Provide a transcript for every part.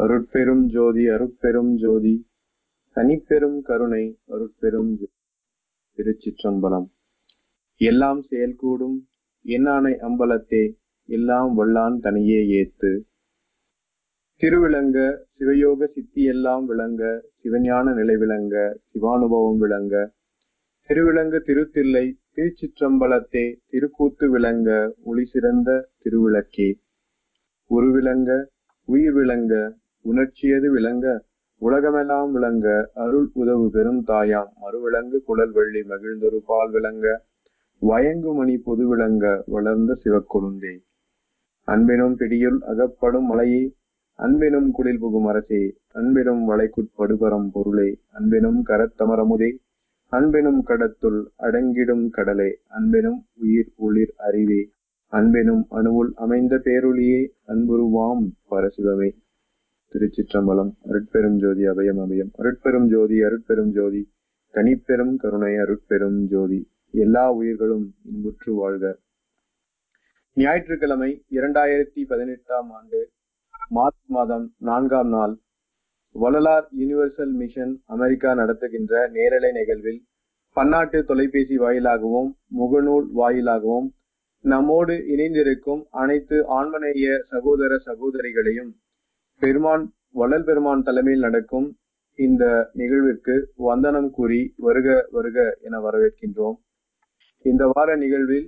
அருட்பெரும் ஜோதி அருட்பெரும் ஜோதி தனிப்பெரும் கருணை அருட்பெரும் ஜோதி. திருச்சிற்றம்பலம் எல்லாம் செயல்கூடும் எண்ணானை அம்பலத்தே எல்லாம் வல்லான் தனியே ஏத்து திருவிளங்க சிவயோக சித்தி எல்லாம் விளங்க சிவஞான நிலை விளங்க சிவானுபவம் விளங்க திருவிளங்க திருத்தில்லை திருச்சிற்றம்பலத்தே திருக்கூத்து விளங்க ஒளி சிறந்த திருவிளக்கே உருவிளங்க உயிர் விளங்க உணர்ச்சியது விளங்க உலகமெல்லாம் விளங்க அருள் உதவு பெரும் தாயாம் மறுவிளங்கு குழல் வெள்ளி மகிழ்ந்தொரு பால் விளங்க வயங்கு மணி பொது விளங்க வளர்ந்த சிவக்கொழுந்தே அன்பினும் பிடியுள் அகப்படும் மலையே அன்பினும் குளில் புகும் அரசே அன்பினும் வளைக்குட்படுபரம் பொருளே அன்பினும் கரத்தமரமுதே அன்பினும் கடத்துள் அடங்கிடும் கடலே அன்பினும் உயிர் ஒளிர் அறிவே அன்பினும் அணுவுள் அமைந்த பேரொளியே அன்புருவாம் பரசிவமே திருச்சிற்றம்பலம் அருட்பெரும் ஜோதி அபயம் அபயம் அருட்பெரும் ஜோதி அருட்பெரும் ஜோதி தனிப்பெரும் கருணை அருட்பெரும் ஜோதி எல்லா உயிர்களும் இன்புற்று வாழ்க ஞாயிற்றுக்கிழமை இரண்டாயிரத்தி பதினெட்டாம் ஆண்டு மார்ச் மாதம் நான்காம் நாள் வள்ளலார் யுனிவர்சல் மிஷன் அமெரிக்கா நடத்துகின்ற நேரலை நிகழ்வில் பன்னாட்டு தொலைபேசி வாயிலாகவும் முகநூல் வாயிலாகவும் நம்மோடு இணைந்திருக்கும் அனைத்து ஆன்மநேய சகோதர சகோதரிகளையும் பெருமான் வள்ளல் பெருமான் தலைமையில் நடக்கும் இந்த நிகழ்விற்கு வந்தனம் கூறி வருக வருக என வரவேற்கின்றோம் இந்த வார நிகழ்வில்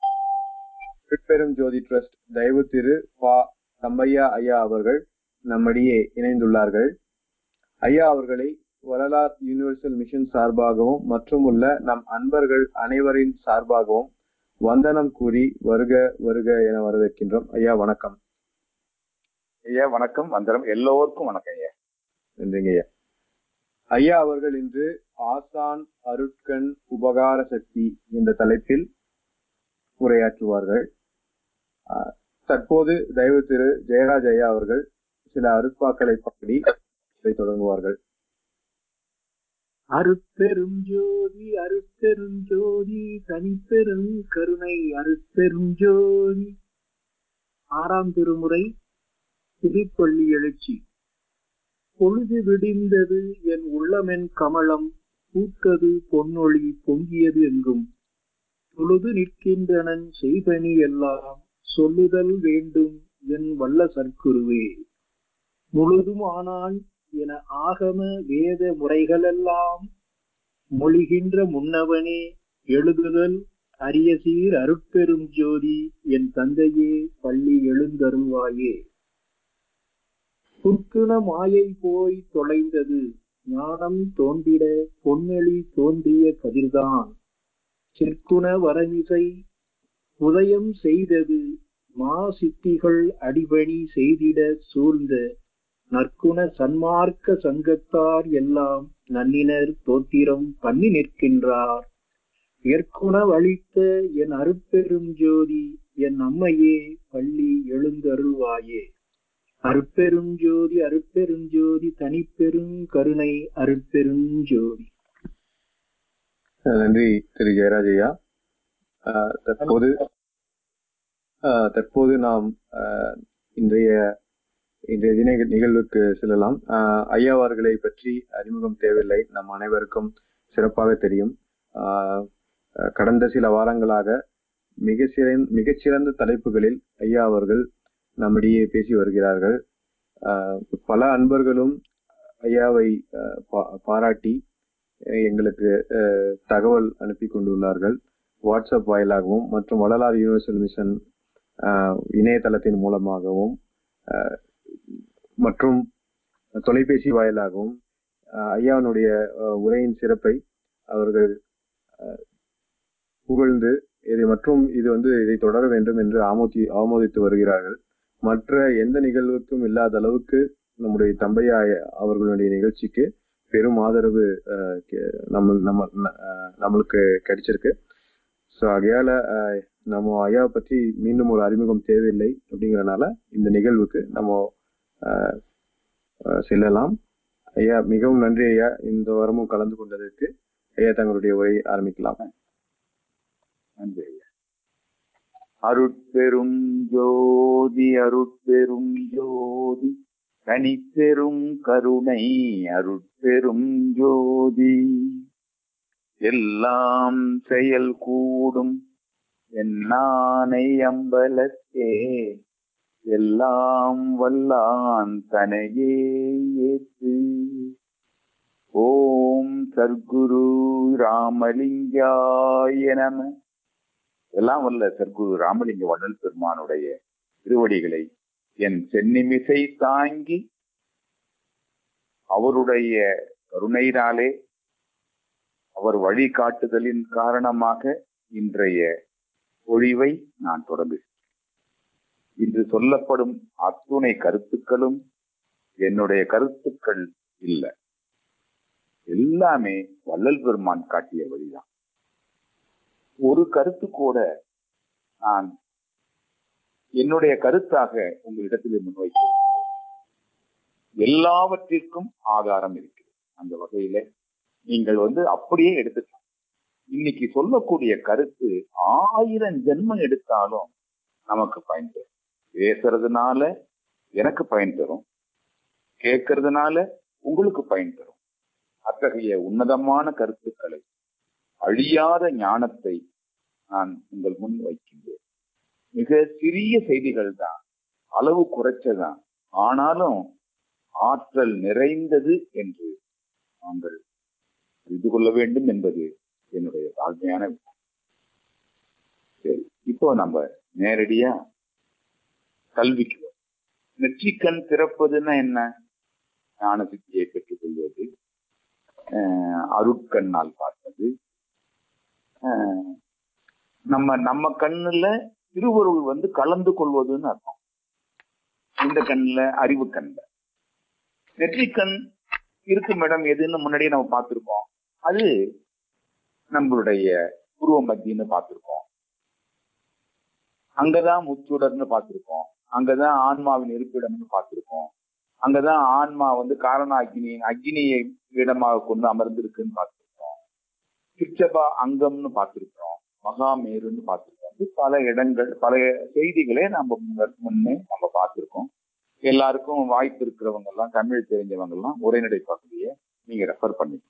பெரும் ஜோதி ட்ரஸ்ட் தயவு திரு பா தம்பையா ஐயா அவர்கள் நம்மிடையே இணைந்துள்ளார்கள் ஐயா அவர்களை வரலார் யூனிவர்சல் மிஷன் சார்பாகவும் மற்றும் உள்ள நம் அன்பர்கள் அனைவரின் சார்பாகவும் வந்தனம் கூறி வருக வருக என வரவேற்கின்றோம் ஐயா வணக்கம் ஐயா வணக்கம் வந்தனம் எல்லோருக்கும் வணக்கம் ஐயா நன்றிங்க ஐயா ஐயா அவர்கள் இன்று ஆசான் அருட்கண் உபகார சக்தி என்ற தலைப்பில் உரையாற்றுவார்கள் ஆஹ், தற்போது தயவு திரு ஜெயராஜ் ஐயா அவர்கள் சில அருட்பாக்களை பாடி இதை தொடங்குவார்கள் அருட்பெரும் ஜோதி அருட்பெரும் ஜோதி தனிப்பெரும் கருணை அருட்பெரும் ஜோதி ஆறாம் திருமுறை திருப்பள்ளி எழுச்சி பொழுது விடிந்தது என் உள்ளமென் கமலம் பூத்தது பொன்னொழி பொங்கியது எங்கும் தொழுது நிற்கின்றனன் செய்பணி எல்லாம் சொல்லுதல் வேண்டும் என் வல்ல சற்குருவே முழுதும் ஆனான் என ஆகம வேத முறைகளெல்லாம் மொழிகின்ற முன்னவனே எழுதுதல் அரிய சீர் அருட்பெரும் ஜோதி என் தந்தையே பள்ளி எழுந்தருள்வாயே புற்குண மாயை போய் தொலைந்தது ஞானம் தோன்றிட பொன்னெளி தோன்றிய கதிர்தான் சிற்குண வரமிசை உதயம் செய்தது மா சித்திகள் அடிபணி செய்திட சூழ்ந்த நற்குண சன்மார்க்க சங்கத்தார் எல்லாம் நன்னினர் தோத்திரம் பண்ணி நிற்கின்றார் ஏற்குண வழித்த என் அருட்பெரும் ஜோதி என் அம்மையே பள்ளி எழுந்தருள்வாயே அருட்பெரும் ஜோதி அருட்பெரும் ஜோதி தனிப்பெரும் கருணை அருட்பெரும் ஜோதி அஹ், நன்றி திரு ஜெயராஜ் ஐயா ஆஹ், தற்போது ஆஹ், தற்போது நாம் ஆஹ், இன்றைய இன்றைய தின நிகழ்வுக்கு செல்லலாம் ஆஹ், ஐயா அவர்களை பற்றி அறிமுகம் தேவையில்லை நம் அனைவருக்கும் சிறப்பாக தெரியும் ஆஹ், அஹ், கடந்த சில வாரங்களாக மிக சிறந்த மிகச்சிறந்த தலைப்புகளில் ஐயா அவர்கள் நம்மிடையே பேசி வருகிறார்கள் ஆஹ், பல அன்பர்களும் ஐயாவை ஆஹ், பா- பாராட்டி அஹ், எங்களுக்கு அஹ், தகவல் அனுப்பி கொண்டுள்ளார்கள் வாட்ஸ்அப் வாயிலாகவும் மற்றும் வள்ளலார் யூனிவர்சல் மிஷன் ஆஹ், இணையதளத்தின் மூலமாகவும் ஆஹ், மற்றும் தொலைபேசி வாயிலாகவும் ஆஹ், ஐயாவினுடைய ஆஹ், உரையின் சிறப்பை அவர்கள் ஆஹ், புகழ்ந்து இதை மற்றும் இது வந்து இதை தொடர வேண்டும் என்று ஆமோதி ஆமோதித்து வருகிறார்கள் மற்ற எந்த நிகழ்வுக்கும் இல்லாத அளவுக்கு நம்முடைய தம்பையா அவர்களுடைய நிகழ்ச்சிக்கு பெரும் ஆதரவு ஆஹ், கே- நம்ம நம்ம ந- ஆஹ், நம்மளுக்கு கிடைச்சிருக்கு ஸோ ஆகையால ஆஹ், நம்ம ஐயாவை பற்றி மீண்டும் ஒரு அறிமுகம் தேவையில்லை அப்படிங்கறனால இந்த நிகழ்வுக்கு நம்ம ஆஹ், ஆஹ், செல்லலாம் ஐயா மிகவும் நன்றி ஐயா இந்த வாரமும் கலந்து கொண்டதற்கு ஐயா தங்களுடைய உரை ஆரம்பிக்கலாம் நன்றி ஐயா அருட்பெரும் ஜோதி அருட்பெரும் ஜோதி தனிப்பெரும் கருணை அருட்பெரும் ஜோதி எல்லாம் செயல் கூடும் என்னானை அம்பலத்தே எல்லாம் வல்லான் தனையே ஏத்து ஓம் சர்க்குரு ராமலிங்காய நம எல்லாம் வல்ல சர்க்குரு ராமலிங்க வள்ளல் பெருமானுடைய திருவடிகளை என் சென்னிமிசை தாங்கி அவருடைய கருணையினாலே அவர் வழிகாட்டுதலின் காரணமாக இன்றைய பொழிவை நான் தொடங்குகிறேன் இன்று சொல்லப்படும் அத்துணை கருத்துக்களும் என்னுடைய கருத்துக்கள் இல்லை எல்லாமே வள்ளல் பெருமான் காட்டிய வழிதான் ஒரு கருத்து கூட நான் என்னுடைய கருத்தாக உங்களிடத்திலே முன்வைக்கிறேன் எல்லாவற்றிற்கும் ஆதாரம் இருக்கிறது அந்த வகையில நீங்கள் வந்து அப்படியே எடுத்துக்கலாம் இன்னைக்கு சொல்லக்கூடிய கருத்து ஆயிரம் ஜென்மம் எடுத்தாலும் நமக்கு பயன் தரும் பேசுறதுனால எனக்கு பயன் தரும் கேட்கறதுனால உங்களுக்கு பயன் தரும் அத்தகைய உன்னதமான கருத்துக்களை அழியாத ஞானத்தை நான் உங்கள் முன் வைக்கின்றேன் மிக சிறிய செய்திகள் தான் அளவு குறைச்சதான் ஆனாலும் ஆற்றல் நிறைந்தது என்று நாங்கள் அறிந்து கொள்ள வேண்டும் என்பது என்னுடைய தாழ்மையான விருப்பம். சரி இப்போ நம்ம நேரடியா கல்விக்கு வரோம். நெற்றிக்கண் திறப்பதுன்னா என்ன ஞான சித்தியை பெற்றுக் கொள்வது அஹ் அருட்கண்ணால் பார்ப்பது அஹ் நம்ம நம்ம கண்ணுல திருவருள் வந்து கலந்து கொள்வதுன்னு அர்த்தம் இந்த கண்ணுல அறிவு கண்ல நெற்றிக்கண் இருக்கும் இடம் எதுன்னு முன்னாடியே நம்ம பார்த்திருக்கோம் அது நம்மளுடைய பூர்வ மத்தியன்னு பார்த்திருக்கோம் அங்கதான் முச்சுடர்னு பார்த்திருக்கோம் அங்கதான் ஆன்மாவின் இருப்பிடம்னு பார்த்திருக்கோம் அங்கதான் ஆன்மா வந்து காரண அக்னி அக்னியை இடமாக கொண்டு அமர்ந்திருக்குன்னு பார்த்திருக்கோம் சிற்றபா அங்கம்னு பார்த்திருக்கிறோம் மகாமேருன்னு பார்த்திருக்கோம் இது பல இடங்கள் பல செய்திகளே நம்ம முன்ன- முன்னே நம்ம பார்த்திருக்கோம் எல்லாருக்கும் வாய்ப்பு இருக்கிறவங்க எல்லாம் தமிழ் தெரிஞ்சவங்க எல்லாம் உரைநடை பகுதியை நீங்க ரெஃபர் பண்ணிக்கணும்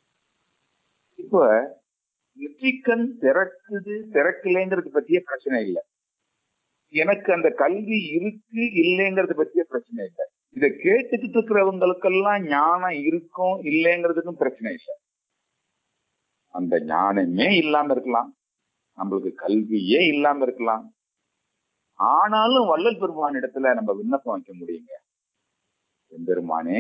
இப்ப நெற்றிக்கண் திறக்குது திறக்கலைங்கிறது பத்திய பிரச்சனை இல்லை எனக்கு அந்த கல்வி இருக்கு இல்லைங்கிறது பத்திய பிரச்சனை இல்லை இதை கேட்டுக்கிட்டு இருக்கிறவங்களுக்கெல்லாம் ஞானம் இருக்கும் இல்லைங்கிறதுக்கும் பிரச்சனை இல்லை அந்த ஞானமே இல்லாம இருக்கலாம் நம்மளுக்கு கல்வியே இல்லாம இருக்கலாம் ஆனாலும் வள்ளல் பெருமான் இடத்துல நம்ம விண்ணப்பம் வைக்க முடியுங்க எம்பெருமானே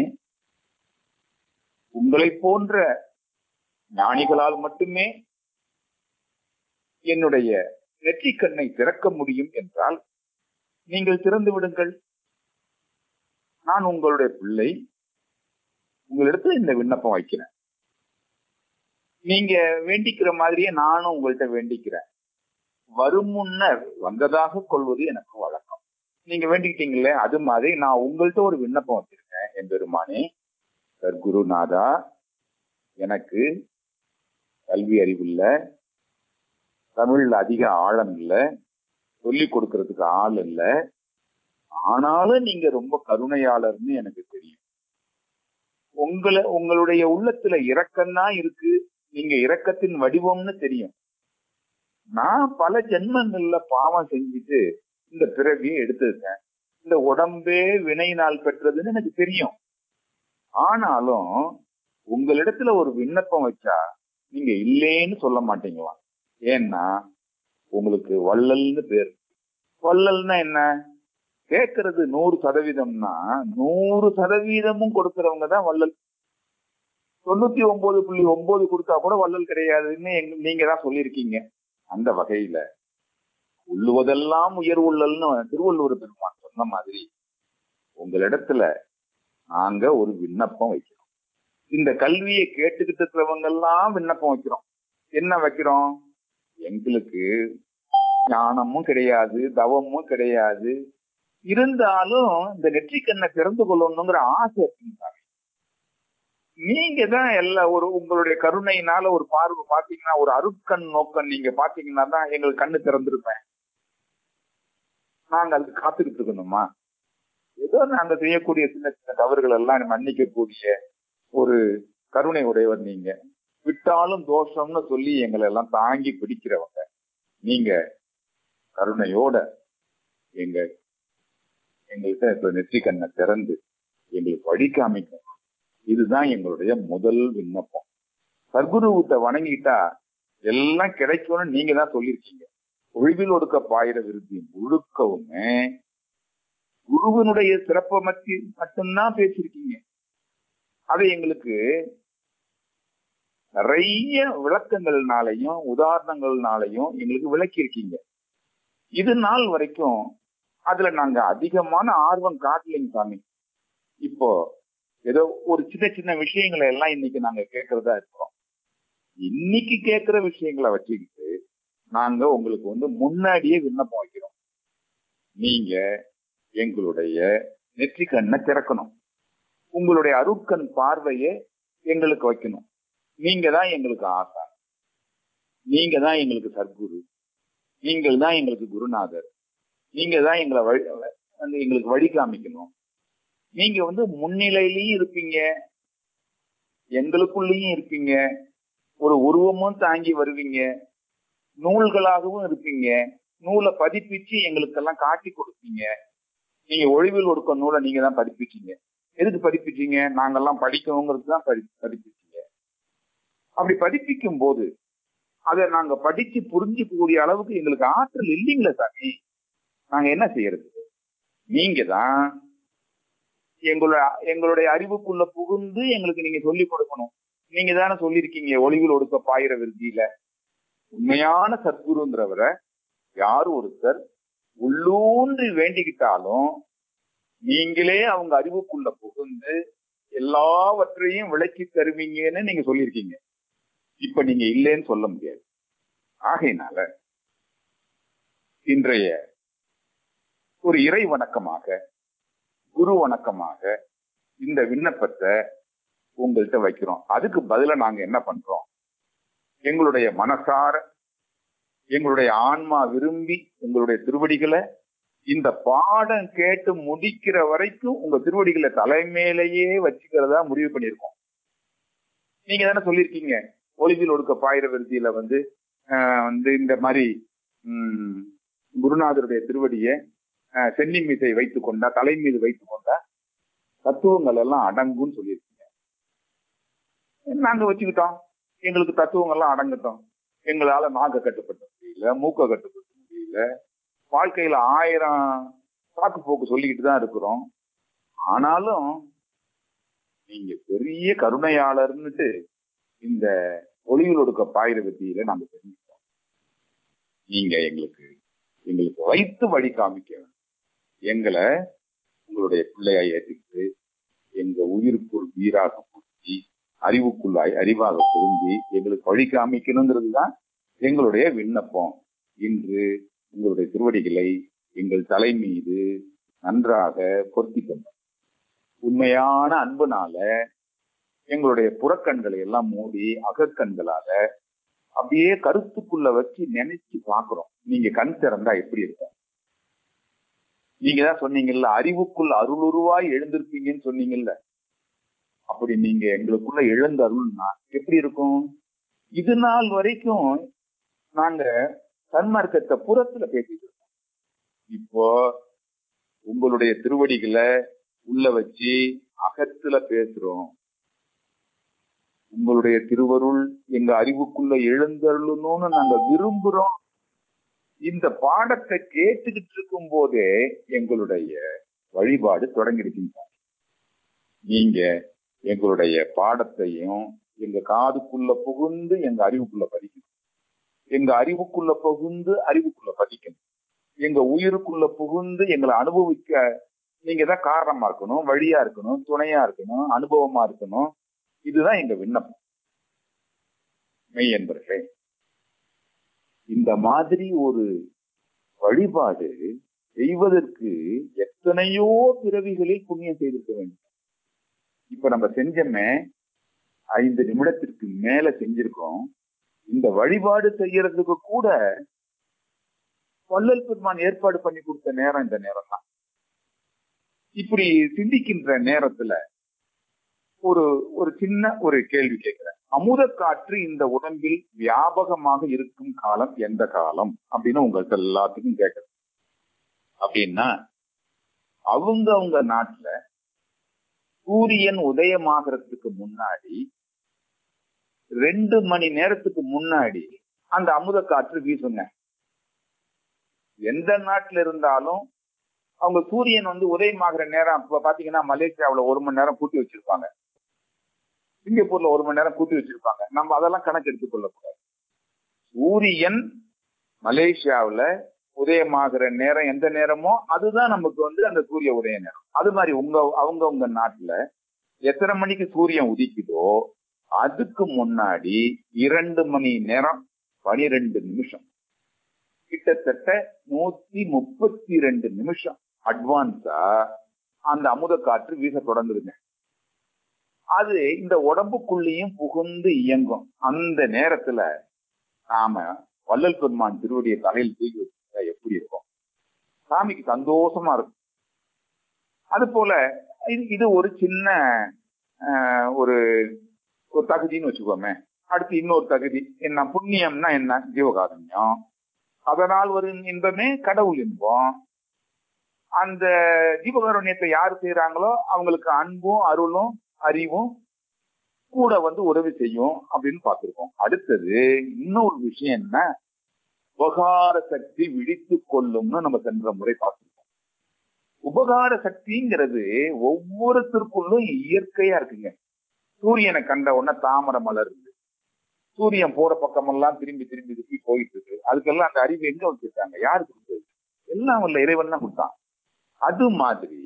உங்களை போன்ற ஞானிகளால் மட்டுமே என்னுடைய நெற்றிக்கண்ணை திறக்க முடியும் என்றால் நீங்கள் திறந்து விடுங்கள் நான் உங்களுடைய பிள்ளை உங்களிடத்துல இந்த விண்ணப்பம் வைக்கிறேன் நீங்க வேண்டிக்கிற மாதிரியே நானும் உங்கள்கிட்ட வேண்டிக்கிறேன் வரும் முன்னர் வந்ததாக கொள்வது எனக்கு வழக்கம் நீங்க வேண்டிக்கிட்டீங்களே அது மாதிரி நான் உங்கள்கிட்ட ஒரு விண்ணப்பம் வச்சிருக்கேன் என் பெருமானே சர்க்குருநாதா எனக்கு கல்வி அறிவு இல்ல தமிழ்ல அதிக ஆழம் இல்ல சொல்லி கொடுக்கறதுக்கு ஆள் இல்ல ஆனாலும் நீங்க ரொம்ப கருணையாளர்னு எனக்கு தெரியும் உங்களை உங்களுடைய உள்ளத்துல இரக்கம்தான் இருக்கு நீங்க இரக்கத்தின் வடிவம்னு தெரியும் நான் பல ஜென்மங்கள்ல பாவம் செஞ்சுட்டு இந்த பிறவியை எடுத்திருக்கேன் இந்த உடம்பே வினையினால் பெற்றதுன்னு எனக்கு தெரியும் ஆனாலும் உங்களிடத்துல ஒரு விண்ணப்பம் வச்சா நீங்க இல்லேன்னு சொல்ல மாட்டீங்களாம் ஏன்னா உங்களுக்கு வள்ளல்னு பேர் வள்ளல்னா என்ன கேட்கறது நூறு சதவீதம்னா நூறு சதவீதமும் கொடுக்கறவங்க தான் வள்ளல் தொண்ணூத்தி ஒன்பது புள்ளி ஒன்பது கொடுத்தா கூட வள்ளல் கிடையாதுன்னு எங்க நீங்க தான் சொல்லியிருக்கீங்க அந்த வகையில உள்ளுவதெல்லாம் உயர் உள்ளல்னு திருவள்ளுவர் பெருமான் சொன்ன மாதிரி உங்களிடத்துல நாங்க ஒரு விண்ணப்பம் வைக்கிறோம் இந்த கல்வியை கேட்டுக்கிட்டு இருக்கிறவங்க எல்லாம் விண்ணப்பம் வைக்கிறோம் என்ன வைக்கிறோம் எங்களுக்கு ஞானமும் கிடையாது தவமும் கிடையாது இருந்தாலும் இந்த நெற்றிக்கண்ணை திறந்து கொள்ளணுங்கிற ஆசை இருக்குங்க நீங்க தான் எல்லா ஒரு உங்களுடைய கருணையினால ஒரு பார்வை பாத்தீங்கன்னா ஒரு அருட்கண் நோக்கம் நீங்க பாத்தீங்கன்னா தான் எங்களுக்கு கண்ணு திறந்திருப்பேன் நாங்க அதுக்கு காத்துக்கிட்டு இருக்கணுமா ஏதோ நாங்க செய்யக்கூடிய சின்ன சின்ன தவறுகள் எல்லாம் மன்னிக்கக்கூடிய ஒரு கருணை உடையவர் நீங்க விட்டாலும் தோஷம்னு சொல்லி எங்களை எல்லாம் தாங்கி பிடிக்கிறவங்க நீங்க கருணையோட எங்க எங்கள்கிட்ட இப்ப நெற்றி கண்ணை திறந்து எங்களுக்கு வழி காமிக்கும் இதுதான் எங்களுடைய முதல் விண்ணப்பம் சர்க்குருவத்தை வணங்கிட்டா எல்லாம் கிடைக்கும்னு நீங்க தான் சொல்லியிருக்கீங்க ஒழிவில் ஒடுக்க பாயிர விருத்தி முழுக்கவுமே குருவனுடைய சிறப்பை மத்தி மட்டும்தான் பேசியிருக்கீங்க அதை எங்களுக்கு நிறைய விளக்கங்கள்னாலையும் உதாரணங்கள்னாலையும் எங்களுக்கு விளக்கி இருக்கீங்க இது நாள் வரைக்கும் அதுல நாங்க அதிகமான ஆர்வம் காட்டலைங்க சாமி இப்போ ஏதோ ஒரு சின்ன சின்ன விஷயங்களை எல்லாம் இன்னைக்கு நாங்க கேட்கறதா இருக்கிறோம் இன்னைக்கு கேட்கிற விஷயங்களை வச்சுக்கிட்டு நாங்க உங்களுக்கு வந்து முன்னாடியே விண்ணப்பம் வைக்கிறோம் நீங்க எங்களுடைய நெற்றி கண்ணை திறக்கணும் உங்களுடைய அருட்கண் பார்வையை எங்களுக்கு வைக்கணும் நீங்க தான் எங்களுக்கு ஆசா நீங்க தான் எங்களுக்கு சர்க்குரு நீங்கள் தான் எங்களுக்கு குருநாதர் நீங்க தான் எங்களை வழி வந்து எங்களுக்கு வழி காமிக்கணும் நீங்க வந்து முன்னிலையிலையும் இருப்பீங்க எங்களுக்குள்ளேயும் இருப்பீங்க ஒரு உருவமும் தாங்கி வருவீங்க நூல்களாகவும் இருப்பீங்க நூலை பதிப்பிச்சு எங்களுக்கெல்லாம் காட்டி கொடுப்பீங்க நீங்க ஒழிவில் ஒடுக்க நூலை நீங்க தான் பதிப்பிச்சீங்க எதுக்கு பதிப்பிச்சீங்க நாங்கெல்லாம் படிக்கணுங்கிறது தான் படி பதிப்பிச்சீங்க அப்படி பதிப்பிக்கும் போது அதை நாங்க படிச்சு புரிஞ்சுக்கக்கூடிய அளவுக்கு எங்களுக்கு ஆற்றல் இல்லைங்களே சாமி நாங்க என்ன செய்யறது நீங்க தான் எங்களோட எங்களுடைய அறிவுக்குள்ள புகுந்து எங்களுக்கு நீங்க சொல்லி கொடுக்கணும் நீங்க தானே சொல்லியிருக்கீங்க ஒளிவில் ஒடுக்க பாயிர விருத்தியில உண்மையான சத்குருங்கிறவரை யார் ஒருத்தர் உள்ளூன்றி வேண்டிக்கிட்டாலும் நீங்களே அவங்க அறிவுக்குள்ள புகுந்து எல்லாவற்றையும் விளக்கி தருவீங்கன்னு நீங்க சொல்லியிருக்கீங்க இப்ப நீங்க இல்லைன்னு சொல்ல முடியாது ஆகையினால இன்றைய ஒரு இறை வணக்கமாக குரு வணக்கமாக இந்த விண்ணப்பத்தை உங்கள்கிட்ட வைக்கிறோம் அதுக்கு பதிலா நாங்க என்ன பண்றோம் எங்களுடைய மனசார எங்களுடைய ஆன்மா விரும்பி உங்களுடைய திருவடிகளை இந்த பாடம் கேட்டு முடிக்கிற வரைக்கும் உங்க திருவடிகளை தலைமையிலேயே வச்சுக்கிறதா முடிவு பண்ணியிருக்கோம் நீங்க தானே சொல்லியிருக்கீங்க ஒளிவில் ஒடுக்க பாயிர விருத்தியில வந்து வந்து இந்த மாதிரி உம் குருநாதருடைய திருவடியை சென்னி மீசை வைத்துக் கொண்டா தலை மீது வைத்துக் கொண்டா தத்துவங்கள் எல்லாம் அடங்கும்னு சொல்லியிருக்கீங்க நாங்க வச்சுக்கிட்டோம் எங்களுக்கு தத்துவங்கள்லாம் அடங்கட்டும் எங்களால நாக்க கட்டுப்படுத்த முடியல மூக்க கட்டுப்படுத்த முடியல வாழ்க்கையில ஆயிரம் சாக்கு போக்கு சொல்லிக்கிட்டு தான் இருக்கிறோம் ஆனாலும் நீங்க பெரிய கருணையாளர்னுட்டு இந்த ஒளிவில் ஒடுக்க பாயிர வித்தியில நாங்க தெரிஞ்சுக்கிறோம் நீங்க எங்களுக்கு எங்களுக்கு வைத்து வழி காமிக்க வேண்டும் எங்களை உங்களுடைய பிள்ளையாய் ஏற்றுக்கிட்டு எங்க உயிருக்குள் உயிராக பூச்சி அறிவுக்குள்ளாய் அறிவாக பொருந்தி எங்களுக்கு வழி காமிக்கணுங்கிறது தான் எங்களுடைய விண்ணப்பம் இன்று உங்களுடைய திருவடிகளை எங்கள் தலை மீது நன்றாக பொருத்தி கொண்டோம் உண்மையான அன்புனால எங்களுடைய புறக்கண்களை எல்லாம் மூடி அகக்கண்களால அப்படியே கருத்துக்குள்ள வச்சு நினைச்சு பாக்குறோம் நீங்க கண் திறந்தா எப்படி இருக்கும் நீங்க தான் சொன்னீங்கல்ல அறிவுக்குள் அருளுருவாய் எழுந்திருப்பீங்கன்னு சொன்னீங்கல்ல அப்படி நீங்க எங்களுக்குள்ள எழுந்த அருள்னா எப்படி இருக்கும் இது நாள் வரைக்கும் நாங்க சன்மார்க்கத்தை புறத்துல பேசிட்டு இருக்கோம் இப்போ உங்களுடைய திருவடிகளை உள்ள வச்சு அகத்துல பேசுறோம் உங்களுடைய திருவருள் எங்க அறிவுக்குள்ள எழுந்தருளணும்னு நாங்க விரும்புறோம் இந்த பாடத்தை கேட்டுக்கிட்டு இருக்கும் போதே எங்களுடைய வழிபாடு தொடங்கிடுச்சுங்க நீங்க எங்களுடைய பாடத்தையும் எங்க காதுக்குள்ள புகுந்து எங்க அறிவுக்குள்ள பதிக்கணும் எங்க அறிவுக்குள்ள புகுந்து அறிவுக்குள்ள பதிக்கணும் எங்க உயிருக்குள்ள புகுந்து எங்களை அனுபவிக்க நீங்க தான் காரணமா இருக்கணும் வழியா இருக்கணும் துணையா இருக்கணும் அனுபவமா இருக்கணும் இதுதான் எங்க விண்ணப்பம் மெய் என்பர்களே இந்த மாதிரி ஒரு வழிபாடு செய்வதற்கு எத்தனையோ பிறவிகளில் புண்ணியம் செய்திருக்க வேண்டும் இப்ப நம்ம செஞ்சோமே ஐந்து நிமிடத்திற்கு மேல செஞ்சிருக்கோம் இந்த வழிபாடு செய்யறதுக்கு கூட வள்ளல் பெருமான் ஏற்பாடு பண்ணி கொடுத்த நேரம் இந்த நேரம் தான் இப்படி சிந்திக்கின்ற நேரத்துல ஒரு ஒரு சின்ன ஒரு கேள்வி கேட்கிறேன் அமுத காற்று இந்த உடம்பில் வியாபகமாக இருக்கும் காலம் எந்த காலம் அப்படின்னு உங்கள்கிட்ட எல்லாத்துக்கும் கேட்குறேன் அப்படின்னா அவங்க அவங்க நாட்டுல சூரியன் உதயமாகறதுக்கு முன்னாடி ரெண்டு மணி நேரத்துக்கு முன்னாடி அந்த அமுத காற்று வீசுங்க எந்த நாட்டுல இருந்தாலும் அவங்க சூரியன் வந்து உதயமாகிற நேரம் இப்ப பாத்தீங்கன்னா மலேசியாவுல ஒரு மணி நேரம் கூட்டி வச்சிருப்பாங்க சிங்கப்பூர்ல ஒரு மணி நேரம் கூட்டி வச்சிருப்பாங்க நம்ம அதெல்லாம் கணக்கு எடுத்துக் கொள்ளக்கூடாது சூரியன் மலேசியாவுல உதயமாகிற நேரம் எந்த நேரமோ அதுதான் நமக்கு வந்து அந்த சூரிய உதய நேரம் அது மாதிரி உங்க அவங்க உங்க நாட்டுல எத்தனை மணிக்கு சூரியன் உதிக்குதோ அதுக்கு முன்னாடி இரண்டு மணி நேரம் பனிரெண்டு நிமிஷம் கிட்டத்தட்ட நூத்தி முப்பத்தி ரெண்டு நிமிஷம் அட்வான்ஸா அந்த அமுத காற்று வீச தொடங்குதுங்க அது இந்த உடம்புக்குள்ளேயும் புகுந்து இயங்கும் அந்த நேரத்துல நாம வள்ளல் பெருமான் திருவடியை தலையில் தூக்கி வச்சுட்டா எப்படி இருக்கும் சாமிக்கு சந்தோஷமா இருக்கும் அது போல இது இது ஒரு சின்ன ஆஹ், ஒரு ஒரு தகுதின்னு வச்சுக்கோமே அடுத்து இன்னொரு தகுதி என்ன புண்ணியம்னா என்ன ஜீவகாருண்யம் அதனால் வரும் இன்பமே கடவுள் இன்பம் அந்த ஜீவகாருண்யத்தை யார் செய்யறாங்களோ அவங்களுக்கு அன்பும் அருளும் அறிவும் கூட வந்து உதவி செய்யும் அப்படின்னு பார்த்திருக்கோம் அடுத்தது இன்னொரு விஷயம் என்ன உபகார சக்தி விழித்து கொள்ளும்னு நம்ம சென்ற முறை பார்த்திருக்கோம் உபகார சக்திங்கிறது ஒவ்வொருத்தருக்குள்ளும் இயற்கையா இருக்குங்க சூரியனை கண்ட உடனே தாமரை மலருது சூரியன் போற பக்கமெல்லாம் திரும்பி திரும்பி திரும்பி போயிட்டு இருக்கு அதுக்கெல்லாம் அந்த அறிவு எங்க வச்சிருக்காங்க யாரு கொடுத்தது எல்லாம் உள்ள இறைவன் தான் கொடுத்தான் அது மாதிரி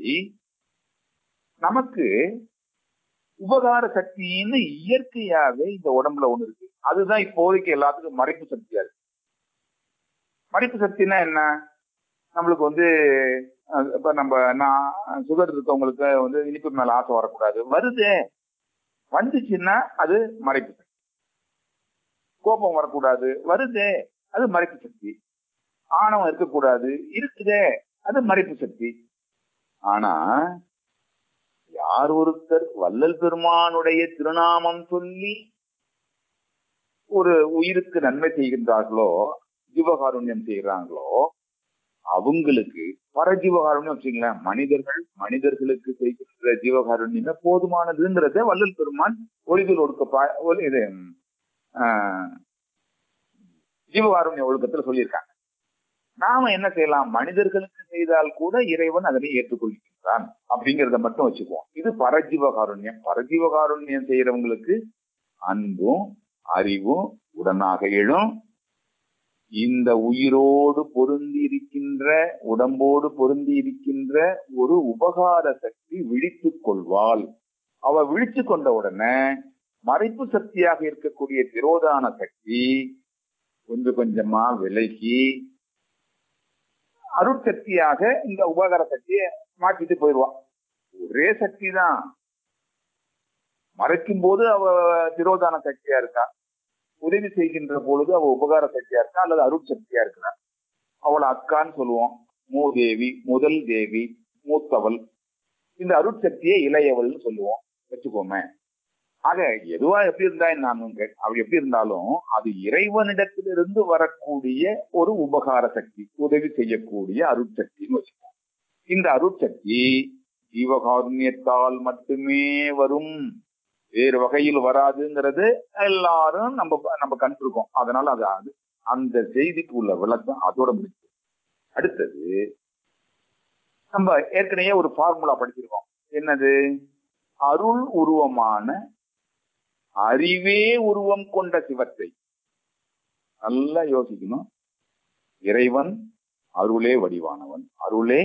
நமக்கு உபகார சக்தின்னு இயற்கையாவே இந்த உடம்புல ஒண்ணு இருக்கு அதுதான் இப்போதைக்கு எல்லாத்துக்கும் மறைப்பு சக்தியா இருக்கு மறைப்பு சக்தினா என்ன நம்மளுக்கு வந்து அஹ், இப்ப நம்ம நான் சுகர் இருக்கவங்களுக்கு வந்து இனிப்பு மேல ஆசை வரக்கூடாது வருதே வந்துச்சுன்னா அது மறைப்பு சக்தி கோபம் வரக்கூடாது வருதே அது மறைப்பு சக்தி ஆணவம் இருக்கக்கூடாது இருக்குதே அது மறைப்பு சக்தி ஆனா யார் ஒருத்தர் வள்ளல் பெருமானுடைய திருநாமம் சொல்லி ஒரு உயிருக்கு நன்மை செய்கின்றார்களோ ஜீவகாருண்யம் செய்கிறாங்களோ அவங்களுக்கு பரஜீவகாருண்யம் வச்சுங்களேன் மனிதர்கள் மனிதர்களுக்கு செய்கின்ற ஜீவகாருண்யமே போதுமானதுங்கிறத வள்ளல் பெருமான் ஒளிகள் ஒடுக்க பா- ஒளி- இது ஆஹ், ஜீவகாருண்ய ஒழுக்கத்துல சொல்லியிருக்காங்க நாம என்ன செய்யலாம் மனிதர்களுக்கு செய்தால் கூட இறைவன் அதனை ஏற்றுக்கொள்கின்றான் அப்படிங்கிறத மட்டும் வச்சுக்குவோம் இது பரஜீவகாருண்யம் பரஜீவகாருண்யம் செய்யறவங்களுக்கு அன்பும் அறிவும் உடனாக எழும் இந்த உயிரோடு பொருந்தி இருக்கின்ற உடம்போடு பொருந்தி இருக்கின்ற ஒரு உபகார சக்தி விழித்துக் கொள்வாள் அவ விழித்து கொண்ட உடனே மறைப்பு சக்தியாக இருக்கக்கூடிய திரோதான சக்தி கொஞ்சம் கொஞ்சமா விலகி அருட்சக்தியாக இந்த உபகார சக்தியை மாற்றிட்டு போயிடுவான் ஒரே சக்தி தான் மறைக்கும் போது அவ திரோதான சக்தியா இருக்கா உதவி செய்கின்ற பொழுது அவ உபகார சக்தியா இருக்கா அல்லது அருட்சக்தியா இருக்கிறா அவளை அக்கான்னு சொல்லுவோம் மூதேவி முதல் தேவி மூத்தவள் இந்த அருட்சக்தியை இளையவள்னு சொல்லுவோம் வச்சுக்கோமே ஆக எதுவா எப்படி இருந்தா நான் அப்படி எப்படி இருந்தாலும் அது இறைவனிடத்திலிருந்து வரக்கூடிய ஒரு உபகார சக்தி உதவி செய்யக்கூடிய அருட்சக்தின்னு வச்சுக்கோம் இந்த அருட்சக்தி ஜீவகாருண்யத்தால் மட்டுமே வரும் வேறு வகையில் வராதுங்கிறது எல்லாரும் நம்ம நம்ம கண்டிருக்கோம் அதனால அது அது அந்த செய்திக்கு உள்ள விளக்கம் அதோட முடிச்சு அடுத்தது நம்ம ஏற்கனவே ஒரு ஃபார்முலா படிச்சிருக்கோம் என்னது அருள் உருவமான அறிவே உருவம் கொண்ட சிவத்தை நல்லா யோசிக்கணும் இறைவன் அருளே வடிவானவன் அருளே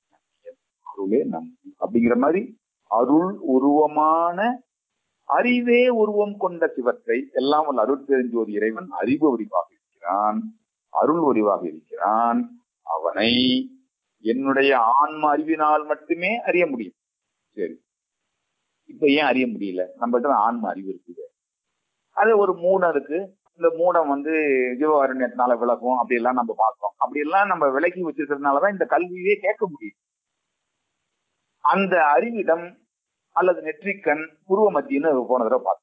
அருளே நம் அப்படிங்கிற மாதிரி அருள் உருவமான அறிவே உருவம் கொண்ட சிவத்தை எல்லாம் வல்ல அருள் தெரிஞ்சோர் இறைவன் அறிவு வடிவாக இருக்கிறான் அருள் வடிவாக இருக்கிறான் அவனை என்னுடைய ஆன்ம அறிவினால் மட்டுமே அறிய முடியும் சரி இப்ப ஏன் அறிய முடியல நம்மகிட்ட ஆன்ம அறிவு இருக்குது அது ஒரு மூடம் இருக்கு இந்த மூடம் வந்து ஜீவகாருண்யத்தினால விளக்கும் அப்படி எல்லாம் நம்ம பார்த்தோம் அப்படி எல்லாம் நம்ம விலக்கி வச்சிருக்கிறதுனாலதான் இந்த கல்வியே கேட்க முடியும் அந்த அறிவிடம் அல்லது நெற்றிக்கண் புருவ மத்தின்னு போன தடவை பார்த்தோம்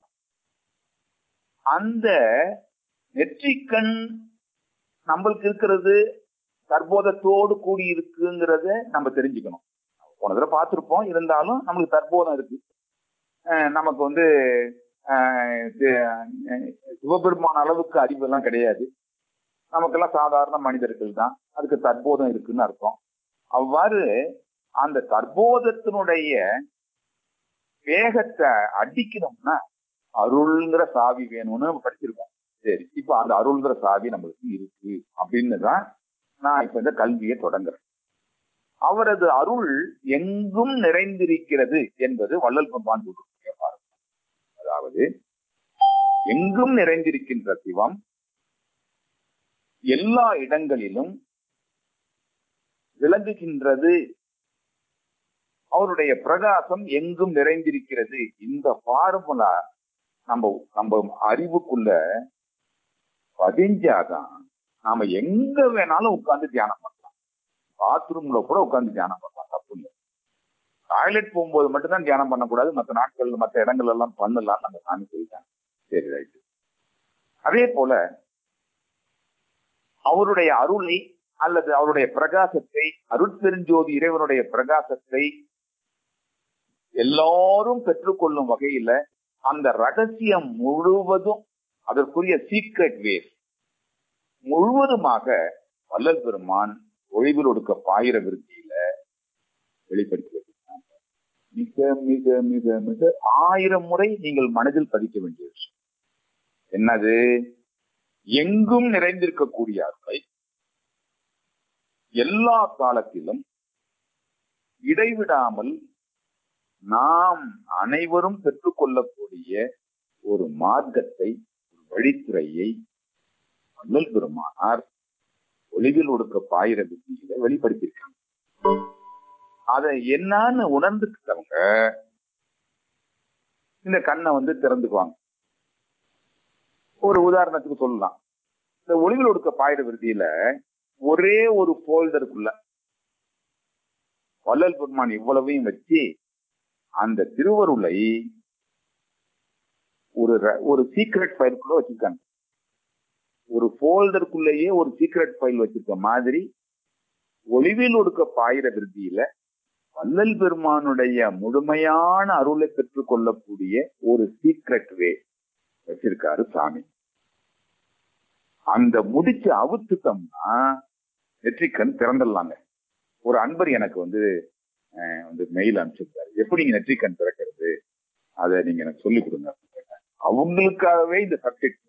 அந்த நெற்றிக்கண் நம்மளுக்கு இருக்கிறது தற்போதத்தோடு கூடி இருக்குங்கிறத நம்ம தெரிஞ்சுக்கணும் போன தடவை பார்த்திருப்போம் இருந்தாலும் நம்மளுக்கு தற்போதம் இருக்கு அஹ் நமக்கு வந்து அஹ் இது, அஹ் சிவபெருமான அளவுக்கு அறிவு எல்லாம் கிடையாது நமக்கெல்லாம் சாதாரண மனிதர்கள் தான் அதுக்கு தற்போதம் இருக்குன்னு அர்த்தம் அவ்வாறு அந்த தற்போதத்தினுடைய வேகத்தை அடிக்கணும்னா அருள்ங்கிற சாவி வேணும்னு நம்ம படிச்சிருக்கோம் சரி இப்ப அந்த அருள்ங்கிற சாவி நம்மளுக்கு இருக்கு அப்படின்னு தான் நான் இப்ப இந்த கல்வியை தொடங்குறேன் அவரது அருள் எங்கும் நிறைந்திருக்கிறது என்பது வள்ளல் பெருமான் கூறக்கூடிய பாருங்க அதாவது எங்கும் நிறைந்திருக்கின்ற சிவம் எல்லா இடங்களிலும் விளங்குகின்றது அவருடைய பிரகாசம் எங்கும் நிறைந்திருக்கிறது இந்த ஃபார்முலா நம்ம நம்ம அறிவுக்குள்ள பதிஞ்சாதான் நாம எங்க வேணாலும் உட்கார்ந்து தியானம் பண்ணலாம் பாத்ரூம்ல கூட உட்கார்ந்து தியானம் பண்ணலாம் தப்பு இல்லை டாய்லெட் போகும்போது மட்டும்தான் தியானம் பண்ணக்கூடாது மற்ற நாட்கள் மற்ற இடங்கள் எல்லாம் பண்ணலாம் நம்ம சாமி சொல்லிட்டாங்க சரி ரைட்டு அதே போல அவருடைய அருளை அல்லது அவருடைய பிரகாசத்தை அருட்பெருஞ்சோதி இறைவனுடைய பிரகாசத்தை எல்லாரும் பெற்றுக்கொள்ளும் வகையில அந்த ரகசியம் முழுவதும் அதற்குரிய சீக்ரெட் வேஸ் முழுவதுமாக வள்ளல் பெருமான் ஒளிவில் ஒடுக்க பாயிர விருத்தியில வெளிப்படுத்தி வைக்கிறாங்க. மிக மிக மிக மிக ஆயிரம் முறை நீங்கள் மனதில் பதிக்க வேண்டிய விஷயம் என்னது எங்கும் நிறைந்திருக்கக்கூடிய அருளை எல்லா காலத்திலும் இடைவிடாமல் நாம் அனைவரும் பெற்றுக்கொள்ளக்கூடிய ஒரு மார்க்கத்தை ஒரு வழித்துறையை வள்ளல் பெருமானார் ஒளிவில் ஒடுக்க பாயிர விதியில வெளிப்படுத்தியிருக்காங்க அதை என்னன்னு உணர்ந்துக்கிட்டவங்க இந்த கண்ணை வந்து திறந்துக்குவாங்க ஒரு உதாரணத்துக்கு சொல்லலாம் இந்த ஒளிவில் ஒடுக்க பாயிர விருதியில ஒரே ஒரு போல்டருக்குள்ள வள்ளல் பெருமான் இவ்வளவையும் வச்சு அந்த திருவருளை ஒரு ர- ஒரு சீக்ரெட் ஃபைலுக்குள்ள வச்சிருக்காங்க ஒரு ஃபோல்டருக்குள்ளேயே ஒரு சீக்ரெட் ஃபைல் வச்சிருக்க மாதிரி ஒளிவில் ஒடுக்க பாயிர விருதியில வள்ளல் பெருமானுடைய முழுமையான அருளை பெற்றுக் கொள்ளக்கூடிய ஒரு சீக்ரெட் வே வச்சிருக்காரு சாமி அந்த முடிச்சு அவுத்துட்டோம்னா நெற்றிக்கண் திறந்துடலாங்க ஒரு அன்பர் எனக்கு வந்து அஹ், வந்து மெயில் அனுப்பிச்சிருக்காரு எப்படி நீங்க நெற்றிக்கண் திறக்கிறது அதை நீங்க எனக்கு சொல்லிக் கொடுங்க அப்படின்னு கேட்டாங்க. அவங்களுக்காகவே இந்த சப்ஜெக்ட்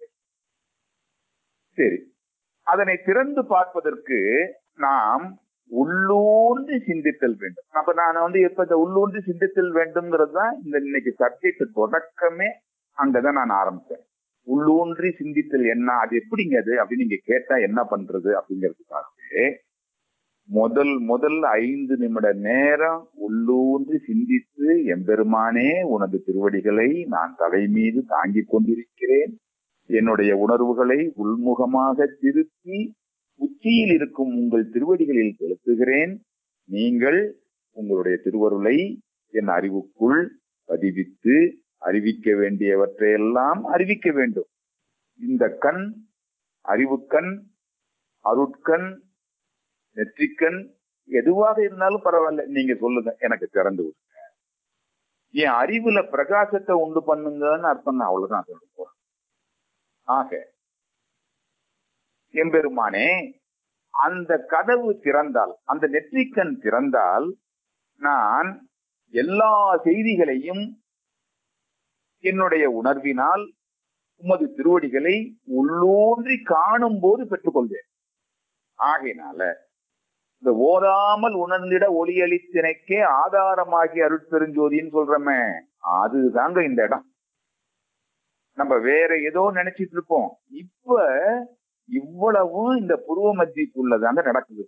சரி அதனை திறந்து பார்ப்பதற்கு நாம் உள்ளூன்றி சிந்தித்தல் வேண்டும் அப்ப நான் வந்து இப்ப இந்த உள்ளூன்றி சிந்தித்தல் வேண்டும்ங்கிறது தான் இந்த இன்னைக்கு சப்ஜெக்ட் தொடக்கமே அங்கதான் நான் ஆரம்பிச்சேன் உள்ளூன்றி சிந்தித்தல் என்ன அது எப்படிங்க அது அப்படின்னு நீங்க கேட்டா என்ன பண்றது அப்படிங்கிறதுக்காகவே முதல் முதல் ஐந்து நிமிட நேரம் உள்ளூன்றி சிந்தித்து எம்பெருமானே உனது திருவடிகளை நான் தலை மீது தாங்கிக் கொண்டிருக்கிறேன் என்னுடைய உணர்வுகளை உள்முகமாக திருப்பி உச்சியில் இருக்கும் உங்கள் திருவடிகளில் செலுத்துகிறேன் நீங்கள் உங்களுடைய திருவருளை என் அறிவுக்குள் பதிவித்து அறிவிக்க வேண்டியவற்றையெல்லாம் அறிவிக்க வேண்டும் இந்த கண் அறிவுக்கண் அருட்கண் நெற்றிக்கண் எதுவாக இருந்தாலும் பரவாயில்ல நீங்க சொல்லுங்க எனக்கு திறந்து விடுங்க என் அறிவுல பிரகாசத்தை உண்டு பண்ணுங்கன்னு அர்த்தம் நான் அவ்வளவுதான் சொல்ல போறேன் ஆக எம்பெருமானே அந்த கதவு திறந்தால் அந்த நெற்றிக்கண் திறந்தால் நான் எல்லா செய்திகளையும் என்னுடைய உணர்வினால் உமது திருவடிகளை உள்ளூன்றி காணும் போது பெற்றுக்கொள்வேன் ஆகையினால இந்த ஓதாமல் உணர்ந்திட ஒளியளித்தினைக்கே ஆதாரமாகி அருட்பெருஞ்சோதின்னு சொல்றமே அதுதாங்க இந்த இடம் நம்ம வேற ஏதோ நினைச்சிட்டு இருப்போம் இப்ப இவ்வளவும் இந்த புருவ மத்தியக்குள்ளதாங்க நடக்குது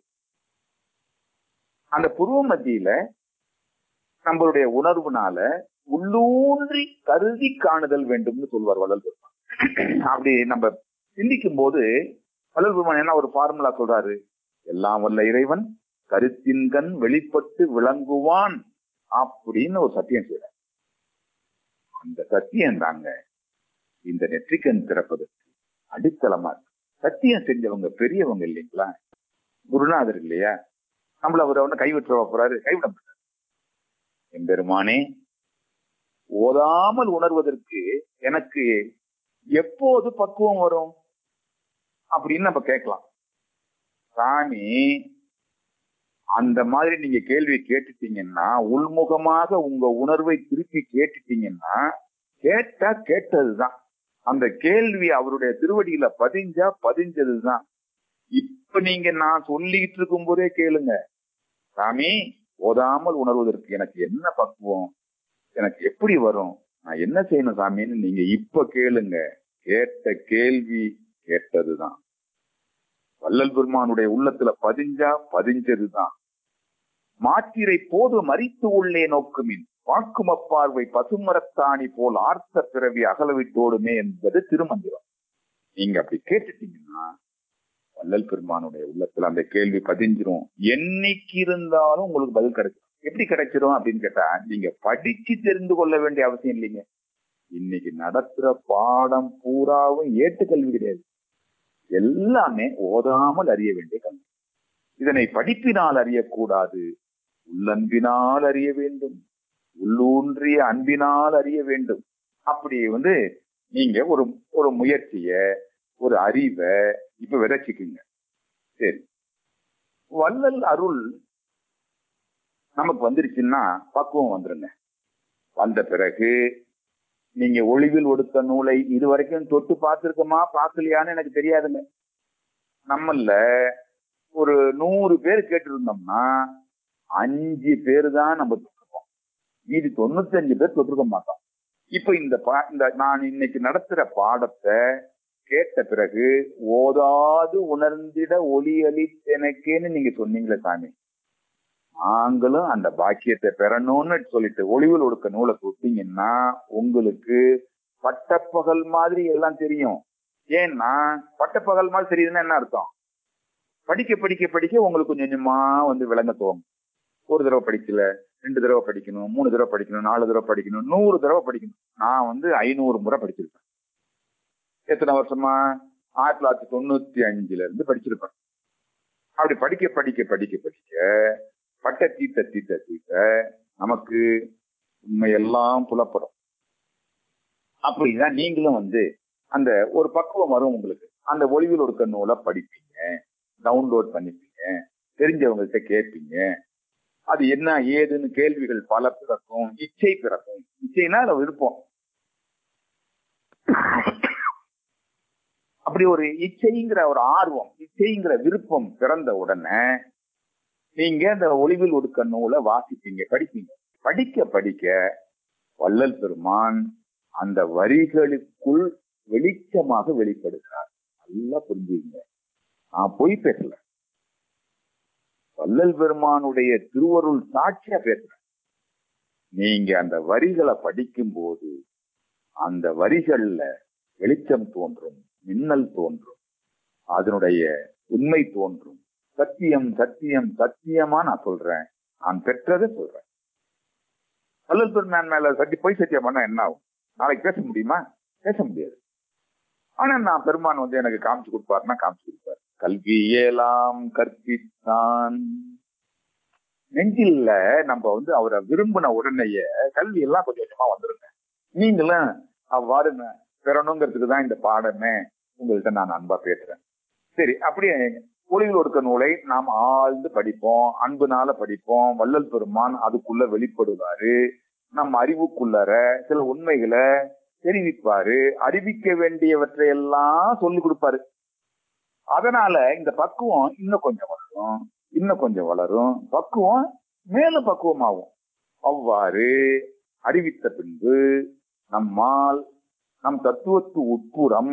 அந்த புருவ மத்தியில நம்மளுடைய உணர்வுனால உள்ளூன்றி கருதி காணுதல் வேண்டும்னு சொல்வார் வள்ளல் பெருமான் அப்படி நம்ம சிந்திக்கும் போது வள்ளல் பெருமான் என்ன ஒரு ஃபார்முலா சொல்றாரு எல்லாம் வல்ல இறைவன் கருத்தின்கண் வெளிப்பட்டு விளங்குவான் அப்படின்னு ஒரு சத்தியம் செய்யறார் அந்த சத்தியம் தாங்க இந்த நெற்றிக்கண் திறப்பதற்கு அடித்தளமா இருக்கு சத்தியம் செஞ்சவங்க பெரியவங்க இல்லைங்களா குருநாதர் இல்லையா நம்மள அவர் ஒண்ணு கைவிட்டுற போறாரு கைவிட மாட்டார் எம்பெருமானே ஓதாமல் உணர்வதற்கு எனக்கு எப்போது பக்குவம் வரும் அப்படின்னு நம்ம கேட்கலாம் சாமி அந்த மாதிரி நீங்க கேள்வி கேட்டுட்டீங்கன்னா உள்முகமாக உங்க உணர்வை திருப்பி கேட்டுட்டீங்கன்னா கேட்டா கேட்டதுதான் அந்த கேள்வி அவருடைய திருவடியில பதிஞ்சா பதிஞ்சதுதான் இப்ப நீங்க நான் சொல்லிட்டு இருக்கும் போதே கேளுங்க சாமி ஓதாமல் உணர்வதற்கு எனக்கு என்ன பக்குவம் எனக்கு எப்படி வரும் நான் என்ன செய்யணும் சாமின்னு நீங்க இப்ப கேளுங்க கேட்ட கேள்வி கேட்டதுதான் வள்ளல் பெருமானுடைய உள்ளத்துல பதிஞ்சா பதிஞ்சதுதான் மாத்திரை போது மறித்து உள்ளே நோக்குமின் வாக்கும பார்வை பசுமரத்தாணி போல் ஆர்த்த பிறவி அகலவிட்டோடுமே என்பது திருமந்திரம் நீங்க அப்படி கேட்டுட்டீங்கன்னா வள்ளல் பெருமானுடைய உள்ளத்துல அந்த கேள்வி பதிஞ்சிரும் என்னைக்கு இருந்தாலும் உங்களுக்கு பதில் கிடைக்கும் எப்படி கிடைச்சிரும் அப்படின்னு கேட்டா நீங்க படிச்சு தெரிந்து கொள்ள வேண்டிய அவசியம் இல்லைங்க இன்னைக்கு நடத்துற பாடம் பூராவும் ஏட்டுக்கல்வி கிடையாது எல்லாமே ஓதாமல் அறிய வேண்டிய கல்வி இதனை படிப்பினால் அறியக்கூடாது உள்ளன்பினால் அறிய வேண்டும் உள்ளூன்றிய அன்பினால் அறிய வேண்டும் அப்படி வந்து நீங்க ஒரு ஒரு முயற்சிய ஒரு அறிவை இப்ப விதைச்சிக்குங்க சரி வள்ளல் அருள் நமக்கு வந்துருச்சுன்னா பக்குவம் வந்துருங்க வந்த பிறகு நீங்க ஒளிவில் ஒடுத்த நூலை இது வரைக்கும் தொட்டு பார்த்திருக்கோமா பார்க்கலையான்னு எனக்கு தெரியாதுங்க நம்மள ஒரு நூறு பேர் கேட்டிருந்தோம்னா அஞ்சு பேர் தான் நம்ம தொட்டிருக்கோம் மீதி தொண்ணூத்தஞ்சு பேர் தொட்டிருக்க மாட்டோம் இப்ப இந்த பா இந்த நான் இன்னைக்கு நடத்துற பாடத்தை கேட்ட பிறகு ஓதாது உணர்ந்திட ஒளி அளித்தெனக்கேன்னு நீங்க சொன்னீங்களே சாமி நாங்களும் அந்த பாக்கியத்தை பெறணும்னு சொல்லிட்டு ஒளிவில் ஒடுக்க நூலை தொட்டீங்கன்னா உங்களுக்கு பட்டப்பகல் மாதிரி எல்லாம் தெரியும் ஏன்னா பட்டப்பகல் மாதிரி தெரியுதுன்னா என்ன அர்த்தம் படிக்க படிக்க படிக்க உங்களுக்கு கொஞ்சம் கொஞ்சமா வந்து விளங்க தோணும் ஒரு தடவை படிக்கல ரெண்டு தடவை படிக்கணும் மூணு தடவை படிக்கணும் நாலு தடவை படிக்கணும் நூறு தடவை படிக்கணும் நான் வந்து ஐநூறு முறை படிச்சிருக்கேன் எத்தனை வருஷமா ஆயிரத்தி தொள்ளாயிரத்தி தொண்ணூத்தி அஞ்சுல இருந்து படிச்சிருப்பேன் அப்படி படிக்க படிக்க படிக்க படிக்க பட்ட தீட்ட தீட்ட தீட்ட நமக்கு உண்மையெல்லாம் புலப்படும் அப்படிதான் நீங்களும் வந்து அந்த ஒரு பக்குவம் வரும் உங்களுக்கு அந்த ஒளிவில் ஒடுக்க நூலை படிப்பீங்க டவுன்லோட் பண்ணிப்பீங்க தெரிஞ்சவங்கள்ட்ட கேட்பீங்க அது என்ன ஏதுன்னு கேள்விகள் பல பிறக்கும் இச்சை பிறக்கும் இச்சைனா அதை விருப்பம் அப்படி ஒரு இச்சைங்கிற ஒரு ஆர்வம் இச்சைங்கிற விருப்பம் பிறந்த உடனே நீங்க அந்த ஒளிவில் ஒடுக்க நூலை வாசிப்பீங்க படிப்பீங்க படிக்க படிக்க வள்ளல் பெருமான் அந்த வரிகளுக்குள் வெளிச்சமாக வெளிப்படுகிறார் நல்லா புரிஞ்சுங்க நான் பொய் பேசல வள்ளல் பெருமானுடைய திருவருள் சாட்சியா பேசுறேன் நீங்க அந்த வரிகளை படிக்கும் போது அந்த வரிகள்ல வெளிச்சம் தோன்றும் மின்னல் தோன்றும் அதனுடைய உண்மை தோன்றும் சத்தியம் சத்தியம் சத்தியமா நான் சொல்றேன் நான் பெற்றதை சொல்றேன் வள்ளல் பெருமான் மேல சத்தி பொய் சத்தியம் பண்ணா என்ன ஆகும் நாளைக்கு பேச முடியுமா பேச முடியாது ஆனா நான் பெருமான் வந்து எனக்கு காமிச்சு கொடுப்பாருன்னா காமிச்சு கொடுப்பாரு கல்வி இயலாம் கற்பித்தான் நெஞ்சில்ல நம்ம வந்து அவரை விரும்பின உடனேயே கல்வி எல்லாம் கொஞ்சம் கொஞ்சமா வந்துருங்க நீங்களும் அவ்வாறு பெறணுங்கிறதுக்கு தான் இந்த பாடமே உங்கள்கிட்ட நான் அன்பா பேசுறேன் சரி அப்படியே ஒளிவில் ஒடுக்க நூலை நாம் ஆழ்ந்து படிப்போம் அன்புனால படிப்போம் வள்ளல் பெருமான் அதுக்குள்ள வெளிப்படுவாரு நம் அறிவுக்குள்ளற சில உண்மைகளை தெரிவிப்பாரு அறிவிக்க வேண்டியவற்றை எல்லாம் சொல்லி கொடுப்பாரு அதனால இந்த பக்குவம் இன்னும் கொஞ்சம் வளரும் இன்னும் கொஞ்சம் வளரும் பக்குவம் மேலும் பக்குவமாகும் அவ்வாறு அறிவித்த பின்பு நம்மால் நம் தத்துவத்து உட்புறம்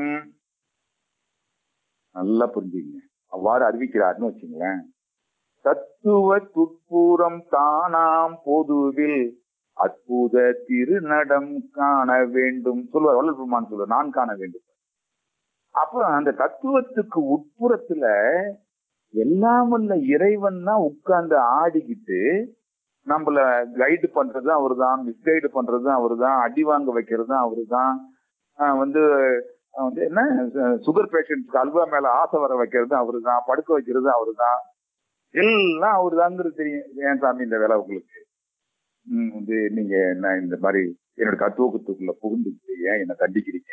நல்லா புரிஞ்சுங்க அவ்வாறு அறிவிக்கிறாருன்னு வச்சுங்களேன் தத்துவ துட்புறம் தானாம் பொதுவில் அற்புத திருநடம் காண வேண்டும் சொல்லுவார் வள்ளல் பெருமான் சொல்லுவார் நான் காண வேண்டும் அப்புறம் அந்த தத்துவத்துக்கு உட்புறத்துல எல்லாம் வல்ல இறைவன் தான் உட்கார்ந்து ஆடிக்கிட்டு நம்மள கைடு பண்றதும் அவருதான் மிஸ்கைடு பண்றதும் அவருதான் அடி வாங்க வைக்கிறதும் அவருதான் ஆஹ் வந்து ஆஹ் வந்து என்ன சுகர் பேஷண்ட்ஸ்க்கு அல்வா மேல ஆசை வர வைக்கிறது அவருதான் படுக்க வைக்கிறது அவருதான் எல்லாம் அவருதாங்கிறது தெரியும் ஏன் சாமி இந்த வேலை உங்களுக்கு ம், வந்து நீங்க என்ன இந்த மாதிரி என்னோட தத்துவத்துக்குள்ள புகுந்துக்கிட்டு ஏன் என்ன தண்டிக்கிறீங்க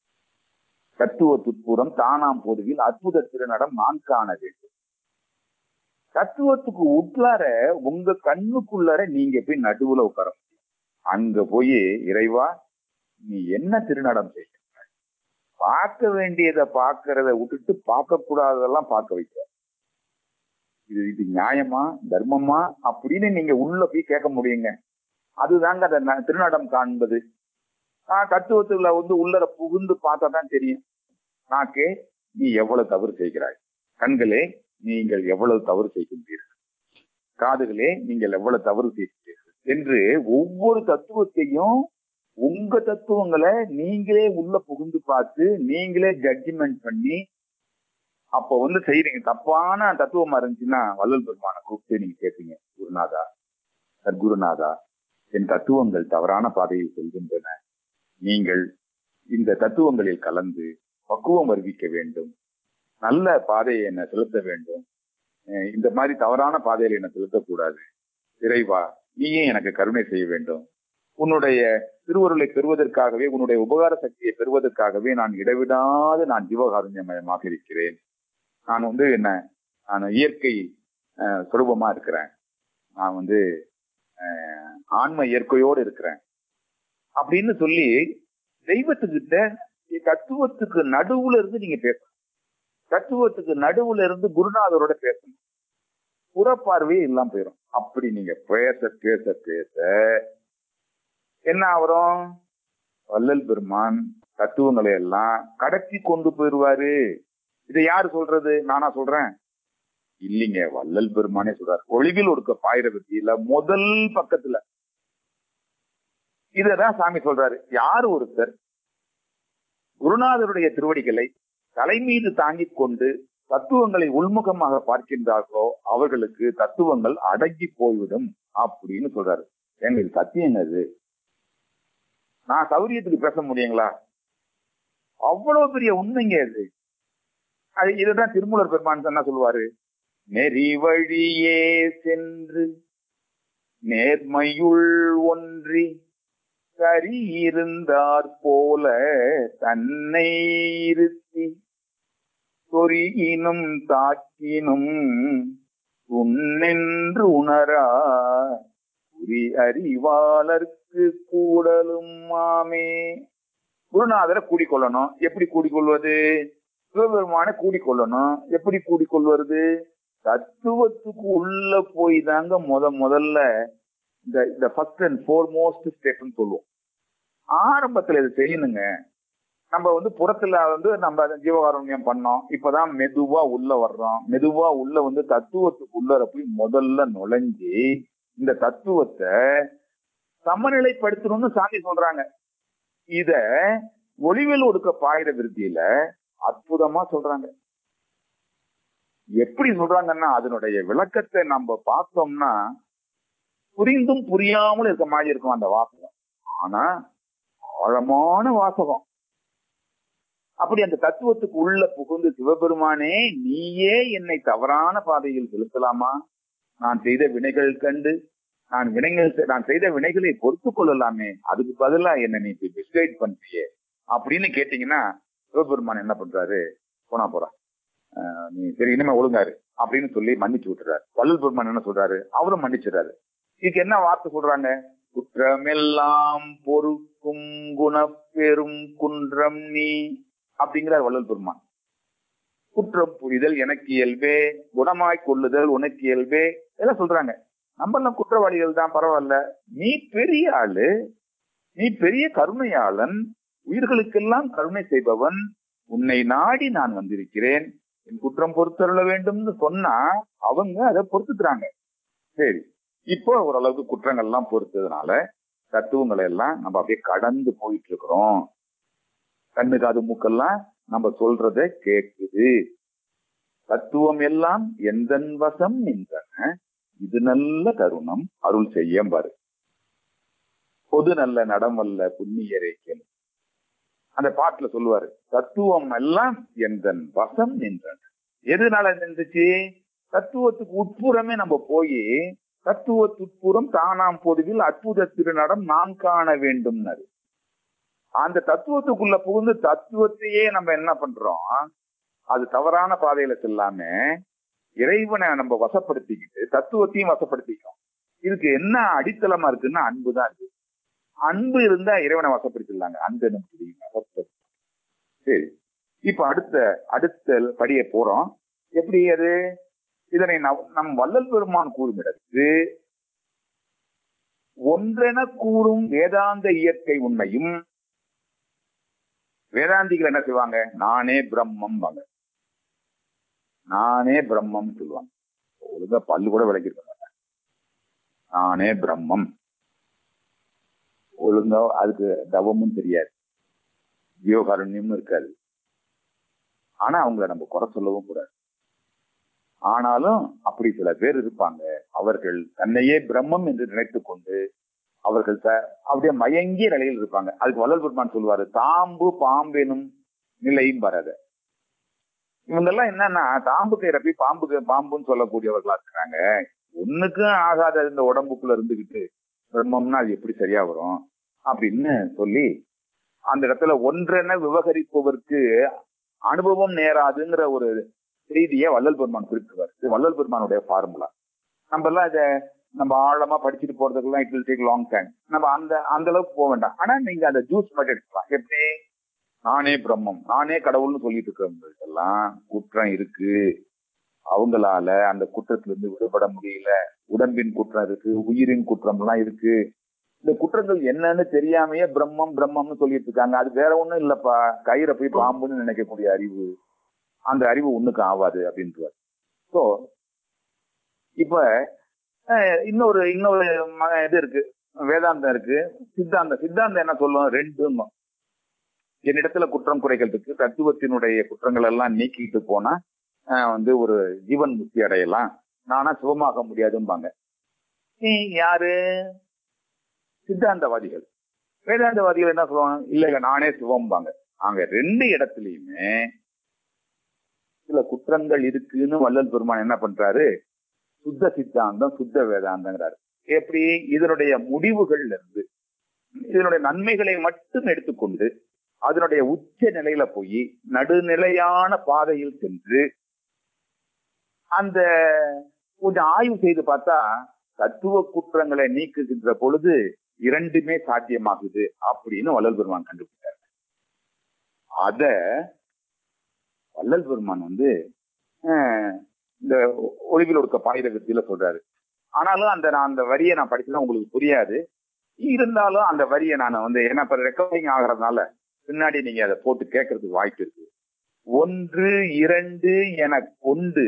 தத்துவ துட்புறம் தானாம் பொதுவில் அற்புத திருநடம் நான் காண வேண்டும் தத்துவத்துக்கு உள்ளார உங்க கண்ணுக்குள்ளார நீங்க போய் நடுவுல உட்கார முடியும். அங்க போய் இறைவா நீ என்ன திருநடம் செய்ய பார்க்க வேண்டியதை பார்க்கறத விட்டுட்டு பார்க்க கூடாததெல்லாம் பார்க்க வைக்க இது இது நியாயமா தர்மமா அப்படின்னு நீங்க உள்ள போய் கேட்க முடியுங்க அதுதாங்க அந்த ந- திருநடம் காண்பது ஆஹ் தத்துவத்துல வந்து உள்ளர புகுந்து பார்த்தா தான் தெரியும் நாக்கே நீ எவ்வளவு தவறு செய்கிறாய் கண்களே நீங்கள் எவ்வளவு தவறு செய்கின்றீர்கள் காதுகளே நீங்கள் எவ்வளவு தவறு செய்கின்றீர்கள் என்று ஒவ்வொரு தத்துவத்தையும் உங்க தத்துவங்களை நீங்களே உள்ள புகுந்து பார்த்து நீங்களே ஜட்ஜ்மெண்ட் பண்ணி அப்ப வந்து செய்றீங்க தப்பான தத்துவமா இருந்துச்சுன்னா வள்ளல் பெருமான கூப்பிட்டு நீங்க கேட்பீங்க குருநாதா சத்குருநாதா என் தத்துவங்கள் தவறான பாதையில் செல்கின்றன நீங்கள் இந்த தத்துவங்களில் கலந்து பக்குவம் வருவிக்க வேண்டும் நல்ல பாதையை என்ன செலுத்த வேண்டும் அஹ் இந்த மாதிரி தவறான பாதையில் என்ன செலுத்தக்கூடாது இறைவா நீயே எனக்கு கருணை செய்ய வேண்டும் உன்னுடைய திருவருளை பெறுவதற்காகவே உன்னுடைய உபகார சக்தியை பெறுவதற்காகவே நான் இடைவிடாது நான் ஜீவகாருண்யமயமாக இருக்கிறேன் நான் வந்து என்ன நான் இயற்கை அஹ், சுரூபமா இருக்கிறேன் நான் வந்து அஹ், ஆன்ம இயற்கையோடு இருக்கிறேன் அப்படின்னு சொல்லி தெய்வத்துக்கிட்ட தத்துவத்துக்கு நடுவுல இருந்து நீங்க பேசணும் தத்துவத்துக்கு நடுவுல இருந்து குருநாதரோட பேசணும் புறப்பார்வையே இல்லாம போயிடும் அப்படி நீங்க பேச பேச பேச என்ன ஆவரும் வள்ளல் பெருமான் தத்துவங்களை எல்லாம் கடத்தி கொண்டு போயிருவாரு இதை யாரு சொல்றது நானா சொல்றேன் இல்லைங்க வள்ளல் பெருமானே சொல்றாரு ஒளிவில் ஒடுக்க பாயிர வித்தியில முதல் பக்கத்துல இததான் சாமி சொல்றாரு யார் ஒருத்தர் குருநாதருடைய திருவடிகளை தலை மீது தாங்கிக் கொண்டு தத்துவங்களை உள்முகமாக பார்க்கின்றார்களோ அவர்களுக்கு தத்துவங்கள் அடங்கி போய்விடும் அப்படின்னு சொல்றாரு ஏங்க இது சத்தியங்க இது நான் சௌரியத்துக்கு பேச முடியுங்களா அவ்வளவு பெரிய உண்மைங்க இது அது இதுதான் திருமூலர் பெருமான் என்ன சொல்லுவாரு நெறி வழியே சென்று நேர்மையுள் ஒன்றி சரி இருந்தார் போல தன்னை இருத்தி சொரியினும் தாக்கினும் உன்னென்று உணரா குறி அறிவாளர்க்கு கூடலும் மாமே குருநாதரை கூடிக்கொள்ளணும் எப்படி கூடிக்கொள்வது சிவபெருமானை கூடிக்கொள்ளணும் எப்படி கூடிக்கொள்வது தத்துவத்துக்கு உள்ள போய் தாங்க முத முதல்ல இந்த இந்த ஃபர்ஸ்ட் அண்ட் ஃபோர்மோஸ்ட் ஸ்டெப்னு சொல்லுவோம் ஆரம்பத்துல இது செய்யணுங்க நம்ம வந்து புறத்துல வந்து நம்ம அதை ஜீவகாருண்யம் பண்ணோம் இப்பதான் மெதுவா உள்ள வர்றோம் மெதுவா உள்ள வந்து தத்துவத்துக்கு உள்ளர போய் முதல்ல நுழைஞ்சு இந்த தத்துவத்தை சமநிலைப்படுத்தணும்னு சாமி சொல்றாங்க இத ஒளிவில் ஒடுக்க பாயிர விருத்தியில அற்புதமா சொல்றாங்க எப்படி சொல்றாங்கன்னா அதனுடைய விளக்கத்தை நம்ம பார்த்தோம்னா புரிந்தும் புரியாமல் இருக்க மாதிரி இருக்கும் அந்த வாசகம் ஆனா ஆழமான வாசகம் அப்படி அந்த தத்துவத்துக்கு உள்ள புகுந்து சிவபெருமானே நீயே என்னை தவறான பாதையில் செலுத்தலாமா நான் செய்த வினைகள் கண்டு நான் வினைகள் செ- நான் செய்த வினைகளை பொறுத்து கொள்ளலாமே அதுக்கு பதிலா என்ன நீ மிஸ்கைட் பண்றியே அப்படின்னு கேட்டீங்கன்னா சிவபெருமான் என்ன பண்றாரு போனா போறா ஆஹ் நீ சரி இனிமே ஒழுங்காரு அப்படின்னு சொல்லி மன்னிச்சு விட்டுறாரு வள்ளல் பெருமான் என்ன சொல்றாரு அவரும் மன்னிச்சிடுறாரு இதுக்கு என்ன வார்த்தை சொல்றாங்க குற்றமெல்லாம் பொறுக்கும் குணப்பெரும் குன்றம் நீ அப்படிங்கிறார் வள்ளல் பெருமான் குற்றம் புரிதல் எனக்கு இயல்பே குணமாய் கொள்ளுதல் உனக்கு இயல்பே எல்லாம் சொல்றாங்க நம்ம எல்லாம் குற்றவாளிகள் தான் பரவாயில்ல நீ பெரிய ஆளு நீ பெரிய கருணையாளன் உயிர்களுக்கெல்லாம் கருணை செய்பவன் உன்னை நாடி நான் வந்திருக்கிறேன் என் குற்றம் பொறுத்தருள வேண்டும்னு சொன்னா அவங்க அதை பொறுத்துக்கிறாங்க சரி இப்போ ஓரளவுக்கு குற்றங்கள் எல்லாம் பொறுத்ததுனால தத்துவங்களை எல்லாம் நம்ம அப்படியே கடந்து போயிட்டு இருக்கிறோம் கண்ணு காது மூக்கெல்லாம் நம்ம சொல்றத கேக்குது தத்துவம் எல்லாம் எந்தன் வசம் நின்றன இது நல்ல தருணம் அருள் செய்ய பாரு பொது நல்ல நடமல்ல புண்ணியரே கேளு அந்த பாட்டுல சொல்லுவாரு தத்துவம் எல்லாம் எந்தன் வசம் நின்றன எதுனால நின்றுச்சு தத்துவத்துக்கு உட்புறமே நம்ம போய் தத்துவத்துட்புறம் தானாம் பொதுவில் அற்புத திருநடம் நாம் காண வேண்டும்னாரு அந்த தத்துவத்துக்குள்ள புகுந்து தத்துவத்தையே நம்ம என்ன பண்றோம் அது தவறான பாதையில செல்லாம இறைவனை நம்ம வசப்படுத்திக்கிட்டு தத்துவத்தையும் வசப்படுத்திக்கிறோம் இதுக்கு என்ன அடித்தளமா இருக்குன்னா அன்பு தான் இருக்கு அன்பு இருந்தா இறைவனை வசப்படுத்திடலாங்க அன்பு எனக்கு தெரியும் வசப்படுத்தி சரி இப்ப அடுத்த அடுத்த படிய போறோம் எப்படி அது இதனை நம் நம் வள்ளல் பெருமான் கூறும் இடத்து ஒன்றென கூறும் வேதாந்த இயற்கை உண்மையும் வேதாந்திகள் என்ன செய்வாங்க நானே பிரம்மம் வாங்க நானே பிரம்மம் சொல்லுவாங்க ஒழுங்கா பல்லு கூட விளக்கிருக்க மாட்டாங்க நானே பிரம்மம் ஒழுங்கா அதுக்கு தவமும் தெரியாது ஜீவகாருண்யமும் இருக்காது ஆனா அவங்கள நம்ம குறை சொல்லவும் கூடாது ஆனாலும் அப்படி சில பேர் இருப்பாங்க அவர்கள் தன்னையே பிரம்மம் என்று நினைத்துக் கொண்டு அவர்கள் த- அப்படியே மயங்கிய நிலையில் இருப்பாங்க அதுக்கு வள்ளல் பெருமான் சொல்லுவாரு தாம்பு பாம்பெனும் நிலையும் வராத இவங்கெல்லாம் என்னன்னா தாம்புக்கு இறப்பி பாம்புக்கு பாம்புன்னு சொல்லக்கூடியவர்களா இருக்கிறாங்க ஒண்ணுக்கும் ஆகாத இந்த உடம்புக்குள்ள இருந்துகிட்டு பிரம்மம்னா அது எப்படி சரியா வரும் அப்படின்னு சொல்லி அந்த இடத்துல ஒன்றென விவகரிப்பவருக்கு அனுபவம் நேராதுங்கிற ஒரு செய்தியை வள்ளல் பெருமான் குறிப்பிடுவார் இது வள்ளல் பெருமானுடைய ஃபார்முலா நம்ம எல்லாம் இதை நம்ம ஆழமா படிச்சுட்டு போறதுக்கெல்லாம் it will take long time நம்ம அந்த அந்த அளவுக்கு போக வேண்டாம் ஆனா நீங்க அந்த ஜூஸ் மட்டும் எடுக்கலாம் எப்படி நானே பிரம்மம் நானே கடவுள்னு சொல்லிட்டு இருக்கிறவங்களுக்கெல்லாம் குற்றம் இருக்கு அவங்களால அந்த குற்றத்துல இருந்து விடுபட முடியல உடம்பின் குற்றம் இருக்கு உயிரின் குற்றம் எல்லாம் இருக்கு இந்த குற்றங்கள் என்னன்னு தெரியாமையே பிரம்மம் பிரம்மம்னு சொல்லிட்டு இருக்காங்க அது வேற ஒண்ணும் இல்லப்பா கயிறை போய் பாம்புன்னு நினைக்கக்கூடிய அறிவு அந்த அறிவு ஒண்ணுக்கு ஆகாது அப்படின்றார் ஸோ இப்ப அஹ், இன்னொரு இன்னொரு ம- இது இருக்கு வேதாந்தம் இருக்கு சித்தாந்தம் சித்தாந்தம் என்ன சொல்லும் ரெண்டும் என்னிடத்துல குற்றம் குறைகள் இருக்கு தத்துவத்தினுடைய குற்றங்கள் எல்லாம் நீக்கிட்டு போனா அஹ், வந்து ஒரு ஜீவன் முக்தி அடையலாம் நானா சுகமாக முடியாதும்பாங்க நீ யாரு சித்தாந்தவாதிகள் வேதாந்தவாதிகள் என்ன சொல்லுவாங்க இல்ல இல்ல நானே சிவம்பாங்க அங்க ரெண்டு இடத்துலயுமே சில குற்றங்கள் இருக்குன்னு வள்ளல் பெருமான் என்ன பண்றாரு சுத்த சித்தாந்தம் சுத்த வேதாந்தங்கிறாரு எப்படி இதனுடைய முடிவுகள்ல இருந்து இதனுடைய நன்மைகளை மட்டும் எடுத்துக்கொண்டு அதனுடைய உச்ச நிலையில போய் நடுநிலையான பாதையில் சென்று அந்த கொஞ்சம் ஆய்வு செய்து பார்த்தா தத்துவ குற்றங்களை நீக்குகின்ற பொழுது இரண்டுமே சாத்தியமாகுது அப்படின்னு வள்ளல் பெருமான் கண்டுபிடிச்சார் அத வள்ளல் பெருமான் வந்து அஹ், இந்த ஒளிவில் ஒடுக்க பாயிர வித்தியில சொல்றாரு ஆனாலும் அந்த நான் அந்த வரியை நான் படிச்சதா உங்களுக்கு புரியாது இருந்தாலும் அந்த வரியை நான் வந்து ஏன்னா இப்ப ரெக்கார்டிங் ஆகிறதுனால பின்னாடி நீங்க அதை போட்டு கேட்கறதுக்கு வாய்ப்பு இருக்கு ஒன்று இரண்டு என கொண்டு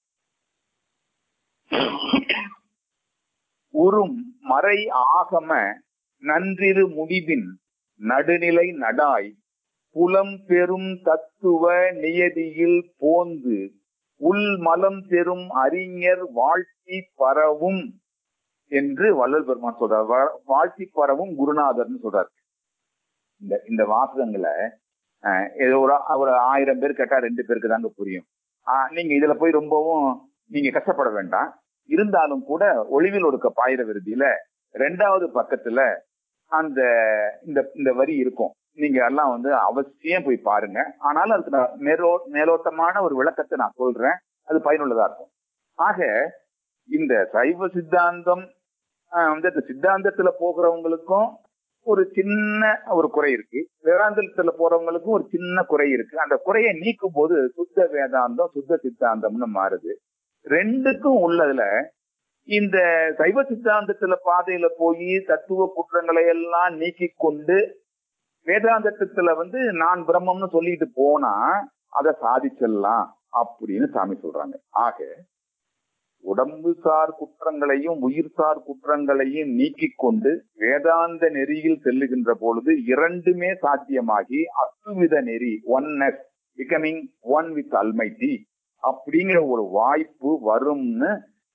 உறும் மறை ஆகம நன்றிரு முடிவின் நடுநிலை நடாய் புலம் பெரும் தத்துவ நியதியில் போந்து உள் மலம் பெறும் அறிஞர் வாழ்த்தி பரவும் என்று வள்ளல் பெருமான் சொல்றார் வா- வாழ்த்தி பரவும் குருநாதர்னு சொல்றார் இந்த இந்த வாசகங்களை அஹ், ஏதோ ஒரு ஒரு ஆயிரம் பேர் கேட்டா ரெண்டு பேருக்கு தாங்க புரியும் ஆஹ், நீங்க இதுல போய் ரொம்பவும் நீங்க கஷ்டப்பட வேண்டாம் இருந்தாலும் கூட ஒளிவில் ஒடுக்க பாயிர விருதியில ரெண்டாவது பக்கத்துல அந்த இந்த இந்த வரி இருக்கும் நீங்க எல்லாம் வந்து அவசியம் போய் பாருங்க ஆனாலும் அதுக்கு நான் மேலோ மேலோட்டமான ஒரு விளக்கத்தை நான் சொல்றேன் அது பயனுள்ளதா இருக்கும் ஆக இந்த சைவ சித்தாந்தம் ஆஹ், வந்து இந்த சித்தாந்தத்துல போகிறவங்களுக்கும் ஒரு சின்ன ஒரு குறை இருக்கு வேதாந்தத்துல போறவங்களுக்கும் ஒரு சின்ன குறை இருக்கு அந்த குறையை நீக்கும் போது சுத்த வேதாந்தம் சுத்த சித்தாந்தம்னு மாறுது ரெண்டுக்கும் உள்ளதுல இந்த சைவ சித்தாந்தத்துல பாதையில போய் தத்துவ குற்றங்களை எல்லாம் நீக்கி கொண்டு வேதாந்தத்துல வந்து நான் பிரம்மம்னு சொல்லிட்டு போனா அதை சாதிச்சிடலாம் அப்படின்னு சாமி சொல்றாங்க ஆக உடம்பு சார் குற்றங்களையும் உயிர் சார் குற்றங்களையும் நீக்கிக் கொண்டு வேதாந்த நெறியில் செல்லுகின்ற பொழுது இரண்டுமே சாத்தியமாகி அத்துவித நெறி oneness becoming one with almighty அப்படிங்கிற ஒரு வாய்ப்பு வரும்னு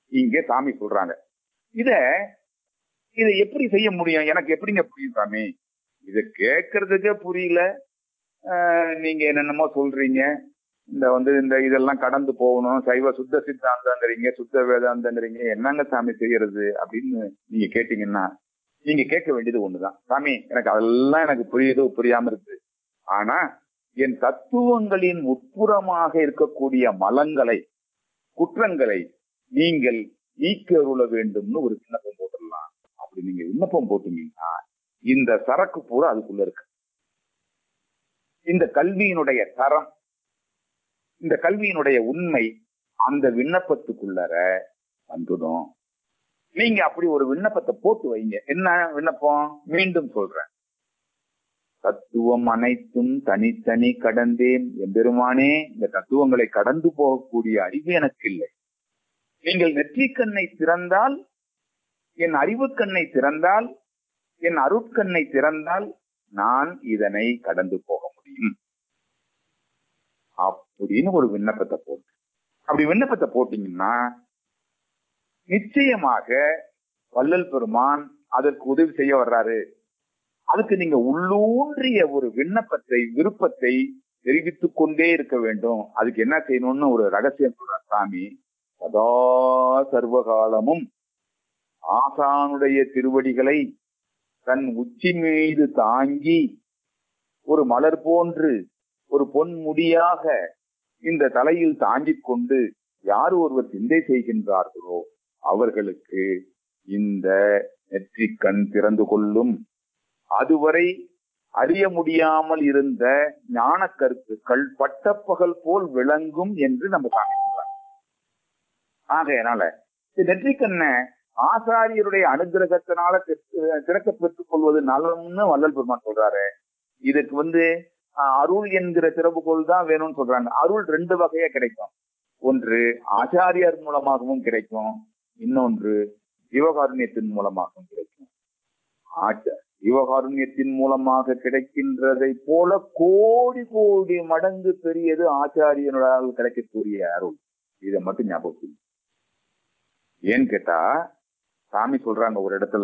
இங்கே சாமி சொல்றாங்க இத இதை எப்படி செய்ய முடியும் எனக்கு எப்படிங்க புரியும் சாமி இத கேட்கறதுக்கே புரியல ஆஹ் நீங்க என்னென்னமோ சொல்றீங்க இந்த வந்து இந்த இதெல்லாம் கடந்து போகணும் சைவ சுத்த சித்தாந்தங்கிறீங்க சுத்த வேதாந்தங்கிறீங்க என்னங்க சாமி செய்யறது அப்படின்னு நீங்க கேட்டீங்கன்னா நீங்க கேட்க வேண்டியது ஒண்ணுதான் சாமி எனக்கு அதெல்லாம் எனக்கு புரியுது புரியாம இருக்கு ஆனா என் தத்துவங்களின் உட்புறமாக இருக்கக்கூடிய மலங்களை குற்றங்களை நீங்கள் நீக்கி அருள வேண்டும்னு ஒரு விண்ணப்பம் போட்டுடலாம் அப்படி நீங்க விண்ணப்பம் போட்டீங்கன்னா இந்த சரக்கு பூரா அதுக்குள்ள இருக்கு இந்த கல்வியினுடைய தரம் இந்த கல்வியினுடைய உண்மை அந்த விண்ணப்பத்துக்குள்ளர வந்துடும் நீங்க அப்படி ஒரு விண்ணப்பத்தை போட்டு வைங்க என்ன விண்ணப்பம் மீண்டும் சொல்றேன் தத்துவம் அனைத்தும் தனித்தனி கடந்தேன் எம்பெருமானே இந்த தத்துவங்களை கடந்து போகக்கூடிய அறிவு எனக்கு இல்லை நீங்கள் நெற்றிக்கண்ணை திறந்தால் என் அறிவுக்கண்ணை திறந்தால் என் அருட்கண்ணை திறந்தால் நான் இதனை கடந்து போக முடியும் அப்படின்னு ஒரு விண்ணப்பத்தை போட்டு அப்படி விண்ணப்பத்தை போட்டீங்கன்னா நிச்சயமாக வள்ளல் பெருமான் அதற்கு உதவி செய்ய வர்றாரு அதுக்கு நீங்க உள்ளூன்றிய ஒரு விண்ணப்பத்தை விருப்பத்தை தெரிவித்துக் கொண்டே இருக்க வேண்டும் அதுக்கு என்ன செய்யணும்னு ஒரு ரகசியம் சொல்றார் சாமி சதா சர்வகாலமும் ஆசானுடைய திருவடிகளை தன் உச்சி மீது தாங்கி ஒரு மலர் போன்று ஒரு பொன் முடியாக இந்த தலையில் தாங்கிக் கொண்டு யார் ஒருவர் சிந்தை செய்கின்றார்களோ அவர்களுக்கு இந்த நெற்றிக்கண் திறந்து கொள்ளும் அதுவரை அறிய முடியாமல் இருந்த ஞான கருத்துக்கள் பட்டப்பகல் போல் விளங்கும் என்று நம்ம சாமி சொல்றாங்க ஆகையனால இந்த நெற்றிக்கண்ணை ஆசாரியருடைய அனுகிரகத்தினால திறக்க பெற்றுக் கொள்வது நலம்னு வள்ளல் பெருமான் சொல்றாரு இதுக்கு வந்து அருள் என்கிற திறவுகோள் தான் வேணும்னு சொல்றாங்க அருள் ரெண்டு வகையா கிடைக்கும் ஒன்று ஆச்சாரியார் மூலமாகவும் கிடைக்கும் இன்னொன்று ஜீவகாருண்யத்தின் மூலமாகவும் கிடைக்கும் ஜீவகாருண்யத்தின் மூலமாக கிடைக்கின்றதை போல கோடி கோடி மடங்கு பெரியது ஆச்சாரியனால் கிடைக்கக்கூடிய அருள் இதை மட்டும் ஞாபகம் ஏன்னு கேட்டா சாமி சொல்றாங்க ஒரு இடத்துல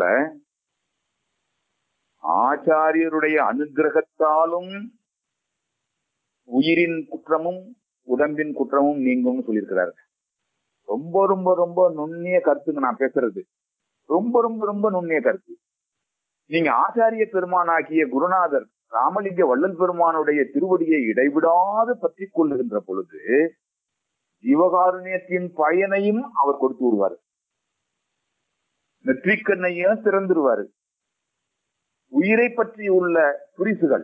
ஆச்சாரியருடைய அனுகிரகத்தாலும் உயிரின் குற்றமும் உடம்பின் குற்றமும் நீங்கும்னு சொல்லியிருக்கிறாரு ரொம்ப ரொம்ப ரொம்ப நுண்ணிய கருத்துங்க நான் பேசுறது ரொம்ப ரொம்ப ரொம்ப நுண்ணிய கருத்து நீங்க ஆச்சாரிய பெருமானாகிய குருநாதர் ராமலிங்க வள்ளல் பெருமானுடைய திருவடியை இடைவிடாது பற்றி கொள்ளுகின்ற பொழுது ஜீவகாருண்யத்தின் பயனையும் அவர் கொடுத்து விடுவார் நெற்றிக்கண்ணையும் திறந்துருவாரு உயிரை பற்றி உள்ள துரிசுகள்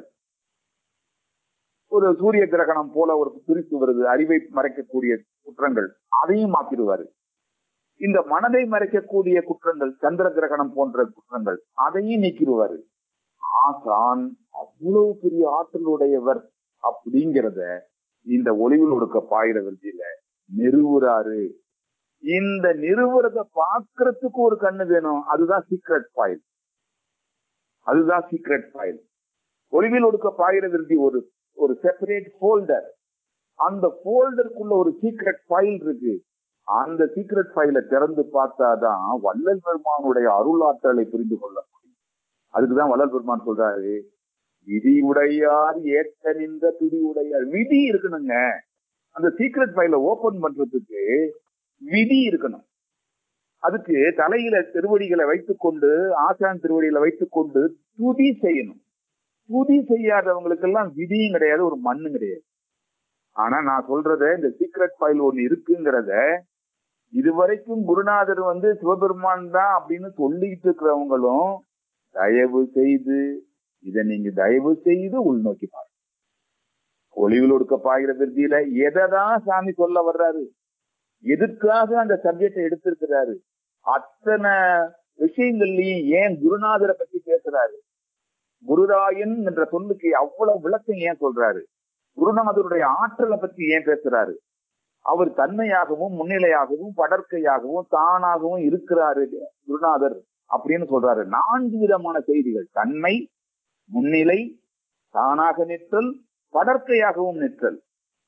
ஒரு சூரிய கிரகணம் போல ஒரு துரிசு வருது அறிவை மறைக்கக்கூடிய குற்றங்கள் அதையும் மாத்திடுவாரு இந்த மனதை மறைக்கக்கூடிய குற்றங்கள் சந்திர கிரகணம் போன்ற குற்றங்கள் அதையும் நீக்கிடுவாரு ஆசான் அவ்வளவு பெரிய ஆற்றலுடையவர் அப்படிங்கிறத இந்த ஒளிவில் ஒடுக்க பாயிர விருதியில நிறுவுறாரு இந்த நிறுவுறத பாக்குறதுக்கு ஒரு கண்ணு வேணும் அதுதான் சீக்ரெட் ஃபைல் அதுதான் சீக்ரெட் ஃபைல் ஒளிவில் ஒடுக்க பாயிர விருதி ஒரு ஒரு செப்பரேட் ஃபோல்டர் அந்த ஃபோல்டருக்குள்ள ஒரு சீக்ரெட் ஃபைல் இருக்கு அந்த சீக்ரெட் ஃபைலை திறந்து பார்த்தாதான் வள்ளல் பெருமானுடைய அருளாற்றலை புரிந்து கொள்ள முடியும் அதுக்குதான் வள்ளல் பெருமான் சொல்றாரு விதி உடையார் ஏற்க நின்ற துதி உடையார் விதி இருக்கணுங்க அந்த சீக்ரெட் ஃபைலை ஓபன் பண்றதுக்கு விதி இருக்கணும் அதுக்கு தலையில திருவடிகளை வைத்துக்கொண்டு ஆசான் திருவடிகளை வைத்துக்கொண்டு துதி செய்யணும் துதி செய்யாதவங்களுக்கு எல்லாம் விதியும் கிடையாது ஒரு மண்ணும் கிடையாது ஆனா நான் சொல்றத இந்த சீக்ரெட் ஃபைல் ஒண்ணு இருக்குங்கிறத இதுவரைக்கும் குருநாதர் வந்து சிவபெருமான் தான் அப்படின்னு சொல்லிட்டு இருக்கிறவங்களும் தயவு செய்து இதை நீங்க தயவு செய்து உள்நோக்கி பாருங்க ஒளிவில் ஒடுக்க பாய்கிற விருதியில எதைதான் சாமி சொல்ல வர்றாரு எதுக்காக அந்த சப்ஜெக்டை எடுத்திருக்கிறாரு அத்தனை விஷயங்கள்லயும் ஏன் குருநாதரை பத்தி பேசுறாரு குருராயன் என்ற சொல்லுக்கு அவ்வளவு விளக்கம் ஏன் சொல்றாரு குருநாதருடைய ஆற்றலை பத்தி ஏன் பேசுறாரு அவர் தன்மையாகவும் முன்னிலையாகவும் படற்கையாகவும் தானாகவும் இருக்கிறாரு குருநாதர் அப்படின்னு சொல்றாரு நான்கு விதமான செய்திகள் தன்மை முன்னிலை தானாக நிற்றல் படற்கையாகவும் நிற்றல்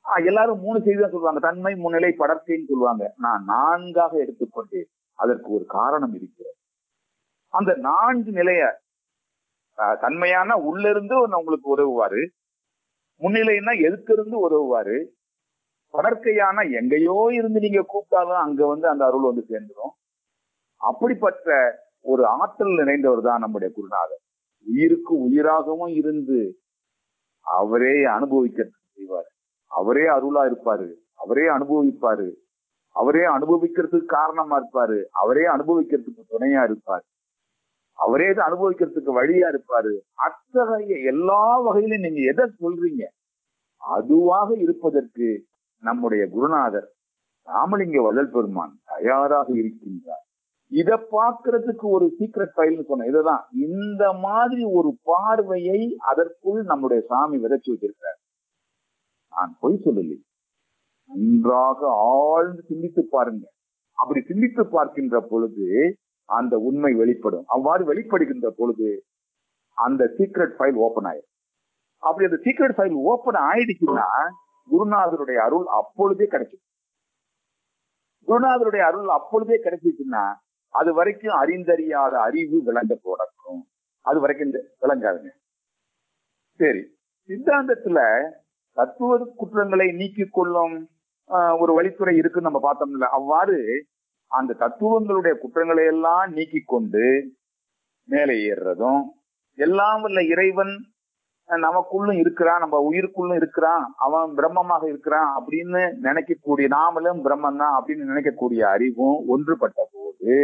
ஆஹ் எல்லாரும் மூணு செய்தி தான் சொல்லுவாங்க தன்மை முன்னிலை படர்க்கைன்னு சொல்லுவாங்க நான் நான்காக எடுத்துக்கொண்டேன் அதற்கு ஒரு காரணம் இருக்கிறது அந்த நான்கு நிலைய ஆஹ் தன்மையான உள்ள இருந்து உங்களுக்கு உதவுவாரு முன்னிலைன்னா எதுக்கு இருந்து உதவுவாரு படற்கையான எங்கேயோ இருந்து நீங்க கூப்பிட்டாலும் அங்க வந்து அந்த அருள் வந்து சேர்ந்துடும் அப்படிப்பட்ட ஒரு ஆற்றல் நிறைந்தவர் தான் நம்முடைய குருநாதர் உயிருக்கு உயிராகவும் இருந்து அவரே அனுபவிக்கிறதுக்கு செய்வார் அவரே அருளா இருப்பாரு அவரே அனுபவிப்பாரு அவரே அனுபவிக்கிறதுக்கு காரணமா இருப்பாரு அவரே அனுபவிக்கிறதுக்கு துணையா இருப்பார் அவரே தான் அனுபவிக்கிறதுக்கு வழியா இருப்பாரு அத்தகைய எல்லா வகையிலும் நீங்க எதை சொல்றீங்க அதுவாக இருப்பதற்கு நம்முடைய குருநாதர் ராமலிங்க வள்ளல் பெருமான் தயாராக இருக்கின்றார் இத பாக்குறதுக்கு ஒரு சீக்ரெட் ஃபைல்னு சொன்ன இதுதான் இந்த மாதிரி ஒரு பார்வையை அதற்குள் நம்முடைய சாமி விதைச்சு வச்சிருக்கிறார் நான் பொய் சொல்லலை நன்றாக ஆழ்ந்து சிந்தித்து பாருங்க அப்படி சிந்தித்து பார்க்கின்ற பொழுது அந்த உண்மை வெளிப்படும் அவ்வாறு வெளிப்படுகின்ற பொழுது அந்த சீக்ரெட் ஃபைல் ஓபன் ஆயிடும் அப்படி அந்த சீக்ரெட் ஃபைல் ஓபன் ஆயிடுச்சுன்னா குருநாதருடைய அருள் அப்பொழுதே கிடைக்கும் குருநாதருடைய அருள் அப்பொழுதே கிடைச்சிச்சுன்னா அது வரைக்கும் அறிந்தறியாத அறிவு விளங்க தொடக்கும் அது வரைக்கும் இந்த விளங்காதுங்க சரி சித்தாந்தத்துல தத்துவ குற்றங்களை நீக்கிக் கொள்ளும் ஆஹ், ஒரு வழித்துறை இருக்குன்னு நம்ம பார்த்தோம்ல அவ்வாறு அந்த தத்துவங்களுடைய குற்றங்களை எல்லாம் நீக்கிக் கொண்டு மேலே ஏறுறதும் எல்லாம் வல்ல இறைவன் நமக்குள்ளும் இருக்கிறான் நம்ம உயிருக்குள்ளும் இருக்கிறான் அவன் பிரம்மமாக இருக்கிறான் அப்படின்னு நினைக்கக்கூடிய நாமளும் பிரம்மன் தான் அப்படின்னு நினைக்கக்கூடிய அறிவும் ஒன்றுபட்ட போது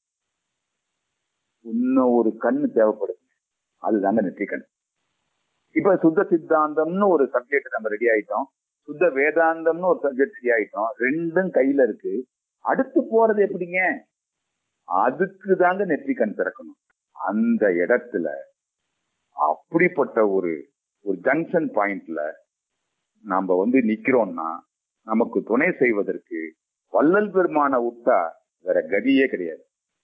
இன்னும் ஒரு கண்ணு தேவைப்படுது அதுதாங்க நெற்றிக்கண் இப்ப சுத்த சித்தாந்தம்னு ஒரு சப்ஜெக்ட் நம்ம ரெடி ஆயிட்டோம் சுத்த வேதாந்தம்னு ஒரு சப்ஜெக்ட் ரெடி ஆயிட்டோம் ரெண்டும் கையில இருக்கு அடுத்து போறது எப்படிங்க அதுக்கு தாங்க நெற்றிக்கண் திறக்கணும் அந்த இடத்துல அப்படிப்பட்ட ஒரு ஒரு ஜங்ஷன் பாயிண்ட்ல நாம வந்து நிக்கிறோம்னா நமக்கு துணை செய்வதற்கு வள்ளல் பெருமான விட்டா வேற கதியே கிடையாது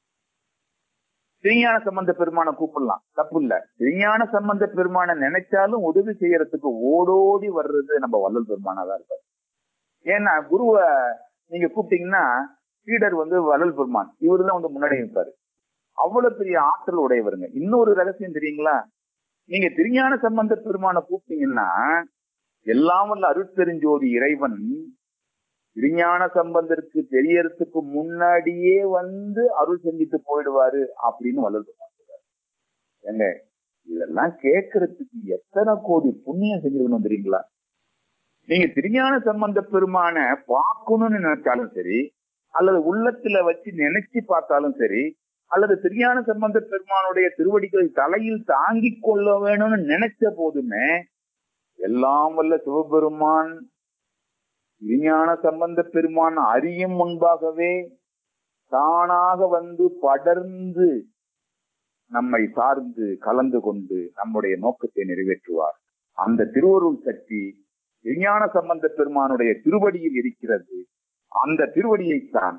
திருஞான சம்பந்த பெருமான கூப்பிடலாம் தப்பு இல்ல திருஞான சம்பந்த பெருமான நினைச்சாலும் உதவி செய்யறதுக்கு ஓடோடி வர்றது நம்ம வள்ளல் பெருமானா தான் இருப்பாரு ஏன்னா குருவை நீங்க கூப்பிட்டீங்கன்னா சீடர் வந்து வள்ளல் பெருமான் இவரு தான் வந்து முன்னாடி இருப்பாரு அவ்வளவு பெரிய ஆற்றல் உடையவருங்க இன்னொரு ரகசியம் தெரியுங்களா நீங்க திருஞான சம்பந்த பெருமான கூப்பிட்டீங்கன்னா எல்லாம் வல்ல அருட்பெருஞ்சோதி இறைவன் திருஞான சம்பந்தருக்கு தெரியறதுக்கு முன்னாடியே வந்து அருள் செஞ்சுட்டு போயிடுவாரு அப்படின்னு வள்ளல் பெருமான் சொல்றாரு ஏங்க இதெல்லாம் கேட்கறதுக்கு எத்தனை கோடி புண்ணியம் செஞ்சிருக்கணும் தெரியுங்களா நீங்க திருஞான சம்பந்த பெருமான பார்க்கணும்னு நினைச்சாலும் சரி அல்லது உள்ளத்துல வச்சு நினைச்சு பார்த்தாலும் சரி அல்லது திருஞான சம்பந்த பெருமானுடைய திருவடிகள் தலையில் தாங்கிக் கொள்ள வேணும்னு நினைச்ச போதுமே எல்லாம் வல்ல சிவபெருமான் விஞ்ஞான சம்பந்த பெருமான் அறியும் முன்பாகவே தானாக வந்து படர்ந்து நம்மை சார்ந்து கலந்து கொண்டு நம்முடைய நோக்கத்தை நிறைவேற்றுவார் அந்த திருவருள் சக்தி விஞ்ஞான சம்பந்த பெருமானுடைய திருவடியில் இருக்கிறது அந்த திருவடியைத்தான்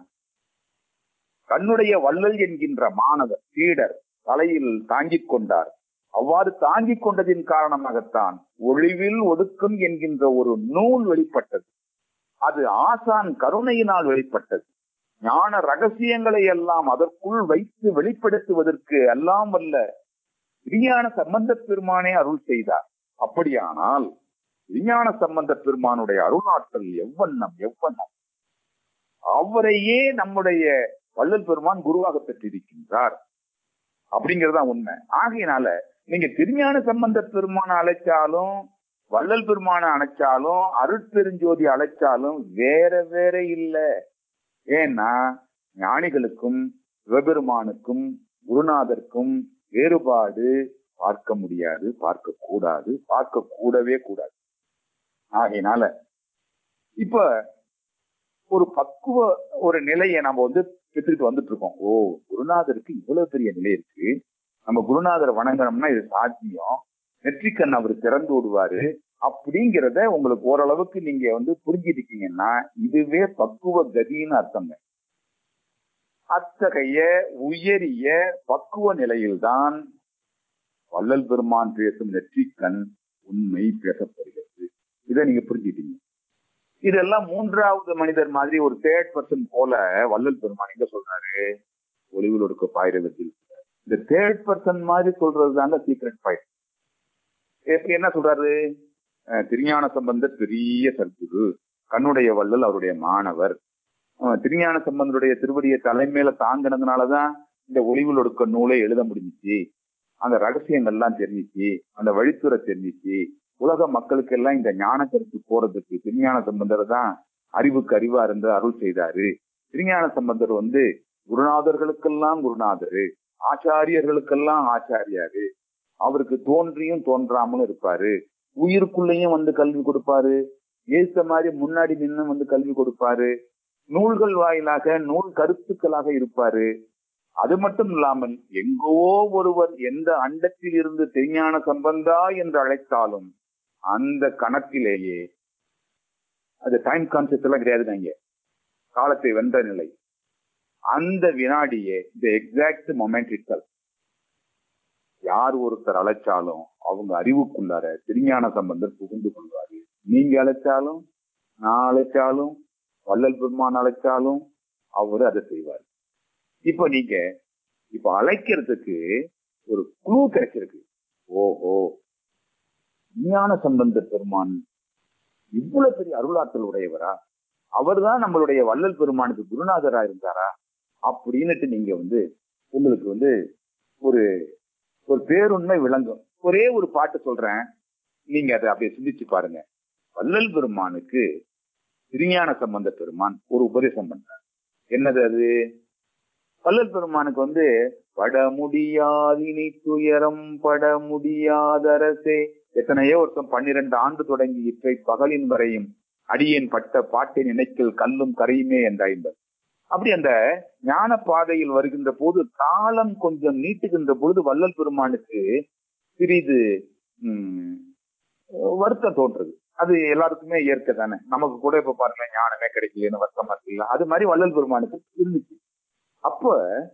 தன்னுடைய வள்ளல் என்கின்ற மாணவர் சீடர் தலையில் தாங்கிக் கொண்டார் அவ்வாறு தாங்கிக் கொண்டதின் காரணமாகத்தான் ஒளிவில் ஒடுக்கம் என்கின்ற ஒரு நூல் வெளிப்பட்டது அது ஆசான் கருணையினால் வெளிப்பட்டது ஞான ரகசியங்களை எல்லாம் அதற்குள் வைத்து வெளிப்படுத்துவதற்கு எல்லாம் வல்ல விஞ்ஞான சம்பந்த பெருமானே அருள் செய்தார் அப்படியானால் விஞ்ஞான சம்பந்த பெருமானுடைய அருளாற்றல் எவ்வண்ணம் எவ்வண்ணம் அவரையே நம்முடைய வள்ளல் பெருமான் குருவாக பெற்றிருக்கின்றார் அப்படிங்கறதா உண்மை ஆகையினால நீங்க திருஞான சம்பந்த பெருமான அழைச்சாலும் வள்ளல் பெருமான அழைச்சாலும் அருட்பெருஞ்சோதி அழைச்சாலும் வேற வேற இல்ல ஏன்னா ஞானிகளுக்கும் சிவபெருமானுக்கும் குருநாதருக்கும் வேறுபாடு பார்க்க முடியாது பார்க்க கூடாது பார்க்க கூடவே கூடாது ஆகையினால இப்ப ஒரு பக்குவ ஒரு நிலையை நம்ம வந்து பெற்றுட்டு வந்துட்டு இருக்கோம் ஓ குருநாதருக்கு இவ்வளவு பெரிய நிலை இருக்கு நம்ம குருநாதரை வணங்கணும்னா இது சாத்தியம் நெற்றிக்கண் அவர் திறந்து விடுவாரு அப்படிங்கிறத உங்களுக்கு ஓரளவுக்கு நீங்க வந்து புரிஞ்சிருக்கீங்கன்னா இதுவே பக்குவ கதின்னு அர்த்தங்க அத்தகைய உயரிய பக்குவ நிலையில்தான் வள்ளல் பெருமான் பேசும் நெற்றிக்கண் உண்மை பேசப்படுகிறது இதை நீங்க புரிஞ்சுட்டீங்க இதெல்லாம் மூன்றாவது மனிதர் மாதிரி ஒரு தேர்ட் பர்சன் போல வள்ளல் பெருமான் எங்க சொல்றாரு ஒளிவில் ஒடுக்க பாயிரவத்தில் இந்த தேர்ட் பர்சன் மாதிரி சொல்றது தாங்க சீக்ரெட் பாயிண்ட் எப்படி என்ன சொல்றாரு அஹ் திருஞான சம்பந்தர் பெரிய சத்குரு கண்ணுடைய வள்ளல் அவருடைய மாணவர் அஹ் திருஞான சம்பந்தருடைய திருவடியை தலைமையில தாங்கினதுனாலதான் இந்த ஒளிவில் ஒடுக்க நூலை எழுத முடிஞ்சிச்சு அந்த ரகசியங்கள்லாம் தெரிஞ்சிச்சு அந்த வழித்துறை தெரிஞ்சிச்சு உலக மக்களுக்கு எல்லாம் இந்த ஞான கருத்து போறதுக்கு திருஞான சம்பந்தர் தான் அறிவுக்கு அறிவா இருந்து அருள் செய்தாரு திருஞான சம்பந்தர் வந்து குருநாதர்களுக்கெல்லாம் குருநாதரு ஆச்சாரியர்களுக்கெல்லாம் ஆச்சாரியாரு அவருக்கு தோன்றியும் தோன்றாமலும் இருப்பாரு உயிருக்குள்ளேயும் வந்து கல்வி கொடுப்பாரு ஏத்த மாதிரி முன்னாடி நின்று வந்து கல்வி கொடுப்பாரு நூல்கள் வாயிலாக நூல் கருத்துக்களாக இருப்பாரு அது மட்டும் இல்லாமல் எங்கோ ஒருவர் எந்த அண்டத்தில் இருந்து திருஞான சம்பந்தா என்று அழைத்தாலும் அந்த கணக்கிலேயே அது டைம் கான்செப்ட் எல்லாம் கிடையாதுங்க இங்க காலத்தை வென்ற நிலை அந்த வினாடியே இந்த எக்ஸாக்ட் மொமெண்ட் இட்டல் யார் ஒருத்தர் அழைச்சாலும் அவங்க அறிவுக்குள்ளார திருஞான சம்பந்தர் புகுந்து கொள்வாரு நீங்க அழைச்சாலும் நான் அழைச்சாலும் வள்ளல் பெருமான் அழைச்சாலும் அவரு அதை செய்வார் இப்ப நீங்க இப்ப அழைக்கிறதுக்கு ஒரு குழு கிடைச்சிருக்கு ஓஹோ விஞ்ஞான சம்பந்த பெருமான் இவ்வளவு பெரிய அருளாற்றல் உடையவரா அவர்தான் நம்மளுடைய வள்ளல் பெருமானுக்கு குருநாதரா இருந்தாரா அப்படின்னுட்டு நீங்க வந்து உங்களுக்கு வந்து ஒரு ஒரு பேருண்மை விளங்கும் ஒரே ஒரு பாட்டு சொல்றேன் நீங்க அதை அப்படியே சிந்திச்சு பாருங்க வள்ளல் பெருமானுக்கு திருஞான சம்பந்த பெருமான் ஒரு உபதேசம் பண்றார் என்னது அது வள்ளல் பெருமானுக்கு வந்து பட முடியாதினி துயரம் பட முடியாதரசே எத்தனையோ ஒருத்தன் பன்னிரண்டு ஆண்டு தொடங்கி இற்றை பகலின் வரையும் அடியேன் பட்ட பாட்டின் நினைக்கல் கல்லும் கரையுமே என்றாய்ந்தர் அப்படி அந்த ஞான பாதையில் வருகின்ற போது காலம் கொஞ்சம் நீட்டுகின்ற பொழுது வள்ளல் பெருமானுக்கு சிறிது உம் வருத்தம் தோன்றுது அது எல்லாருக்குமே இயற்கை தானே நமக்கு கூட இப்ப பாருங்க ஞானமே கிடைக்கலன்னு வருத்தமா இருக்குல்ல அது மாதிரி வள்ளல் பெருமானுக்கு இருந்துச்சு அப்ப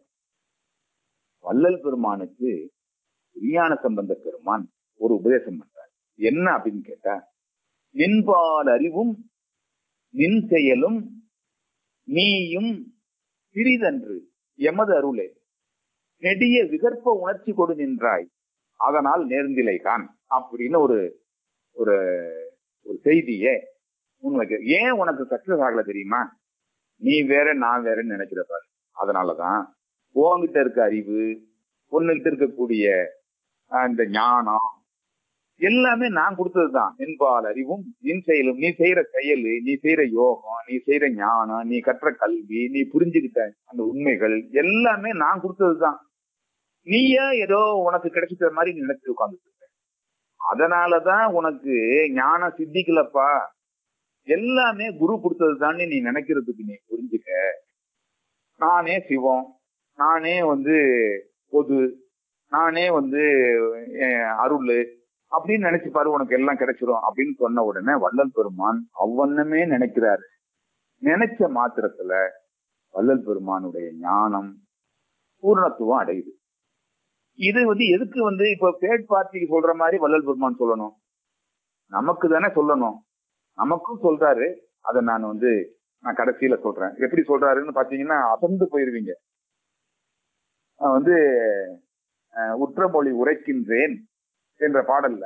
வள்ளல் பெருமானுக்கு விஞ்ஞான சம்பந்த பெருமான் ஒரு உபதேசம் பண்றார் என்ன அப்படின்னு கேட்டா நின்பால் அறிவும் நின் செயலும் நீயும் சிறிதன்று எமது அருளே நெடிய விகற்ப உணர்ச்சி கொடு நின்றாய் அதனால் நேர்ந்திலை தான் அப்படின்னு ஒரு ஒரு ஒரு செய்தியே முன்வைக்க ஏன் உனக்கு சக்சஸ் ஆகல தெரியுமா நீ வேற நான் வேறன்னு நினைக்கிற பாரு அதனாலதான் உன்கிட்ட இருக்க அறிவு உன்கிட்ட இருக்கக்கூடிய அந்த ஞானம் எல்லாமே நான் கொடுத்ததுதான் என்பால் அறிவும் நின் செயலும் நீ செய்யற செயல் நீ செய்யற யோகம் நீ செய்யற ஞானம் நீ கற்ற கல்வி நீ புரிஞ்சுக்கிட்ட அந்த உண்மைகள் எல்லாமே நான் கொடுத்ததுதான் நீயே ஏதோ உனக்கு கிடைச்சிட்ட மாதிரி நீ நினைச்சு உட்காந்துட்டு இருக்க அதனாலதான் உனக்கு ஞானம் சித்திக்கலப்பா எல்லாமே குரு கொடுத்ததுதான் நீ நினைக்கிறதுக்கு நீ புரிஞ்சுக்க நானே சிவம் நானே வந்து பொது நானே வந்து அருள் அப்படின்னு நினைச்சு பாரு உனக்கு எல்லாம் கிடைச்சிரும் அப்படின்னு சொன்ன உடனே வள்ளல் பெருமான் அவ்வண்ணமே நினைக்கிறாரு நினைச்ச மாத்திரத்துல வள்ளல் பெருமானுடைய ஞானம் பூர்ணத்துவம் அடையுது இது வந்து எதுக்கு வந்து இப்ப தேர்ட் பார்ட்டிக்கு சொல்ற மாதிரி வள்ளல் பெருமான் சொல்லணும் நமக்கு தானே சொல்லணும் நமக்கும் சொல்றாரு அதை நான் வந்து நான் கடைசியில சொல்றேன் எப்படி சொல்றாருன்னு பாத்தீங்கன்னா அசந்து போயிருவீங்க வந்து உற்றமொழி உரைக்கின்றேன் என்ற பாடல்ல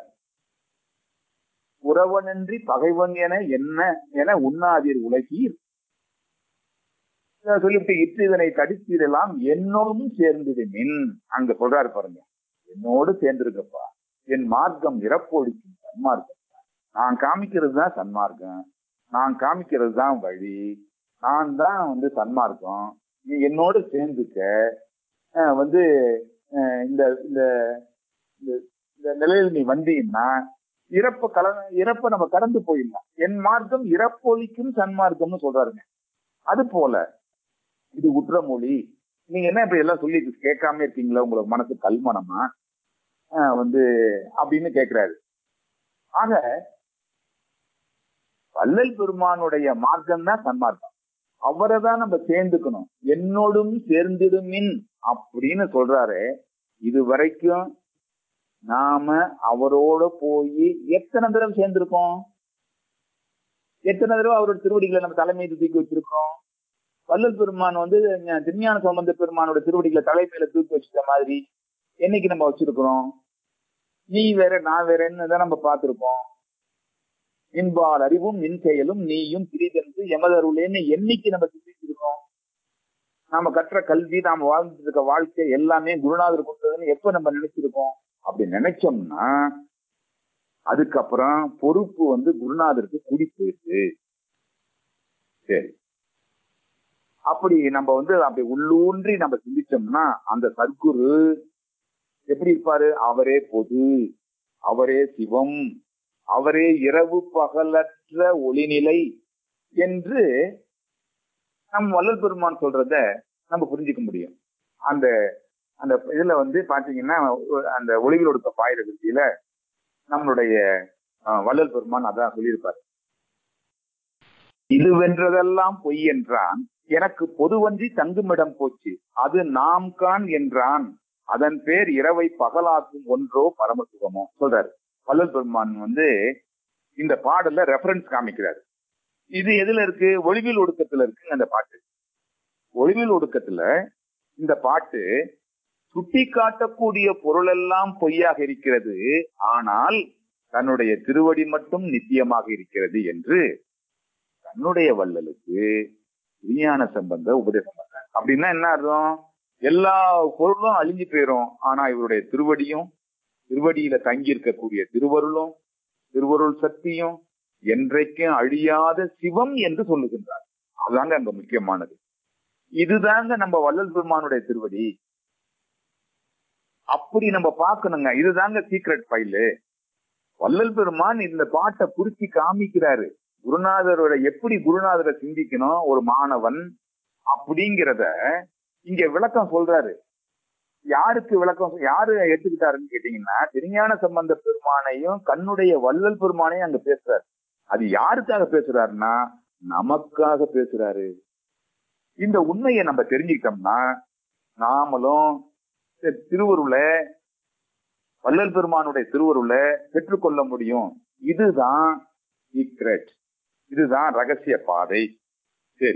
உறவனின்றி பகைவன் என என்ன என உண்ணாதீர் உலகீர் சொல்லிவிட்டு இட்டு இதனை தடித்தீரெல்லாம் என்னோடும் சேர்ந்தது மின் அங்க சொல்றாரு பாருங்க என்னோடு சேர்ந்திருக்கப்பா என் மார்க்கம் இறப்பொழிக்கும் சன்மார்க்கம் நான் காமிக்கிறது தான் சன்மார்க்கம் நான் காமிக்கிறது தான் வழி நான் தான் வந்து சன்மார்க்கம் நீ என்னோடு சேர்ந்துக்க வந்து இந்த இந்த இந்த நிலையில் நீ வந்தீங்கன்னா இறப்ப கல இறப்ப நம்ம கடந்து போயிடலாம் என் மார்க்கம் இறப்பொழிக்கும் சன்மார்க்கம்னு சொல்றாருங்க அது போல இது உற்றமொழி நீங்க என்ன இப்ப எல்லாம் சொல்லி கேட்காம இருக்கீங்களா உங்களுக்கு மனசு கல்மனமா வந்து அப்படின்னு கேக்குறாரு ஆக வள்ளல் பெருமானுடைய மார்க்கம் தான் சன்மார்க்கம் அவரை தான் நம்ம சேர்ந்துக்கணும் என்னோடும் சேர்ந்திடுமின் அப்படின்னு சொல்றாரு இது வரைக்கும் நாம அவரோட போய் எத்தனை தடவை சேர்ந்திருக்கோம் எத்தனை தடவை அவரோட திருவடிகளை நம்ம தலைமையில தூக்கி வச்சிருக்கோம் வள்ளல் பெருமான் வந்து ஞ- திருஞான சம்பந்த பெருமானோட திருவடிகளை தலைமையில தூக்கி வச்சிருக்க மாதிரி என்னைக்கு நம்ம வச்சிருக்கிறோம் நீ வேற நான் வேறன்னு தான் நம்ம பார்த்திருக்கோம் இன்பால் அறிவும் மின் செயலும் நீயும் பிரிதென்று எமதருளேன்னு என்னைக்கு நம்ம சிந்திச்சிருக்கோம் நாம கற்ற கல்வி நாம வாழ்ந்துட்டு இருக்க வாழ்க்கை எல்லாமே குருநாதர் கொடுத்ததுன்னு எப்ப நம்ம நினைச்சிருக்கோம் அப்படி நினைச்சோம்னா அதுக்கப்புறம் பொறுப்பு வந்து குருநாதருக்கு கூடி போயிடுது சரி அப்படி நம்ம வந்து அப்படி உள்ளூன்றி நம்ம சிந்திச்சோம்னா அந்த சத்குரு எப்படி இருப்பாரு அவரே பொது அவரே சிவம் அவரே இரவு பகலற்ற ஒளிநிலை என்று நம் வள்ளல் பெருமான் சொல்றத நம்ம புரிஞ்சுக்க முடியும் அந்த அந்த இதுல வந்து பாத்தீங்கன்னா ஒ- அந்த ஒளிவில் ஒடுக்க பாயிர விருத்தியில நம்மளுடைய அஹ், வள்ளல் பெருமான் அதான் சொல்லியிருப்பார் இது வென்றதெல்லாம் பொய் என்றான் எனக்கு பொதுவன்றி தங்குமிடம் போச்சு அது நாம் கான் என்றான் அதன் பேர் இரவை பகலாக்கும் ஒன்றோ பரமசுகமோ சொல்றாரு வள்ளல் பெருமான் வந்து இந்த பாடல்ல ரெஃபரன்ஸ் காமிக்கிறாரு இது எதுல இருக்கு ஒளிவில் ஒடுக்கத்துல இருக்குங்க அந்த பாட்டு ஒளிவில் ஒடுக்கத்துல இந்த பாட்டு சுட்டி காட்டக்கூடிய பொருளெல்லாம் பொய்யாக இருக்கிறது ஆனால் தன்னுடைய திருவடி மட்டும் நித்தியமாக இருக்கிறது என்று தன்னுடைய வள்ளலுக்கு விஞ்ஞான சம்பந்த உபதேசம் பண்றாங்க அப்படின்னா என்ன அர்த்தம் எல்லா பொருளும் அழிஞ்சு போயிரும் ஆனா இவருடைய திருவடியும் திருவடியில தங்கி இருக்கக்கூடிய திருவருளும் திருவருள் சக்தியும் என்றைக்கும் அழியாத சிவம் என்று சொல்லுகின்றார் அதுதாங்க அங்க முக்கியமானது இதுதாங்க நம்ம வள்ளல் பெருமானுடைய திருவடி அப்படி நம்ம பார்க்கணுங்க இதுதாங்க சீக்ரெட் ஃபைலு வள்ளல் பெருமான் இந்த பாட்டை குறிச்சி காமிக்கிறாரு குருநாதரோட எப்படி குருநாதரை சிந்திக்கணும் ஒரு மாணவன் அப்படிங்கிறத இங்க விளக்கம் சொல்றாரு யாருக்கு விளக்கம் யாரு எடுத்துக்கிட்டாருன்னு கேட்டீங்கன்னா திருஞான சம்பந்த பெருமானையும் கண்ணுடைய வள்ளல் பெருமானையும் அங்க பேசுறாரு அது யாருக்காக பேசுறாருன்னா நமக்காக பேசுறாரு இந்த உண்மையை நம்ம தெரிஞ்சுக்கிட்டோம்னா நாமளும் இந்த திருவருளை வள்ளல் பெருமானுடைய திருவருளை பெற்றுக்கொள்ள முடியும் இதுதான் சீக்ரெட் இதுதான் ரகசிய பாதை சரி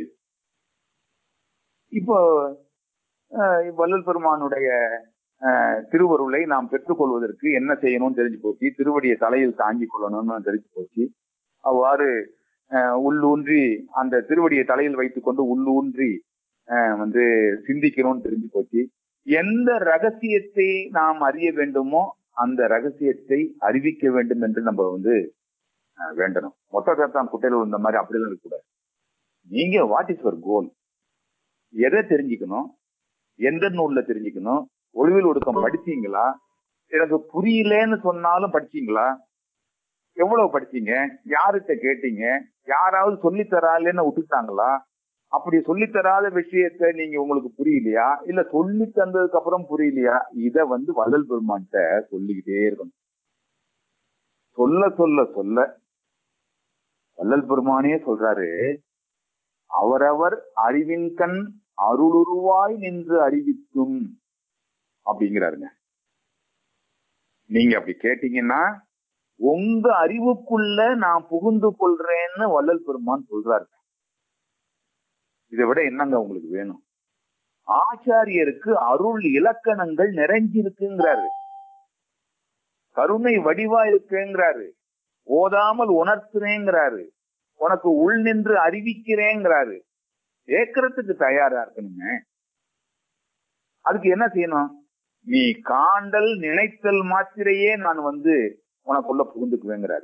இப்போ அஹ், வள்ளல் பெருமானுடைய அஹ், திருவருளை நாம் பெற்றுக்கொள்வதற்கு என்ன செய்யணும்னு தெரிஞ்சு போச்சு திருவடியை தலையில் தாங்கிக் கொள்ளணும்னு தெரிஞ்சு போச்சு அவ்வாறு அஹ், உள்ளூன்றி அந்த திருவடியை தலையில் வைத்துக் கொண்டு உள்ளூன்றி அஹ், வந்து சிந்திக்கணும்னு தெரிஞ்சு போச்சு எந்த ரகசியத்தை நாம் அறிய வேண்டுமோ அந்த ரகசியத்தை அறிவிக்க வேண்டும் என்று நம்ம வந்து அஹ், வேண்டணும் மொத்த கத்தான் குட்டையில் விழுந்த மாதிரி அப்படிலாம் இருக்கக்கூடாது நீங்க வாட் இஸ் யுவர் கோல் எதை தெரிஞ்சுக்கணும் எந்த நூல்ல தெரிஞ்சுக்கணும் ஒளிவில் ஒடுக்கம் படிச்சீங்களா எனக்கு புரியலன்னு சொன்னாலும் படிச்சீங்களா எவ்வளவு படிச்சீங்க யார்கிட்ட கேட்டீங்க யாராவது சொல்லித் தராலேன்னு விட்டுட்டாங்களா அப்படி சொல்லித் தராத விஷயத்த நீங்க உங்களுக்கு புரியலையா இல்ல சொல்லி தந்ததுக்கு அப்புறம் புரியலையா இத வந்து வள்ளல் பெருமான்கிட்ட சொல்லிக்கிட்டே இருக்கணும் சொல்ல சொல்ல சொல்ல வள்ளல் பெருமானே சொல்றாரு அவரவர் அறிவின் கண் அருளுருவாய் நின்று அறிவிக்கும் அப்படிங்கிறாருங்க நீங்க அப்படி கேட்டீங்கன்னா உங்க அறிவுக்குள்ள நான் புகுந்து கொள்றேன்னு வள்ளல் பெருமான் சொல்றாரு இதை விட என்னங்க உங்களுக்கு வேணும் ஆச்சாரியருக்கு அருள் இலக்கணங்கள் நிறைஞ்சிருக்குங்கிறாரு கருணை வடிவா இருக்குங்கிறாரு ஓதாமல் உணர்த்துறேங்கிறாரு உனக்கு உள் நின்று அறிவிக்கிறேங்கிறாரு கேட்கறதுக்கு தயாரா இருக்கணுங்க அதுக்கு என்ன செய்யணும் நீ காண்டல் நினைத்தல் மாத்திரையே நான் வந்து உனக்குள்ள புகுந்துக்குவேங்கிறாரு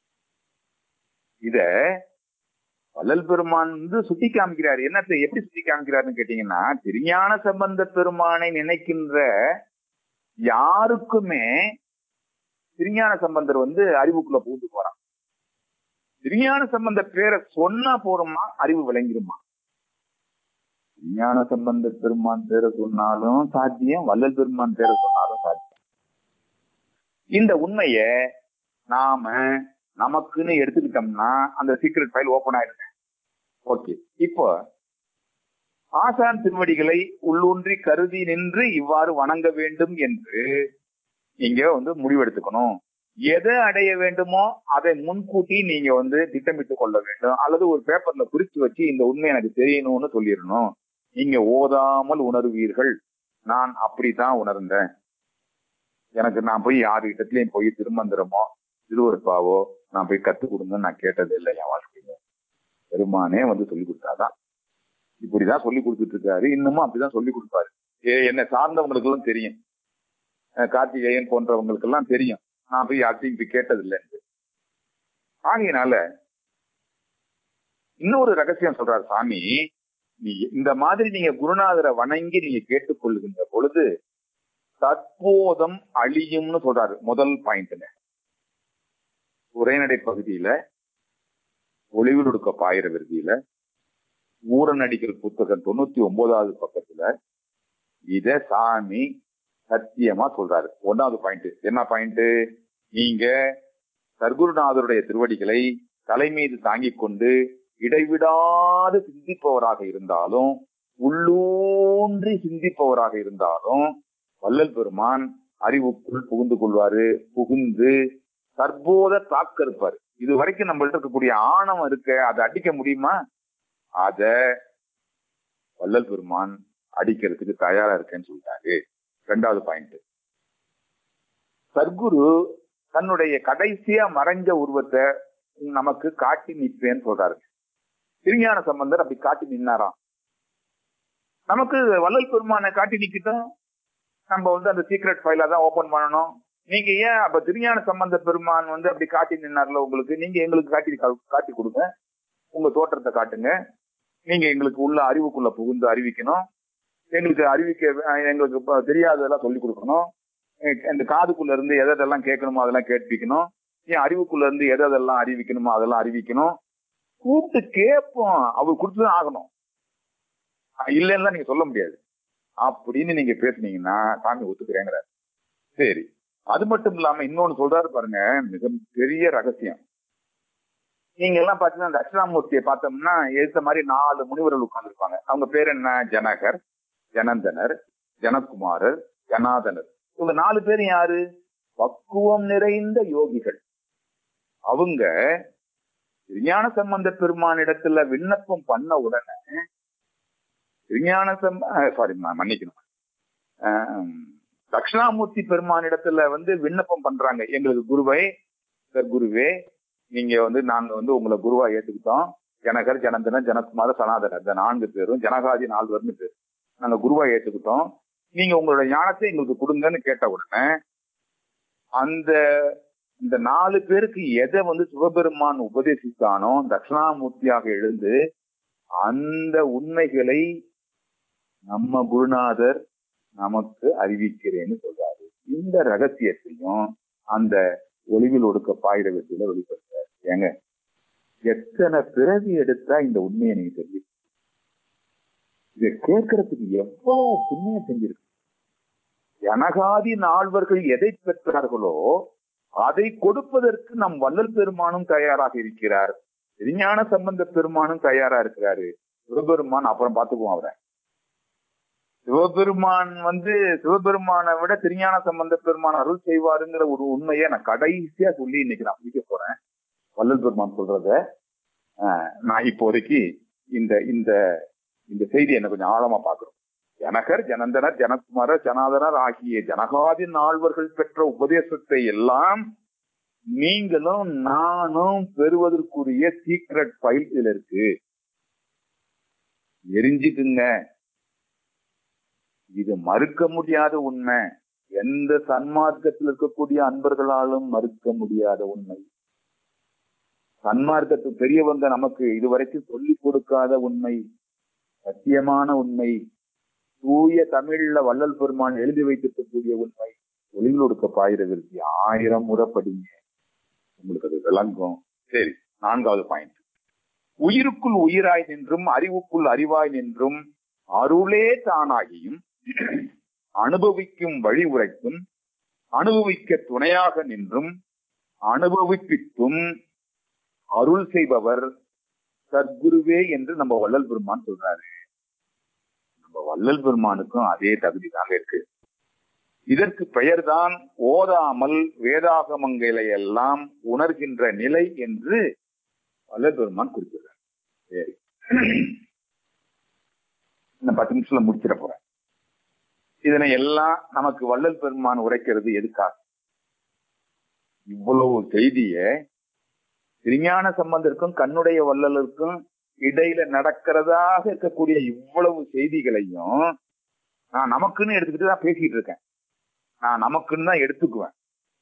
இத வள்ளல் பெருமான் வந்து சுட்டி காமிக்கிறாரு என்னத்தை எப்படி சுட்டி காமிக்கிறாருன்னு கேட்டீங்கன்னா திருஞான சம்பந்த பெருமானை நினைக்கின்ற யாருக்குமே திருஞான சம்பந்தர் வந்து அறிவுக்குள்ள புகுந்து போறான் திருஞான சம்பந்த பேரை சொன்னா போறோமா அறிவு விளங்கிருமா விஞ்ஞான சம்பந்த பெருமான் பேரை சொன்னாலும் சாத்தியம் வள்ளல் பெருமான் பேரை சொன்னாலும் சாத்தியம் இந்த உண்மைய நாம நமக்குன்னு எடுத்துக்கிட்டோம்னா அந்த சீக்ரெட் ஃபைல் ஓபன் ஆயிடுங்க ஓகே இப்போ ஆசான் திருவடிகளை உள்ளூன்றி கருதி நின்று இவ்வாறு வணங்க வேண்டும் என்று நீங்க வந்து முடிவெடுத்துக்கணும் எதை அடைய வேண்டுமோ அதை முன்கூட்டி நீங்க வந்து திட்டமிட்டு கொள்ள வேண்டும் அல்லது ஒரு பேப்பர்ல குறிச்சு வச்சு இந்த உண்மை எனக்கு தெரியணும்னு சொல்லிடணும் நீங்க ஓதாமல் உணர்வீர்கள் நான் அப்படித்தான் உணர்ந்தேன் எனக்கு நான் போய் யாரு இடத்துலயும் போய் திருமந்திரமோ திருவருப்பாவோ நான் போய் கத்து கொடுங்கன்னு நான் கேட்டது இல்லை என் வாழ்க்கையில பெருமானே வந்து சொல்லி கொடுத்தாதான் இப்படிதான் சொல்லி கொடுத்துட்டு இருக்காரு இன்னமும் அப்படிதான் சொல்லி கொடுப்பாரு ஏ என்னை சார்ந்தவங்களுக்கு எல்லாம் தெரியும் அஹ் கார்த்திகேயன் போன்றவங்களுக்கு எல்லாம் தெரியும் நான் போய் யார்ட்டையும் போய் கேட்டது இல்லைன்னு ஆகையினால இன்னொரு ரகசியம் சொல்றாரு சாமி நீ இந்த மாதிரி நீங்க குருநாதரை வணங்கி நீங்க கேட்டுக்கொள்ளுகின்ற பொழுது தற்போதம் அழியும்னு சொல்றாரு முதல் பாயிண்ட்ல உரைநடை பகுதியில ஒளிவில் ஒடுக்க பாயிர விருதியில ஊரநடிகள் புத்தகம் தொண்ணூத்தி ஒன்பதாவது பக்கத்துல இத சாமி சத்தியமா சொல்றாரு ஒன்னாவது பாயிண்ட் என்ன பாயிண்ட் நீங்க சர்க்குருநாதருடைய திருவடிகளை தலை மீது தாங்கிக் கொண்டு இடைவிடாது சிந்திப்பவராக இருந்தாலும் உள்ளூன்றி சிந்திப்பவராக இருந்தாலும் வள்ளல் பெருமான் அறிவுக்குள் புகுந்து கொள்வாரு புகுந்து தற்போத தாக்க இருப்பாரு இது வரைக்கும் நம்மள்ட்ட இருக்கக்கூடிய ஆணவம் இருக்க அதை அடிக்க முடியுமா அத வள்ளல் பெருமான் அடிக்கிறதுக்கு தயாரா இருக்கேன்னு சொல்லிட்டாரு ரெண்டாவது பாயிண்ட் சர்க்குரு தன்னுடைய கடைசியா மறைஞ்ச உருவத்தை நமக்கு காட்டி நிற்பேன்னு சொல்றாரு திருஞான சம்பந்தர் அப்படி காட்டி நின்னாராம் நமக்கு வள்ளல் பெருமானை காட்டி நிக்கட்டும் நம்ம வந்து அந்த சீக்ரெட் ஃபைல தான் ஓபன் பண்ணணும் நீங்க ஏன் அப்ப திருஞான சம்பந்த பெருமான் வந்து அப்படி காட்டி நின்னார்ல உங்களுக்கு நீங்க எங்களுக்கு காட்டி காட்டி கொடுங்க உங்க தோற்றத்தை காட்டுங்க நீங்க எங்களுக்கு உள்ள அறிவுக்குள்ள புகுந்து அறிவிக்கணும் எங்களுக்கு அறிவிக்க எங்களுக்கு இப்ப தெரியாததெல்லாம் சொல்லி கொடுக்கணும் இந்த காதுக்குள்ள இருந்து எதெல்லாம் கேட்கணுமோ அதெல்லாம் கேட்பிக்கணும் ஏன் அறிவுக்குள்ள இருந்து எதெல்லாம் அறிவிக்கணுமோ அதெல்லாம் அறிவிக்கணும் கூப்பிட்டு கேட்போம் அவர் கொடுத்துதான் ஆகணும் இல்லைன்னா நீங்க சொல்ல முடியாது அப்படின்னு நீங்க பேசுனீங்கன்னா சாமி ஒத்துக்கிறேங்கிறாரு சரி அது மட்டும் இல்லாம இன்னொன்னு சொல்றாரு பாருங்க மிக பெரிய ரகசியம் நீங்க எல்லாம் பாத்தீங்கன்னா தட்சிணாமூர்த்தியை பார்த்தோம்னா எழுத்த மாதிரி நாலு முனிவர்கள் உட்கார்ந்துருப்பாங்க அவங்க பேர் என்ன ஜனகர் ஜனந்தனர் ஜனகுமாரர் ஜனாதனர் இவங்க நாலு பேரும் யாரு பக்குவம் நிறைந்த யோகிகள் அவங்க விஞ்ஞான சம்பந்த பெருமானிடத்துல விண்ணப்பம் பண்ண உடனே விஞ்ஞான சம்ப சாரி மன்னிக்கணும் தட்சிணாமூர்த்தி பெருமானிடத்துல வந்து விண்ணப்பம் பண்றாங்க எங்களுக்கு குருவை குருவே நீங்க வந்து நாங்க வந்து உங்களை குருவா ஏத்துக்கிட்டோம் ஜனகர் ஜனந்தனர் ஜனகுமார சனாதனர் இந்த நான்கு பேரும் ஜனகாதி நால்வர்னு பேர் நாங்க குருவா ஏத்துக்கிட்டோம் நீங்க உங்களோட ஞானத்தை எங்களுக்கு கொடுங்கன்னு கேட்ட உடனே அந்த இந்த நாலு பேருக்கு எதை வந்து சிவபெருமான் உபதேசித்தானோ தட்சிணாமூர்த்தியாக எழுந்து அந்த உண்மைகளை நம்ம குருநாதர் நமக்கு அறிவிக்கிறேன்னு சொல்றாரு இந்த ரகசியத்தையும் அந்த ஒளிவில் ஒடுக்க பாயிட வெற்றியில வெளிப்படுத்தாரு ஏங்க எத்தனை பிறவி எடுத்தா இந்த உண்மையை நீங்க தெரிஞ்சு இதை கேட்கறதுக்கு எவ்வளவு புண்ணியம் செஞ்சிருக்கு ஜனகாதி நால்வர்கள் எதை பெற்றார்களோ அதை கொடுப்பதற்கு நம் வள்ளல் பெருமானும் தயாராக இருக்கிறார் விஞ்ஞான சம்பந்த பெருமானும் தயாரா இருக்கிறாரு சிவபெருமான் அப்புறம் பாத்துக்குவோம் அவரை சிவபெருமான் வந்து சிவபெருமானை விட திருஞான சம்பந்த பெருமான் அருள் செய்வாருங்கிற ஒரு உண்மையை நான் கடைசியா சொல்லி இன்னைக்கு நான் முடிக்க போறேன் வள்ளல் பெருமான் சொல்றத நான் இப்போதைக்கு இந்த இந்த இந்த செய்தி என்ன கொஞ்சம் ஆழமா பாக்குறோம் ஜனகர் ஜனந்தனர் ஜனகுமாரர் ஜனாதனர் ஆகிய ஜனகாதி நால்வர்கள் பெற்ற உபதேசத்தை எல்லாம் நீங்களும் நானும் பெறுவதற்குரிய சீக்ரெட் ஃபைல் இதுல இருக்கு எரிஞ்சுக்குங்க இது மறுக்க முடியாத உண்மை எந்த சன்மார்க்கத்தில் இருக்கக்கூடிய அன்பர்களாலும் மறுக்க முடியாத உண்மை சன்மார்க்கத்து பெரியவங்க நமக்கு இதுவரைக்கும் சொல்லிக் கொடுக்காத உண்மை சத்தியமான உண்மை தூய தமிழ்ல வள்ளல் பெருமான் எழுதி வைத்திருக்கக்கூடிய உண்மை ஒளிவில் ஒடுக்க பாயிரவிற்கு ஆயிரம் முறை படிங்க உங்களுக்கு அது விளங்கும் சரி நான்காவது பாயிண்ட் உயிருக்குள் உயிராய் நின்றும் அறிவுக்குள் அறிவாய் நின்றும் அருளே தானாகியும் அனுபவிக்கும் வழி உரைக்கும் அனுபவிக்க துணையாக நின்றும் அனுபவிப்பித்தும் அருள் செய்பவர் சத்குருவே என்று நம்ம வள்ளல் பெருமான் சொல்றாரு நம்ம வள்ளல் பெருமானுக்கும் அதே தகுதி தாங்க இருக்கு இதற்கு பெயர்தான் ஓதாமல் வேதாகமங்களை எல்லாம் உணர்கின்ற நிலை என்று வள்ளல் பெருமான் குறிப்பிடுறார் சரி இந்த பத்து நிமிஷத்துல முடிச்சிட போறேன் இதனை எல்லாம் நமக்கு வள்ளல் பெருமான் உரைக்கிறது எதுக்காக இவ்வளவு செய்திய திருஞான சம்பந்தருக்கும் கண்ணுடைய வள்ளலுக்கும் இடையில நடக்கிறதாக இருக்கக்கூடிய இவ்வளவு செய்திகளையும் நான் நமக்குன்னு எடுத்துக்கிட்டு தான் பேசிட்டு இருக்கேன் நான் நமக்குன்னு தான் எடுத்துக்குவேன்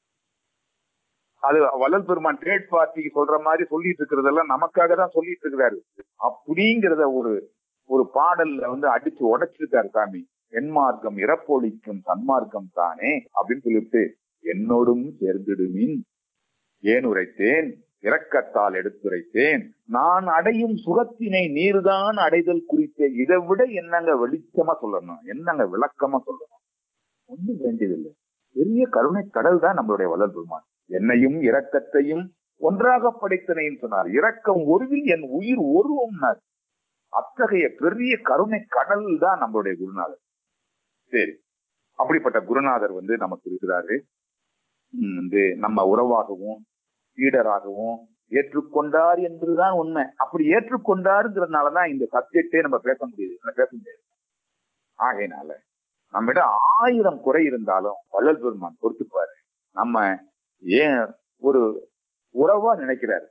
அது வள்ளல் பெருமான் ட்ரேட் பார்ட்டிக்கு சொல்ற மாதிரி சொல்லிட்டு இருக்கிறதெல்லாம் நமக்காக தான் சொல்லிட்டு இருக்கிறாரு அப்படிங்கிறத ஒரு ஒரு பாடல்ல வந்து அடிச்சு உடைச்சிருக்காரு சாமி என்மார்க்கம் இறப்பொழிக்கும் சன்மார்க்கம் தானே அப்படின்னு சொல்லிட்டு என்னோடும் சேர்ந்திடுமின் ஏன் உரைத்தேன் இரக்கத்தால் எடுத்துரைத்தேன் நான் அடையும் சுகத்தினை நீர்தான் அடைதல் குறித்த இதை விட என்னங்க வெளிச்சமா சொல்லணும் என்னங்க விளக்கமா சொல்லணும் ஒண்ணும் வேண்டியதில்லை பெரிய கருணை கடல் தான் நம்மளுடைய வளர் பெருமான் என்னையும் இரக்கத்தையும் ஒன்றாக படைத்தனைன்னு சொன்னார் இரக்கம் ஒருவில் என் உயிர் ஒருவம்னார் அத்தகைய பெரிய கருணை கடல் தான் நம்மளுடைய குருநாதர் சரி அப்படிப்பட்ட குருநாதர் வந்து நமக்கு இருக்கிறாரு உம் வந்து நம்ம உறவாகவும் லீடராகவும் ஏற்றுக்கொண்டார் என்பதுதான் உண்மை அப்படி ஏற்றுக்கொண்டாருங்கிறதுனாலதான் இந்த சப்ஜெக்டே நம்ம பேச முடியுது பேச முடியாது ஆகையினால நம்மிட ஆயிரம் குறை இருந்தாலும் வள்ளல் பெருமான் பொறுத்துப்பாரு நம்ம ஏன் ஒரு உறவா நினைக்கிறாரு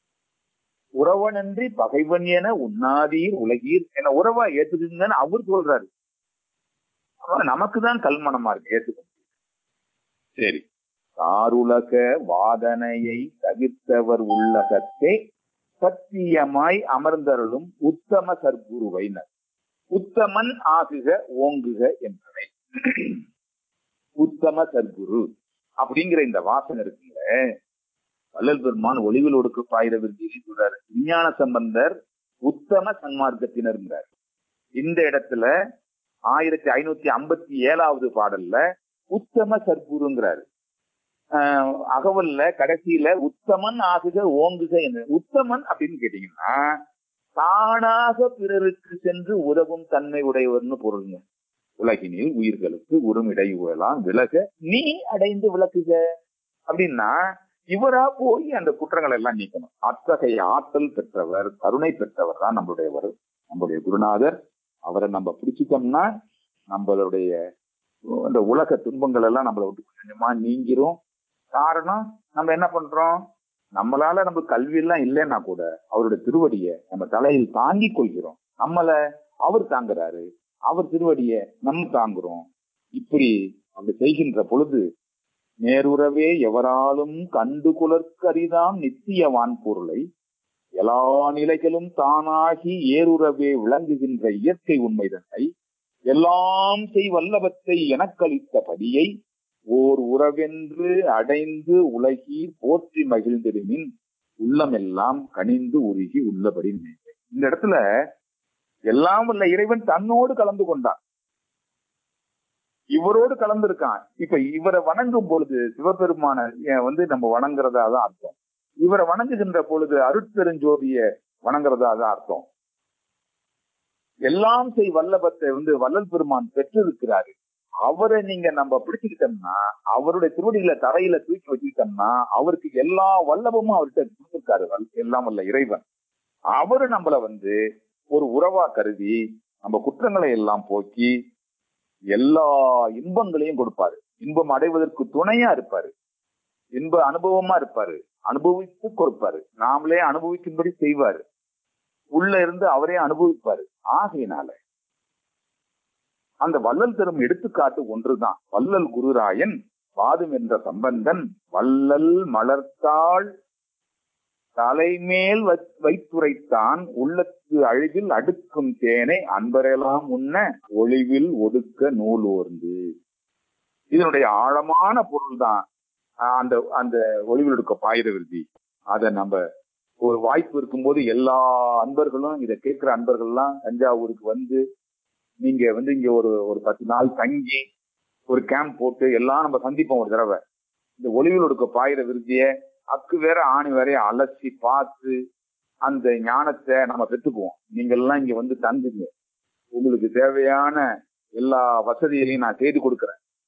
உறவனன்றி பகைவன் என உண்ணாதீர் உலகீர் என உறவா ஏத்துக்குங்கன்னு அவர் சொல்றாரு நமக்கு தான் கல்மணமா இருக்கு ஏத்துக்க சரி தாருலக வாதனையை தவிர்த்தவர் உள்ளகத்தே சத்தியமாய் அமர்ந்தருளும் உத்தம சர்க்குருவைனர் உத்தமன் ஆகுக ஓங்குக என்பவை உத்தம சர்க்குரு அப்படிங்கிற இந்த வாசனை இருக்குல்ல வள்ளல் பெருமான் ஒளிவில் ஒடுக்கு பாயிர விருத்தி சொல்றாரு விஞ்ஞான சம்பந்தர் உத்தம சன்மார்க்கத்தினர்ங்கிறார் இந்த இடத்துல ஆயிரத்தி ஐநூத்தி ஐம்பத்தி ஏழாவது பாடல்ல உத்தம சர்க்குருங்கிறாரு ஆஹ் அகவல்ல கடைசியில உத்தமன் ஆகுக ஓங்குக என்று உத்தமன் அப்படின்னு கேட்டீங்கன்னா தானாக பிறருக்கு சென்று உதவும் தன்மை உடையவர்னு பொருளுங்க உலகினில் உயிர்களுக்கு உருமிடையுலாம் விலக நீ அடைந்து விளக்குக அப்படின்னா இவரா போய் அந்த குற்றங்களை எல்லாம் நீக்கணும் அத்தகைய ஆற்றல் பெற்றவர் கருணை பெற்றவர் தான் நம்மளுடையவர் நம்மளுடைய குருநாதர் அவரை நம்ம பிடிச்சிட்டோம்னா நம்மளுடைய அந்த உலக துன்பங்கள் எல்லாம் நம்மளை விட்டு கொஞ்சமா நீங்கிரும் காரணம் நம்ம என்ன பண்றோம் நம்மளால நம்ம கல்வி எல்லாம் இல்லைன்னா கூட அவருடைய திருவடியை நம்ம தலையில் தாங்கி கொள்கிறோம் நம்மள அவர் தாங்குறாரு அவர் திருவடிய நம்ம தாங்குறோம் இப்படி அப்படி செய்கின்ற பொழுது நேருறவே எவராலும் கண்டு குலர்க்கரிதாம் நித்திய வான்பொருளை எல்லா நிலைகளும் தானாகி ஏறுறவே விளங்குகின்ற இயற்கை உண்மை தன்னை எல்லாம் செய் வல்லவத்தை எனக்களித்த படியை ஓர் உறவென்று அடைந்து உலகி போற்றி மகிழ்ந்திருமின் உள்ளமெல்லாம் கனிந்து உருகி உள்ளபடி நினைத்தேன் இந்த இடத்துல எல்லாம் வல்ல இறைவன் தன்னோடு கலந்து கொண்டான் இவரோடு கலந்திருக்கான் இப்ப இவரை வணங்கும் பொழுது சிவபெருமான வந்து நம்ம வணங்குறதா தான் அர்த்தம் இவரை வணங்குகின்ற பொழுது அருட்பெருஞ்சோதிய வணங்குறதா தான் அர்த்தம் எல்லாம் செய் வல்லபத்தை வந்து வள்ளல் பெருமான் பெற்றிருக்கிறாரு அவரை நீங்க நம்ம பிடிச்சுக்கிட்டோம்னா அவருடைய திருவடியில தரையில தூக்கி வச்சுக்கிட்டோம்னா அவருக்கு எல்லா வல்லபமும் அவர்கிட்ட கொடுத்திருக்காரு எல்லாம் வல்ல இறைவன் அவரு நம்மள வந்து ஒரு உறவா கருதி நம்ம குற்றங்களை எல்லாம் போக்கி எல்லா இன்பங்களையும் கொடுப்பாரு இன்பம் அடைவதற்கு துணையா இருப்பாரு இன்ப அனுபவமா இருப்பாரு அனுபவித்து கொடுப்பாரு நாமளே அனுபவிக்கும்படி செய்வாரு உள்ள இருந்து அவரே அனுபவிப்பாரு ஆகையினால அந்த வள்ளல் தரும் எடுத்துக்காட்டு ஒன்றுதான் வள்ளல் குருராயன் வாதும் என்ற சம்பந்தன் வள்ளல் மலர்த்தாள் தலைமேல் வைத்துரைத்தான் உள்ளத்து அழிவில் அடுக்கும் தேனை அன்பரெல்லாம் உண்ண ஒளிவில் ஒடுக்க நூல் ஓர்ந்து இதனுடைய ஆழமான பொருள் தான் அந்த அந்த ஒளிவில் ஒடுக்க பாயிர விருதி அதை நம்ம ஒரு வாய்ப்பு இருக்கும்போது எல்லா அன்பர்களும் இதை கேட்கிற அன்பர்கள்லாம் தஞ்சாவூருக்கு வந்து நீங்க வந்து இங்க ஒரு ஒரு பத்து நாள் தங்கி ஒரு கேம்ப் போட்டு எல்லாம் நம்ம சந்திப்போம் ஒரு தடவை இந்த ஒளிவில் ஒடுக்க பாயிர விருதிய அக்கு வேற ஆணி வேறைய அலசி பார்த்து அந்த ஞானத்தை நம்ம பெற்றுக்குவோம் நீங்க எல்லாம் இங்க வந்து தங்குங்க உங்களுக்கு தேவையான எல்லா வசதிகளையும் நான் செய்து கொடுக்குறேன்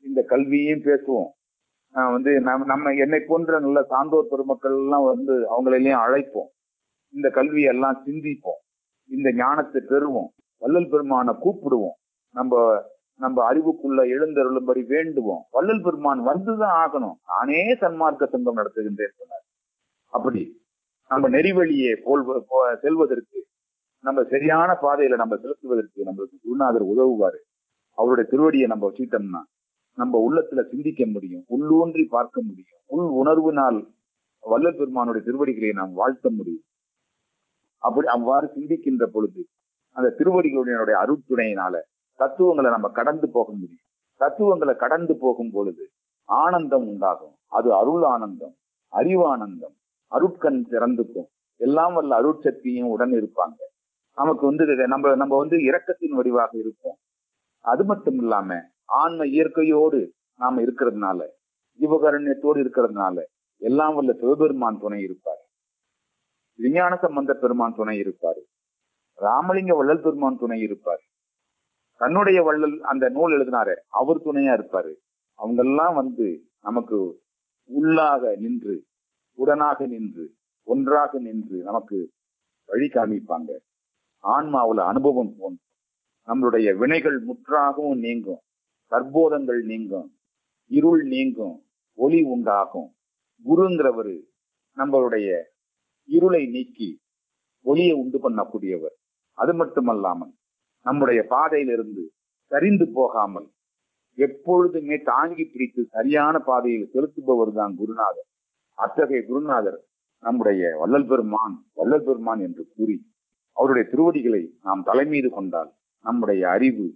இந்த கல்வியையும் பேசுவோம் ஆஹ் வந்து நம்ம நம்ம என்னை போன்ற நல்ல சான்றோர் பெருமக்கள் எல்லாம் வந்து அவங்களையும் அழைப்போம் இந்த கல்வியை எல்லாம் சிந்திப்போம் இந்த ஞானத்தை பெறுவோம் வள்ளல் பெருமானை கூப்பிடுவோம் நம்ம நம்ம அறிவுக்குள்ள எழுந்தருளும்படி வேண்டுவோம் வள்ளல் பெருமான் வந்துதான் ஆகணும் நானே சன்மார்க்க சங்கம் நடத்துகின்றேன் சொன்னார் அப்படி நம்ம நெறிவழியே போல் போ- செல்வதற்கு நம்ம சரியான பாதையில நம்ம செலுத்துவதற்கு நம்மளுக்கு குருநாதர் உதவுவாரு அவருடைய திருவடியை நம்ம வச்சுட்டோம்னா நம்ம உள்ளத்துல சிந்திக்க முடியும் உள்ளூன்றி பார்க்க முடியும் உள் உணர்வினால் வள்ளல் பெருமானுடைய திருவடிகளை நாம் வாழ்த்த முடியும் அப்படி அவ்வாறு சிந்திக்கின்ற பொழுது அந்த திருவடிகளுடைய அருட்துணையினால தத்துவங்களை நம்ம கடந்து போக முடியும் தத்துவங்களை கடந்து போகும் பொழுது ஆனந்தம் உண்டாகும் அது அருள் ஆனந்தம் அறிவானந்தம் அருட்கண் திறந்துக்கும் எல்லாம் வல்ல அருட்சக்தியும் உடன் இருப்பாங்க நமக்கு வந்து இது- நம்ம நம்ம வந்து இரக்கத்தின் வடிவாக இருப்போம் அது மட்டும் இல்லாம ஆன்ம இயற்கையோடு நாம இருக்கிறதுனால ஜீவகரண்யத்தோடு இருக்கிறதுனால எல்லாம் வல்ல சிவபெருமான் துணை இருப்பார் விஞ்ஞான சம்பந்த பெருமான் துணை இருப்பார் ராமலிங்க வள்ளல் பெருமான் துணை இருப்பார் தன்னுடைய வள்ளல் அந்த நூல் எழுதினாரு அவர் துணையா இருப்பாரு அவங்க எல்லாம் வந்து நமக்கு உள்ளாக நின்று உடனாக நின்று ஒன்றாக நின்று நமக்கு வழி காமிப்பாங்க ஆன்மாவுல அனுபவம் தோன்றும் நம்மளுடைய வினைகள் முற்றாகவும் நீங்கும் கற்போதங்கள் நீங்கும் இருள் நீங்கும் ஒளி உண்டாகும் குருங்கிறவரு நம்மளுடைய இருளை நீக்கி ஒளியை உண்டு பண்ணக்கூடியவர் அது மட்டுமல்லாமல் நம்முடைய பாதையிலிருந்து சரிந்து போகாமல் எப்பொழுதுமே தாங்கி பிடித்து சரியான பாதையில் செலுத்துபவர் தான் குருநாதர் அத்தகைய குருநாதர் நம்முடைய வள்ளல் பெருமான் வள்ளல் பெருமான் என்று கூறி அவருடைய திருவடிகளை நாம் தலைமீது கொண்டால் நம்முடைய அறிவு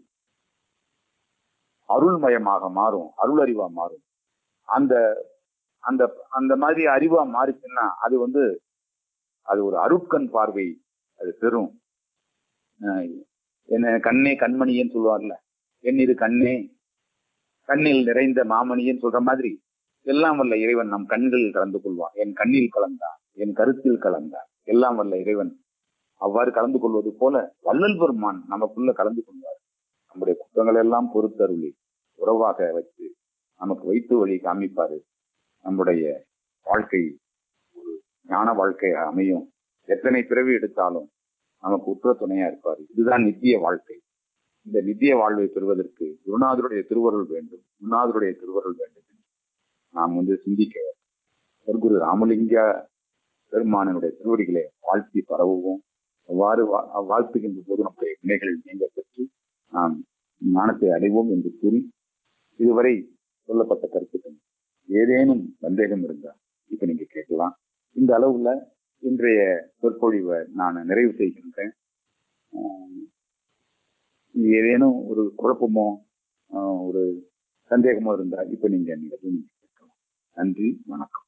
அருள்மயமாக மாறும் அருள் அறிவா மாறும் அந்த அந்த அந்த மாதிரி அறிவா மாறிச்சுன்னா அது வந்து அது ஒரு அருட்கண் பார்வை அது பெறும் அஹ் என்ன கண்ணே கண்மணியன்னு சொல்லுவார்ல என் இது கண்ணே கண்ணில் நிறைந்த மாமணியன்னு சொல்ற மாதிரி எல்லாம் வல்ல இறைவன் நம் கண்களில் கலந்து கொள்வான் என் கண்ணில் கலந்தான் என் கருத்தில் கலந்தான் எல்லாம் வல்ல இறைவன் அவ்வாறு கலந்து கொள்வது போல வள்ளல் பெருமான் நமக்குள்ள கலந்து கொள்வார் நம்முடைய குற்றங்கள் எல்லாம் பொறுத்தருளி உறவாக வைத்து நமக்கு வைத்து வழி காமிப்பாரு நம்முடைய வாழ்க்கை ஒரு ஞான வாழ்க்கை அமையும் எத்தனை பிறவி எடுத்தாலும் நமக்கு உற்ற துணையா இருப்பாரு இதுதான் நித்திய வாழ்க்கை இந்த நித்திய வாழ்வை பெறுவதற்கு குருநாதருடைய திருவருள் வேண்டும் குருநாதருடைய திருவருள் வேண்டும் என்று நாம் வந்து சிந்திக்க சர்க்குரு ராமலிங்க பெருமானனுடைய திருவடிகளை வாழ்த்தி பரவுவோம் அவ்வாறு வா- வாழ்த்துகின்ற போது நம்முடைய வினைகள் நீங்க பெற்று நாம் ஞானத்தை அடைவோம் என்று கூறி இதுவரை சொல்லப்பட்ட கருத்துக்கள் ஏதேனும் சந்தேகம் இருந்தா இப்ப நீங்க கேட்கலாம் இந்த அளவுல இன்றைய சொற்பொழிவை நான் நிறைவு செய்கின்றேன் ஆஹ் இது ஏதேனும் ஒரு குழப்பமோ ஆஹ் ஒரு சந்தேகமோ இருந்தா இப்ப நீங்க நீங்க நீங்க கேட்கலாம் நன்றி வணக்கம்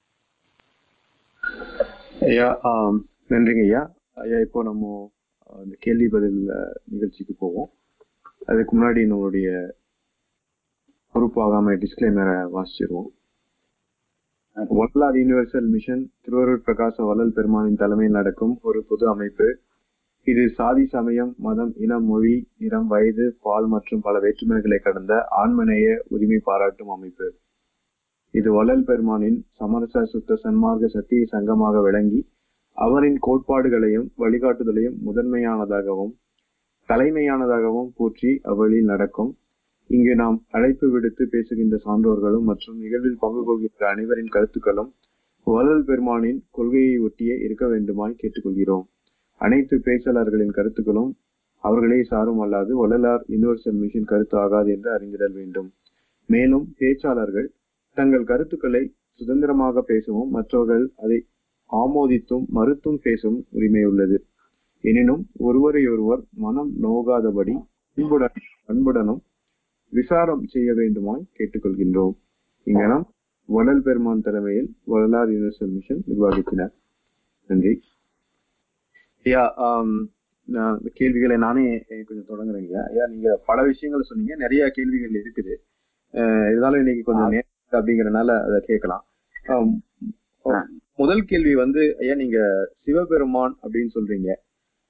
ஐயா ஆம், நன்றிங்க ஐயா ஐயா இப்போ நம்ம அஹ், இந்த கேள்வி பதில் அஹ், நிகழ்ச்சிக்கு போவோம் அதுக்கு முன்னாடி நம்மளுடைய பொறுப்பாகாம டிஸ்கிளைமரை வாசிச்சிருவோம் வள்ளலார் யூனிவர்சல் மிஷன் திருவருட் பிரகாச வள்ளல் பெருமானின் தலைமையில் நடக்கும் ஒரு பொது அமைப்பு இது சாதி சமயம் மதம் இனம் மொழி நிறம் வயது பால் மற்றும் பல வேற்றுமைகளை கடந்த ஆண்மநேய உரிமை பாராட்டும் அமைப்பு இது வள்ளல் பெருமானின் சமரச சுத்த சன்மார்க்க சத்திய சங்கமாக விளங்கி அவரின் கோட்பாடுகளையும் வழிகாட்டுதலையும் முதன்மையானதாகவும் தலைமையானதாகவும் போற்றி அவ்வழியில் நடக்கும் இங்கு நாம் அழைப்பு விடுத்து பேசுகின்ற சான்றோர்களும் மற்றும் நிகழ்வில் பங்கு கொள்கின்ற அனைவரின் கருத்துக்களும் வள்ளல் பெருமானின் கொள்கையை ஒட்டியே இருக்க வேண்டுமாய் கேட்டுக்கொள்கிறோம் அனைத்து பேச்சாளர்களின் கருத்துக்களும் அவர்களே சாரும் அல்லாது வள்ளலார் யூனிவர்சல் மிஷன் கருத்து ஆகாது என்று அறிந்திடல் வேண்டும் மேலும் பேச்சாளர்கள் தங்கள் கருத்துக்களை சுதந்திரமாக பேசவும் மற்றவர்கள் அதை ஆமோதித்தும் மறுத்தும் பேசும் உரிமை உள்ளது எனினும் ஒருவரையொருவர் மனம் நோகாதபடி அன்புடன் அன்புடனும் விசாரம் செய்ய வேண்டுமாய் கேட்டுக்கொள்கின்றோம் இங்கனம் வள்ளல் பெருமான் தலைமையில் வள்ளலார் யூனிவர்சல் மிஷன் நிர்வாகித்தினர் நன்றி ஐயா ஆம், நான் இந்த கேள்விகளை நானே கொஞ்சம் தொடங்குறேங்க ஐயா நீங்க பல விஷயங்கள் சொன்னீங்க நிறைய கேள்விகள் இருக்குது அஹ் இருந்தாலும் இன்னைக்கு கொஞ்சம் நேரம் இருக்கு அப்படிங்கறதுனால அதை கேட்கலாம் ஆம், முதல் கேள்வி வந்து ஐயா நீங்க சிவபெருமான் அப்படின்னு சொல்றீங்க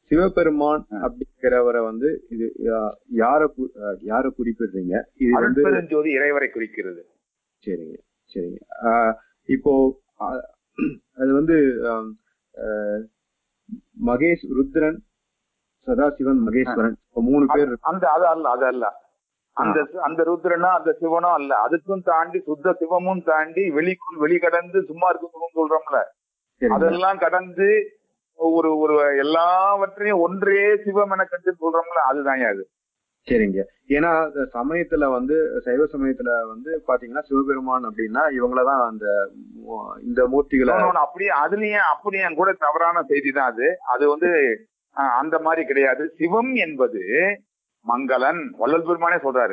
சிவபெருமான் ஆ. அப்படிங்கிறவரை வந்து இது யா- யார கு- அஹ் யார குறிப்பிடுறீங்க இது வந்து அருட்பெருஞ்சோதி இறைவரை குறிக்கிறது சரிங்க சரிங்க ஆஹ் இப்போ ஆஹ் அது வந்து ஆம், ஆஹ் மகேஷ் ருத்ரன் சதாசிவன் மகேஸ்வரன் இப்போ மூணு பேர் அந்த அது அல்ல அது அல்ல அந்த அந்த ருத்ரனோ அந்த சிவனோ அல்ல அதுக்கும் தாண்டி சுத்த சிவமும் தாண்டி வெளிக்குள் வெளி கடந்து சும்மா இருக்க சிவம் சொல்றோம்ல சரிங்க அதெல்லாம் கடந்து ஒரு ஒரு எல்லாவற்றையும் ஒன்றே சிவம் என கண்டு சொல்றோம்ல அதுதான் அது சரிங்க ஏன்னா அந்த சமயத்துல வந்து சைவ சமயத்துல வந்து பாத்தீங்கன்னா சிவபெருமான் அப்படின்னா இவங்களதான் அந்த மூ- இந்த மூர்த்திகளை இன்னொன்னு அப்படியே அதுலயும் அப்படியே கூட தவறான செய்தி தான் அது அது வந்து அஹ், அந்த மாதிரி கிடையாது சிவம் என்பது மங்களன் வள்ளல் பெருமானே சொல்றாரு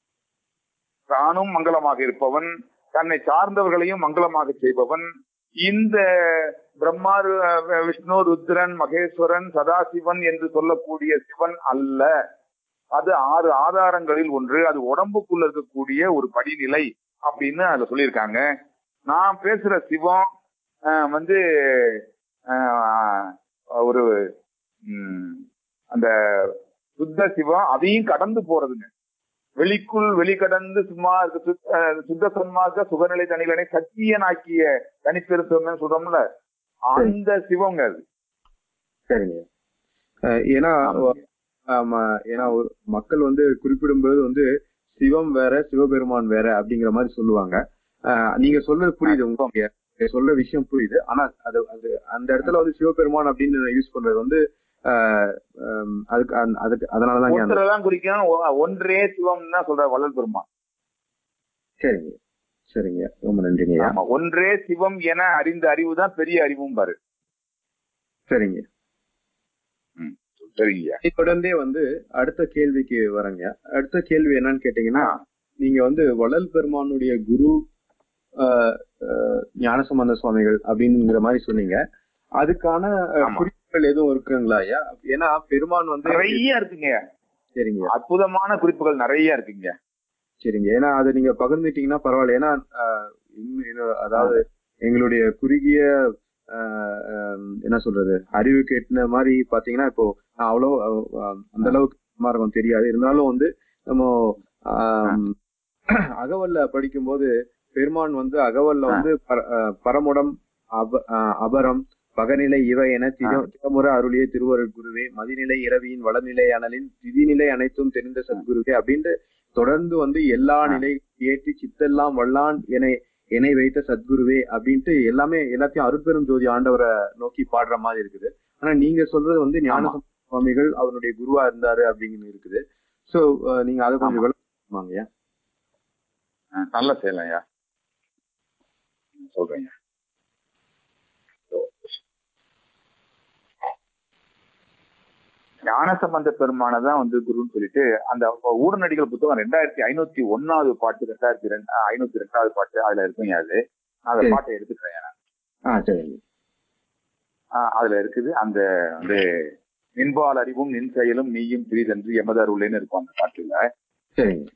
தானும் மங்களமாக இருப்பவன் தன்னை சார்ந்தவர்களையும் மங்களமாக செய்பவன் இந்த பிரம்மா ரு- அஹ், விஷ்ணு ருத்ரன் மகேஸ்வரன் சதாசிவன் என்று சொல்லக்கூடிய சிவன் அல்ல அது ஆறு ஆதாரங்களில் ஒன்று அது உடம்புக்குள்ள இருக்கக்கூடிய ஒரு படிநிலை அப்படின்னு அதுல சொல்லியிருக்காங்க நான் பேசுற சிவம் ஆஹ், வந்து ஆஹ், ஒரு ம், அந்த சுத்த சிவம் அதையும் கடந்து போறதுங்க வெளிக்குள் வெளிக்கடந்து சும்மா இருக்க சுத்த- ஆஹ், சுத்த சன்மார்க்க சுகநிலை தனிலனை சத்தியனாக்கிய தனிப்பெருத்தம் சொல்றோம்ல அந்த சிவங்க அது சரிங்க அஹ் ஏன்னா ஆமா ஏன்னா ஒரு மக்கள் வந்து குறிப்பிடும்போது வந்து சிவம் வேற சிவபெருமான் வேற அப்படிங்கிற மாதிரி சொல்லுவாங்க அஹ் நீங்க சொல்றது புரியுது உங்களுக்கு நீங்க சொல்ற விஷயம் புரியுது ஆனா அது அது அந்த இடத்துல வந்து சிவபெருமான் அப்படின்னு யூஸ் பண்றது வந்து அஹ், ஹம், அதுக்கு அந்த- அதுக்கு அதனாலதான் ஞாபகம். ஒருத்தரெல்லாம் குறிக்கும் ஒ- ஒன்றே சிவம் தான் சொல்ற வள்ளல் பெருமான் சரிங்க சரிங்க ரொம்ப நன்றிங்க ஐயா. ஆமா ஒன்றே சிவம் என அறிந்த அறிவு தான் பெரிய அறிவும் பாரு சரிங்க சரிங்கய்யா தொடர்ந்தே வந்து அடுத்த கேள்விக்கு வரங்க அடுத்த கேள்வி என்னன்னு கேட்டீங்கன்னா நீங்க வந்து வள்ளல் பெருமானுடைய குரு ஆஹ், ஆஹ், ஞானசம்பந்த சுவாமிகள் அப்படிங்கிற மாதிரி சொன்னீங்க அதுக்கான ஆஹ், ஆமா. குறிப்புகள் எதுவும் இருக்குங்களா ஐயா ஏன்னா பெருமான் வந்து நிறைய இருக்குங்க சரிங்க அற்புதமான குறிப்புகள் நிறைய இருக்குங்க சரிங்க ஏன்னா அதை நீங்க பகிர்ந்துட்டீங்கன்னா பரவாயில்ல ஏன்னா ஆஹ், இன்னும் இன்னும் அதாவது எங்களுடைய குறுகிய ஆஹ், ஆஹ், என்ன சொல்றது அறிவு கேட்டின மாதிரி பாத்தீங்கன்னா இப்போ நான் அவ்வளோ ஆஹ், அந்த அளவுக்கு மார்க்கம் தெரியாது இருந்தாலும் வந்து நம்ம ஆஹ், அகவல்ல படிக்கும்போது பெருமான் வந்து அகவல்ல வந்து பர- ஆஹ், பரமுடம் அப ஆஹ், அபரம் பகநிலை இவை என திக- திகமுற அருளிய திருவருள் குருவே மதிநிலை இரவியின் வளநிலை அனலின் திதிநிலை அனைத்தும் தெரிந்த சத்குருவே அப்படின்ட்டு தொடர்ந்து வந்து எல்லா ஆ. நிலை ஏற்றி சித்தெல்லாம் வல்லான் என இணை வைத்த சத்குருவே அப்படின்ட்டு எல்லாமே எல்லாத்தையும் அருட்பெரும் ஜோதி ஆண்டவரை நோக்கி பாடுற மாதிரி இருக்குது ஆனா நீங்க சொல்றது வந்து ஞான ஆமா. சுவாமிகள் அவருடைய குருவா இருந்தாரு அப்படின்னு இருக்குது சோ நீங்க அதை கொஞ்சம் ஆமா. விளக்குமாங்கய்யா அஹ் நல்ல செய்யலையா சொல்றேங்க ஞானசம்பந்த பெருமானதான் வந்து குருன்னு சொல்லிட்டு அந்த ஊடநடிகள் புத்தகம் ரெண்டாயிரத்தி ஐநூத்தி ஒன்னாவது பாட்டு ரெண்டாயிரத்தி ரெண்டு ஐநூத்தி ரெண்டாவது பாட்டு அதுல இருக்குங்க அது நான் அந்த சரி. பாட்டை எடுத்துக்கிறேன் ஆ சரிங்க ஆஹ் அதுல இருக்குது அந்த வந்து நின்பால் அறிவும் நின் செயலும் நீயும் பிரிதென்று எமது அருளேன்னு இருக்கும் அந்த பாட்டுல சரிங்க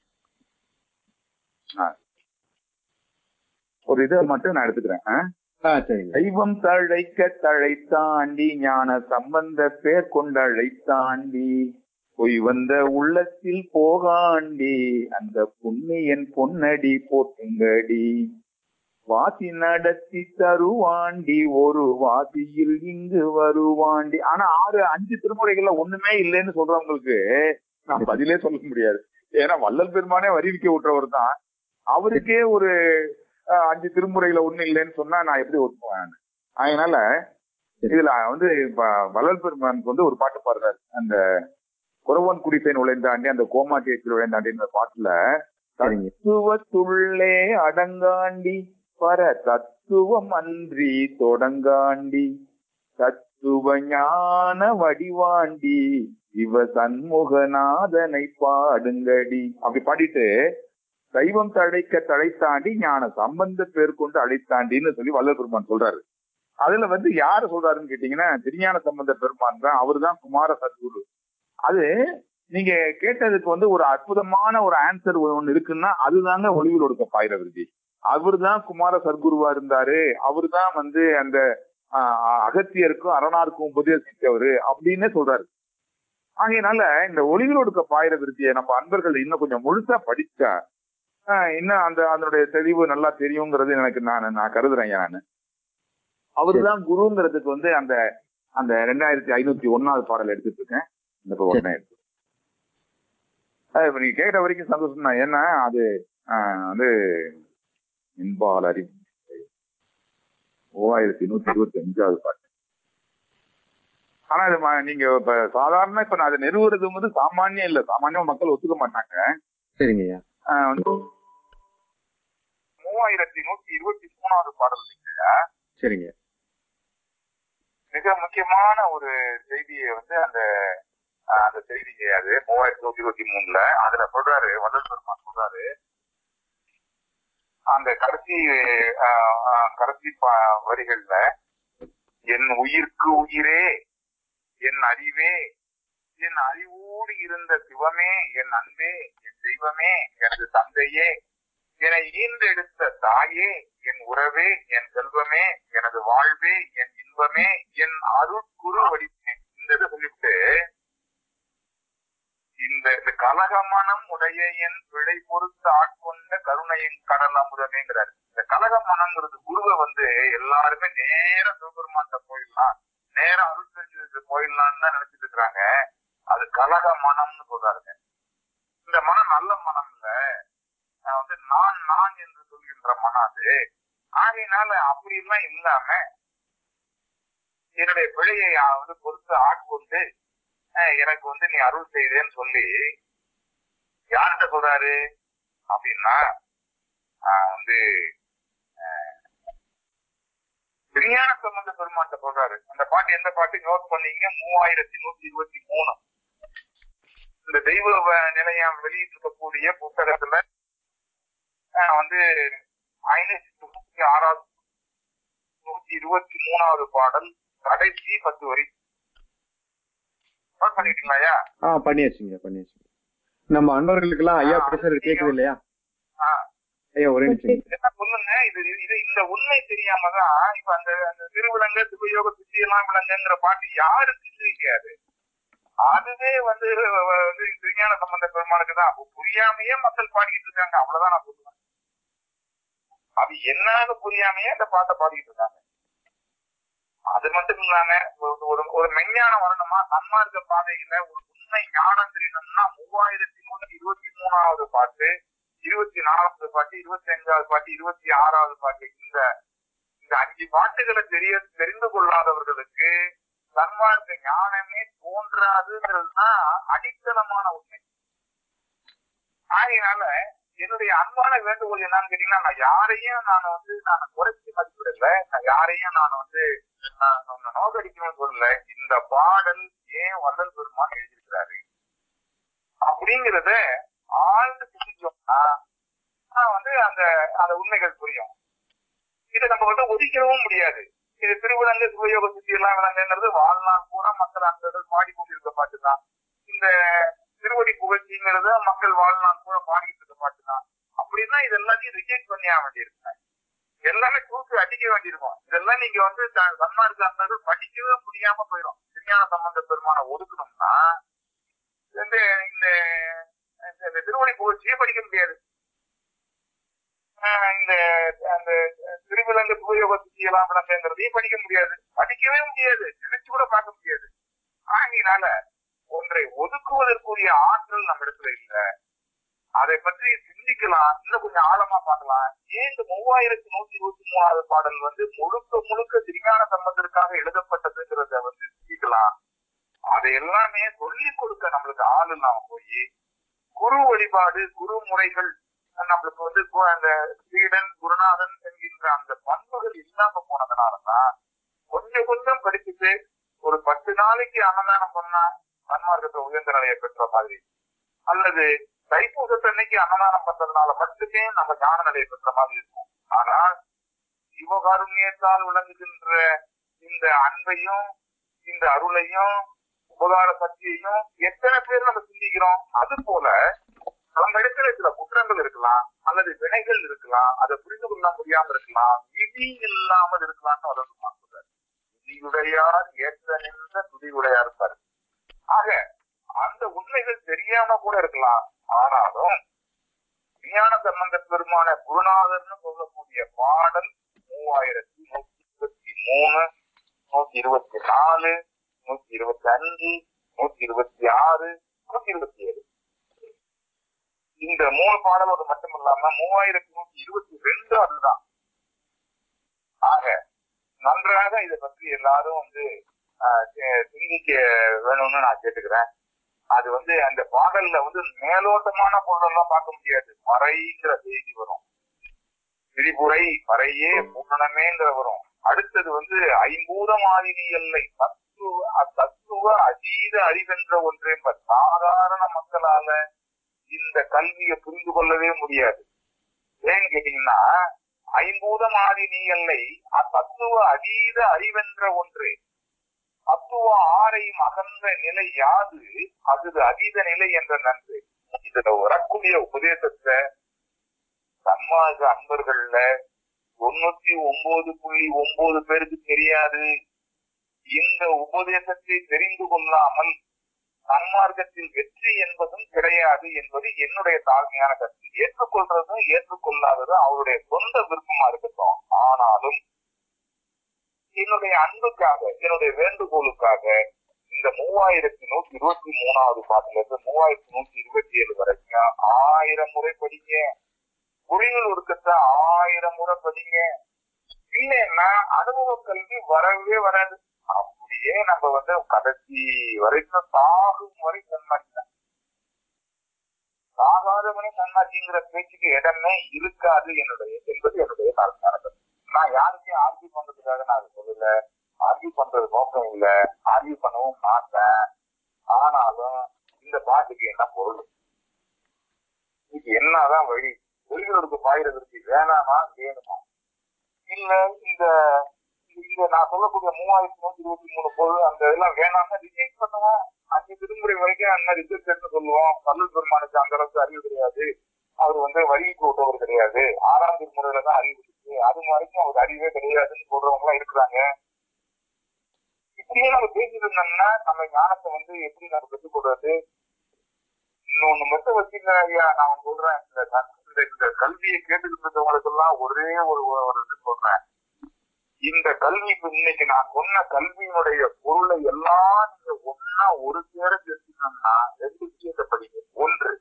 ஒரு இதை மட்டும் நான் எடுத்துக்கிறேன் ஆஹ் ஆ சரிங்க தெய்வம் தழைக்க தழைத்தாண்டி ஞான சம்பந்த பேர் கொண்டழைத்தாண்டி பொய் வந்த உள்ளத்தில் போகாண்டி அந்த புண்ணியன் பொன்னடி போட்டுங்கடி வாசி நடத்தி தருவாண்டி ஒரு வாசியில் இங்கு வருவாண்டி ஆனா ஆறு அஞ்சு திருமுறைகள்ல ஒண்ணுமே இல்லைன்னு சொல்றவங்களுக்கு நான் பதிலே சொல்ல முடியாது ஏன்னா வள்ளல் பெருமானே வரிவிக்க விட்டுறவர் தான் அவருக்கே ஒரு அஹ், அஞ்சு திருமுறைகளை ஒண்ணு இல்லைன்னு சொன்னா நான் எப்படி ஒத்துக்குவேன் அதனால இதுல வந்து இப்ப வள்ளல் பெருமானுக்கு வந்து ஒரு பாட்டு பாடுறாரு அந்த குறவன் குடிசை நுழைந்தாண்டி அந்த கோமாட்டியத்தில் நுழைந்தாண்டின்ற பாட்டுல சரிங்க தத்துவத்துள்ளே அடங்காண்டி பர தத்துவம் அன்றி தொடங்காண்டி தத்துவ ஞான வடிவாண்டி இவ சண்முகநாதனை பாடுங்கடி அப்படி பாடிட்டு தெய்வம் தழைக்க தழைத்தாண்டி ஞான சம்பந்த பேர் கொண்டு அழைத்தாண்டின்னு சொல்லி வல்லல் பெருமான் சொல்றாரு அதுல வந்து யாரு சொல்றாருன்னு கேட்டீங்கன்னா திருஞான சம்பந்த பெருமான் தான் அவர் தான் குமார சத்குரு அது நீங்க கேட்டதுக்கு வந்து ஒரு அற்புதமான ஒரு ஆன்சர் ஒண்ணு இருக்குன்னா அதுதாங்க ஒளிவில் ஒடுக்க பாயிர விருதி அவர் தான் குமார சர்க்குருவா இருந்தாரு அவர் தான் வந்து அந்த ஆஹ் அகத்தியருக்கும் அரணாருக்கும் உபதேசித்தவர் அப்படின்னு சொல்றாரு ஆகையினால இந்த ஒளிகளொடுக்க பாயிர விருத்தியை நம்ம அன்பர்கள் இன்னும் கொஞ்சம் முழுசா படிச்சா ஆஹ் இன்னும் அந்த அதனுடைய தெளிவு நல்லா தெரியுங்கிறது எனக்கு நான் நான் கருதுறேன் நான் அவர்தான் குருங்கிறதுக்கு வந்து அந்த அந்த ரெண்டாயிரத்தி ஐநூத்தி ஒன்னாவது பாடல் எடுத்துட்டு இருக்கேன் இந்த இப்ப உடனே எடுத்து அஹ் இப்ப நீங்க கேட்ட வரைக்கும் சந்தோஷம் தான் ஏன்னா அது ஆஹ் வந்து இன்பால் அறி மூவாயிரத்தி நூத்தி இருபத்தி அஞ்சாவது பாட்டு ஆனா இது ம- நீங்க இப்ப சாதாரண இப்ப நான் அதை நிறுவுறது வந்து சாமானியம் இல்ல சாமானியம் மக்கள் ஒத்துக்க மாட்டாங்க சரிங்க ஐயா ஆஹ் வந்து மூவாயிரத்தி நூத்தி இருபத்தி மூணாவது பாடல் நீங்க சரிங்க மிக முக்கியமான ஒரு செய்தியை வந்து அந்த ஆஹ் அந்த செய்திங்க அது மூவாயிரத்தி நூத்தி இருபத்தி மூணுல அதுல சொல்றாரு வள்ளல் பெருமான் சொல்றாரு அந்த கடைசி ஆஹ் ஆஹ் கடைசி பா- வரிகள்ல என் உயிர்க்கு உயிரே என் அறிவே என் அறிவோடு இருந்த சிவமே என் அன்பே என் தெய்வமே எனது தந்தையே என ஈன்றெடுத்த தாயே என் உறவே என் செல்வமே எனது வாழ்வே என் இன்பமே என் அருட்குரு வடிவே இந்த இதை சொல்லிவிட்டு இந்த இந்த கலகமனம் உடைய என் பிழை பொறுத்து ஆட்கொண்ட கருணையின் கடல் அமுதமேங்கிறார் இந்த கலகமனங்கிறது குருவை வந்து எல்லாருமே நேர சிவபெருமான்கிட்ட போயிடலாம் நேரம் அருள் தெரிஞ்சதுக்கு போயிடலாம்னு தான் நினைச்சிட்டு இருக்கிறாங்க அது கலக மனம்னு சொல்றாருங்க இந்த மனம் நல்ல மனம் இல்ல அஹ் வந்து நான் நான் என்று சொல்கின்ற மனம் அது ஆகையினால அப்படி எல்லாம் இல்லாம என்னுடைய பிழையை வந்து பொறுத்து ஆட்கொண்டு அஹ் எனக்கு வந்து நீ அருள் செய்தேன்னு சொல்லி யார்கிட்ட சொல்றாரு அப்படின்னா ஆஹ் வந்து ஆஹ் விஞ்ஞான சம்பந்த பெருமான்கிட்ட சொல்றாரு அந்த பாட்டு எந்த பாட்டு நோட் பண்ணீங்க மூவாயிரத்தி நூத்தி இருபத்தி மூணு இந்த தெய்வ வ- நிலையம் வெளியிட்டிருக்கக்கூடிய புத்தகத்துல ஆஹ் வந்து ஐநூத்தி முப்பத்தி ஆறாவது நூத்தி இருபத்தி மூணாவது பாடல் கடைசி பத்து வரி நோட் பண்ணிட்டீங்களா ஆ பண்ணியாச்சுங்க பண்ணியாச்சுங்க நம்ம அன்பர்களுக்கெல்லாம் ஐயா ஆ, பேசுறது கேக்குது இல்லையா ஆஹ் ஐயா ஒரே நிமிஷம் என்ன சொல்லுங்க இது இது இந்த உண்மை தெரியாம தான் இப்ப அந்த அந்த திருவிலங்க சுபயோக சுத்தி எல்லாம் விலங்குங்கிற பாட்டு யாருக்கு தெரியாது அதுவே வந்து அஹ், வந்து விஞ்ஞான சம்பந்த பெருமானுக்கு தான் அப்போ புரியாமையே மக்கள் பாடிக்கிட்டு இருக்காங்க அவ்வளவுதான் நான் சொல்லுவேன் அது என்னன்னு புரியாமையே அந்த பாட்டை பாடிக்கிட்டு இருக்காங்க அது மட்டும் இல்லாம ஒரு- ஒரு ஒரு மெஞ்ஞானம் வரணுமா சன்மார்க்க பாதையில ஒரு உண்மை ஞானம் தெரியணும்னா மூவாயிரத்தி நூத்தி இருபத்தி மூணாவது பாட்டு இருபத்தி நாலாவது பாட்டு இருபத்தி அஞ்சாவது பாட்டு இருபத்தி ஆறாவது பாட்டு இந்த இந்த அஞ்சு பாட்டுகளை தெரிய தெரிந்து கொள்ளாதவர்களுக்கு சன்மார்க்க ஞானமே தோன்றாதுங்கிறதுதான் அடித்தளமான உண்மை ஆகையினால என்னுடைய அன்பான வேண்டுகோள் என்னன்னு கேட்டீங்கன்னா நான் யாரையும் நான் வந்து நான் குறைச்சி மதிப்பிடல நான் யாரையும் நான் வந்து நான் நான் நோக்கடிக்கணும்னு சொல்லல இந்த பாடல் ஏன் வள்ளல் பெருமான் எழுதியிருக்கிறாரு அப்படிங்கிறத ஆழ்ந்து சிந்திச்சோம்னா ஆஹ் வந்து அந்த அந்த உண்மைகள் புரியும் இதை நம்ம வந்து ஒதுக்கவும் முடியாது இது திருவிழங்கு சுபயோக சுத்தி எல்லாம் விளங்குங்கிறது வாழ்நாள் பூரா மக்கள் அந்த பாடி கொண்டிருக்க பாட்டுதான் இந்த திருவடி புகழ்ச்சிங்கிறத மக்கள் வாழ்நாள் பூரா பாடிக்கிட்டு இருக்க பாட்டுதான் அப்படின்னா இது எல்லாத்தையும் ரிஜெக்ட் பண்ணி ஆக வேண்டியிருக்கும் எல்லாமே தூக்கி அடிக்க வேண்டியிருக்கும் இதெல்லாம் நீங்க வந்து த- சன்மார்க்க அன்பர்கள் படிக்கவே முடியாம போயிடும் விஞ்ஞான சம்பந்த பெருமான ஒதுக்கணும்னா இந்த இந்த இந்த திருவடி புகழ்ச்சியே படிக்க முடியாது ஆஹ் இந்த அந்த திருவிலங்கு புகையோக எல்லாம் விளங்குங்கிறதையும் படிக்க முடியாது படிக்கவே முடியாது நினைச்சு கூட பார்க்க முடியாது ஆகையினால ஒன்றை ஒதுக்குவதற்குரிய ஆற்றல் நம்ம இடத்துல இல்ல அதை பற்றி சிந்திக்கலாம் இன்னும் கொஞ்சம் ஆழமா பார்க்கலாம் ஏன் இந்த மூவாயிரத்தி நூத்தி இருபத்தி மூணாவது பாடல் வந்து முழுக்க முழுக்க திருஞான சம்பந்தத்திற்காக எழுதப்பட்டதுங்கிறத வந்து சிந்திக்கலாம் அதை எல்லாமே சொல்லிக் கொடுக்க நம்மளுக்கு ஆள் இல்லாம போய் குரு வழிபாடு குரு முறைகள் நம்மளுக்கு வந்து கு- அந்த சீடன் குருநாதன் என்கின்ற அந்த பண்புகள் இல்லாம போனதுனாலதான் கொஞ்சம் கொஞ்சம் படிச்சுட்டு ஒரு பத்து நாளைக்கு அன்னதானம் பண்ணா சன்மார்க்கத்தை உயர்ந்த நிலையை பெற்ற மாதிரி அல்லது தைப்பூசத்தன்னைக்கு அன்னதானம் பண்றதுனால மட்டுமே நம்ம ஞான நிலையை பெற்ற மாதிரி இருக்கும் ஆனால் சிவகாருண்யத்தால் விளங்குகின்ற இந்த அன்பையும் இந்த அருளையும் உபகார சக்தியையும் எத்தனை பேர் நம்ம சிந்திக்கிறோம் அது போல நம்ம இடத்துல சில குற்றங்கள் இருக்கலாம் அல்லது வினைகள் இருக்கலாம் அதை புரிந்து கொள்ள முடியாம இருக்கலாம் விதி இல்லாமல் இருக்கலாம்னு வளர்ந்து சொல்றாரு துதியுடையார் ஏற்ற நின்ற துதியுடையார் இருப்பார் ஆக அந்த உண்மைகள் தெரியாம கூட இருக்கலாம் ஆனாலும் விஞ்ஞான சம்பந்த பெருமான குருநாதர்னு சொல்லக்கூடிய பாடல் மூவாயிரத்தி நூத்தி இருபத்தி மூணு நூத்தி இருபத்தி நாலு நூத்தி இருபத்தி அஞ்சு நூத்தி இருபத்தி ஆறு நூத்தி இருபத்தி ஏழு இந்த மூணு பாடலோடு மட்டும் இல்லாம மூவாயிரத்தி நூத்தி இருபத்தி ரெண்டு அதுதான் ஆக நன்றாக இதை பற்றி எல்லாரும் வந்து ஆஹ், சி- சிந்திக்க வேணும்னு நான் கேட்டுக்கிறேன் அது வந்து அந்த பாடல்ல வந்து மேலோட்டமான பொருளெல்லாம் பார்க்க முடியாது மறைங்கிற செய்தி வரும் திரிபுரை மறையே பூரணமேங்கிற வரும் அடுத்தது வந்து ஐம்பூதம் ஆதினி எல்லை தத்துவ தத்துவ அதீத அறிவென்ற ஒன்றே என்பர். சாதாரண மக்களால இந்த கல்வியை புரிந்து கொள்ளவே முடியாது ஏன்னு கேட்டீங்கன்னா ஐம்பூதம் ஆதினி எல்லை அத்தத்துவ அதீத அறிவென்ற ஒன்று தத்துவ ஆரையும் அகன்ற நிலை யாது அது அதீத நிலை என்ற நன்று இதுல வரக்கூடிய உபதேசத்தை சன்மார்க்க அன்பர்கள்ல தொண்ணூத்தி ஒன்பது புள்ளி ஒன்பது பேருக்கு தெரியாது இந்த உபதேசத்தை தெரிந்து கொள்ளாமல் சன்மார்க்கத்தில் வெற்றி என்பதும் கிடையாது என்பது என்னுடைய தாழ்மையான கருத்து ஏற்றுக்கொள்றதும் ஏற்றுக்கொள்ளாததும் அவருடைய சொந்த விருப்பமா இருக்கட்டும் ஆனாலும் என்னுடைய அன்புக்காக என்னுடைய வேண்டுகோளுக்காக இந்த மூவாயிரத்தி நூத்தி இருபத்தி மூணாவது பாட்டுல இருந்து மூவாயிரத்தி நூத்தி இருபத்தி ஏழு வரைக்கும் ஆயிரம் முறை படிங்க புலிகள் ஒடுக்கத்தை ஆயிரம் முறை படிங்க இல்லைன்னா அனுபவ கல்வி வரவே வராது அப்படியே நம்ம வந்து கடைசி வரைக்கும் சாகும் வரை சன்மார்க்கம் சாகாதவனே சன்மார்க்கிங்கிற பேச்சுக்கு இடமே இருக்காது என்னுடைய என்பது என்னுடைய தாழ்மையான கருத்து நான் யாருக்கையும் ஆர்கியூ பண்றதுக்காக நான் அதை சொல்லல ஆர்கியூ பண்றது நோக்கம் இல்ல ஆர்கியூ பண்ணவும் மாட்டேன் ஆனாலும் இந்த பாட்டுக்கு என்ன பொருள் இதுக்கு என்னதான் வழி வெளிகளுக்கு பாயிரதற்கு வேணாமா வேணுமா இல்ல இந்த இந்த நான் சொல்லக்கூடிய மூவாயிரத்தி நூத்தி இருபத்தி மூணு பொருள் அந்த இதெல்லாம் வேணாம்னா ரிஜெக்ட் பண்ணுவோம் அஞ்சு திருமுறை வரைக்கும் அந்த மாதிரி ரிஜெக்ட் சொல்லுவோம் கல்லூர் பெருமானுக்கு அந்த அளவுக்கு அறிவு கிடையாது அவர் வந்து வழிக்கு விட்டவர் கிடையாது ஆறாம் திருமுறையில தான் அறிவு இருக்கு அது வரைக்கும் அவர் அறிவே கிடையாதுன்னு சொல்றவங்க எல்லாம் இருக்கிறாங்க இப்படியே நம்ம பேசிட்டு இருந்தோம்னா நம்ம ஞானத்தை வந்து எப்படி நம்ம கற்றுக் கொடுறது இன்னொன்னு மட்டும் வச்சுங்க ஐயா நான் சொல்றேன் இந்த கல்- இந்த- இந்த கல்வியை கேட்டுக்கிட்டு இருக்கவங்களுக்கு எல்லாம் ஒரே ஒரு ஒரு இது சொல்றேன் இந்த கல்வி இப்ப இன்னைக்கு நான் சொன்ன கல்வியினுடைய பொருளை எல்லாம் நீங்க ஒன்னா ஒரு சேர தெரிஞ்சுக்கணும்னா ரெண்டு விஷயத்தை படிங்க ஒன்று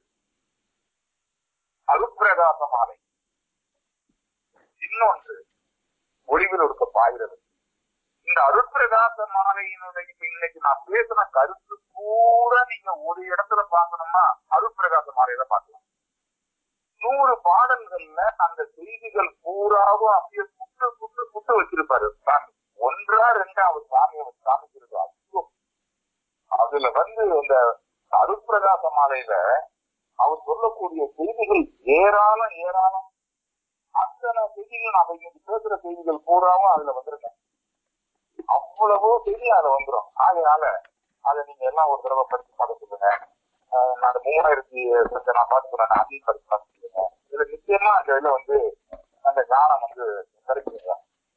அருப்பிரகாச மாலை இன்னொன்று ஒளிவில் இருக்க பாயிரது இந்த அருட்பிரகாச மாலையினுடைய இப்ப இன்னைக்கு நான் பேசுன கருத்து கூட நீங்க ஒரு இடத்துல பார்க்கணும்னா அருட்பிரகாச மாலையில பார்க்கலாம் நூறு பாடல்கள்ல அந்த செய்திகள் பூராவும் அப்படியே புட்டு புட்டு புட்டு வச்சிருப்பாரு சாமி ஒன்றா ரெண்டா அவர் சாமியை வச்சு காமிக்கிறது அவ்வளோ அதுல வந்து இந்த அருட்பிரகாச மாலையில அவர் சொல்லக்கூடிய செய்திகள் ஏராளம் ஏராளம் அத்தனை செய்திகள் நாம இன்னைக்கு பேசுற செய்திகள் பூராவும் அதுல வந்துருங்க அவ்வளவோ செய்தி அதுல வந்துரும் ஆகையால அதை நீங்க எல்லாம் ஒரு தடவை படிச்சு பார்க்க சொல்லுங்க ஆஹ் நான் அந்த மூவாயிரத்தி கொஞ்சம் நான் பார்த்துக்கிறேன் அதையும் படிச்சு பார்க்க சொல்லுங்க இதுல நிச்சயமா அந்த இதுல வந்து அந்த ஞானம் வந்து கிடைக்குங்க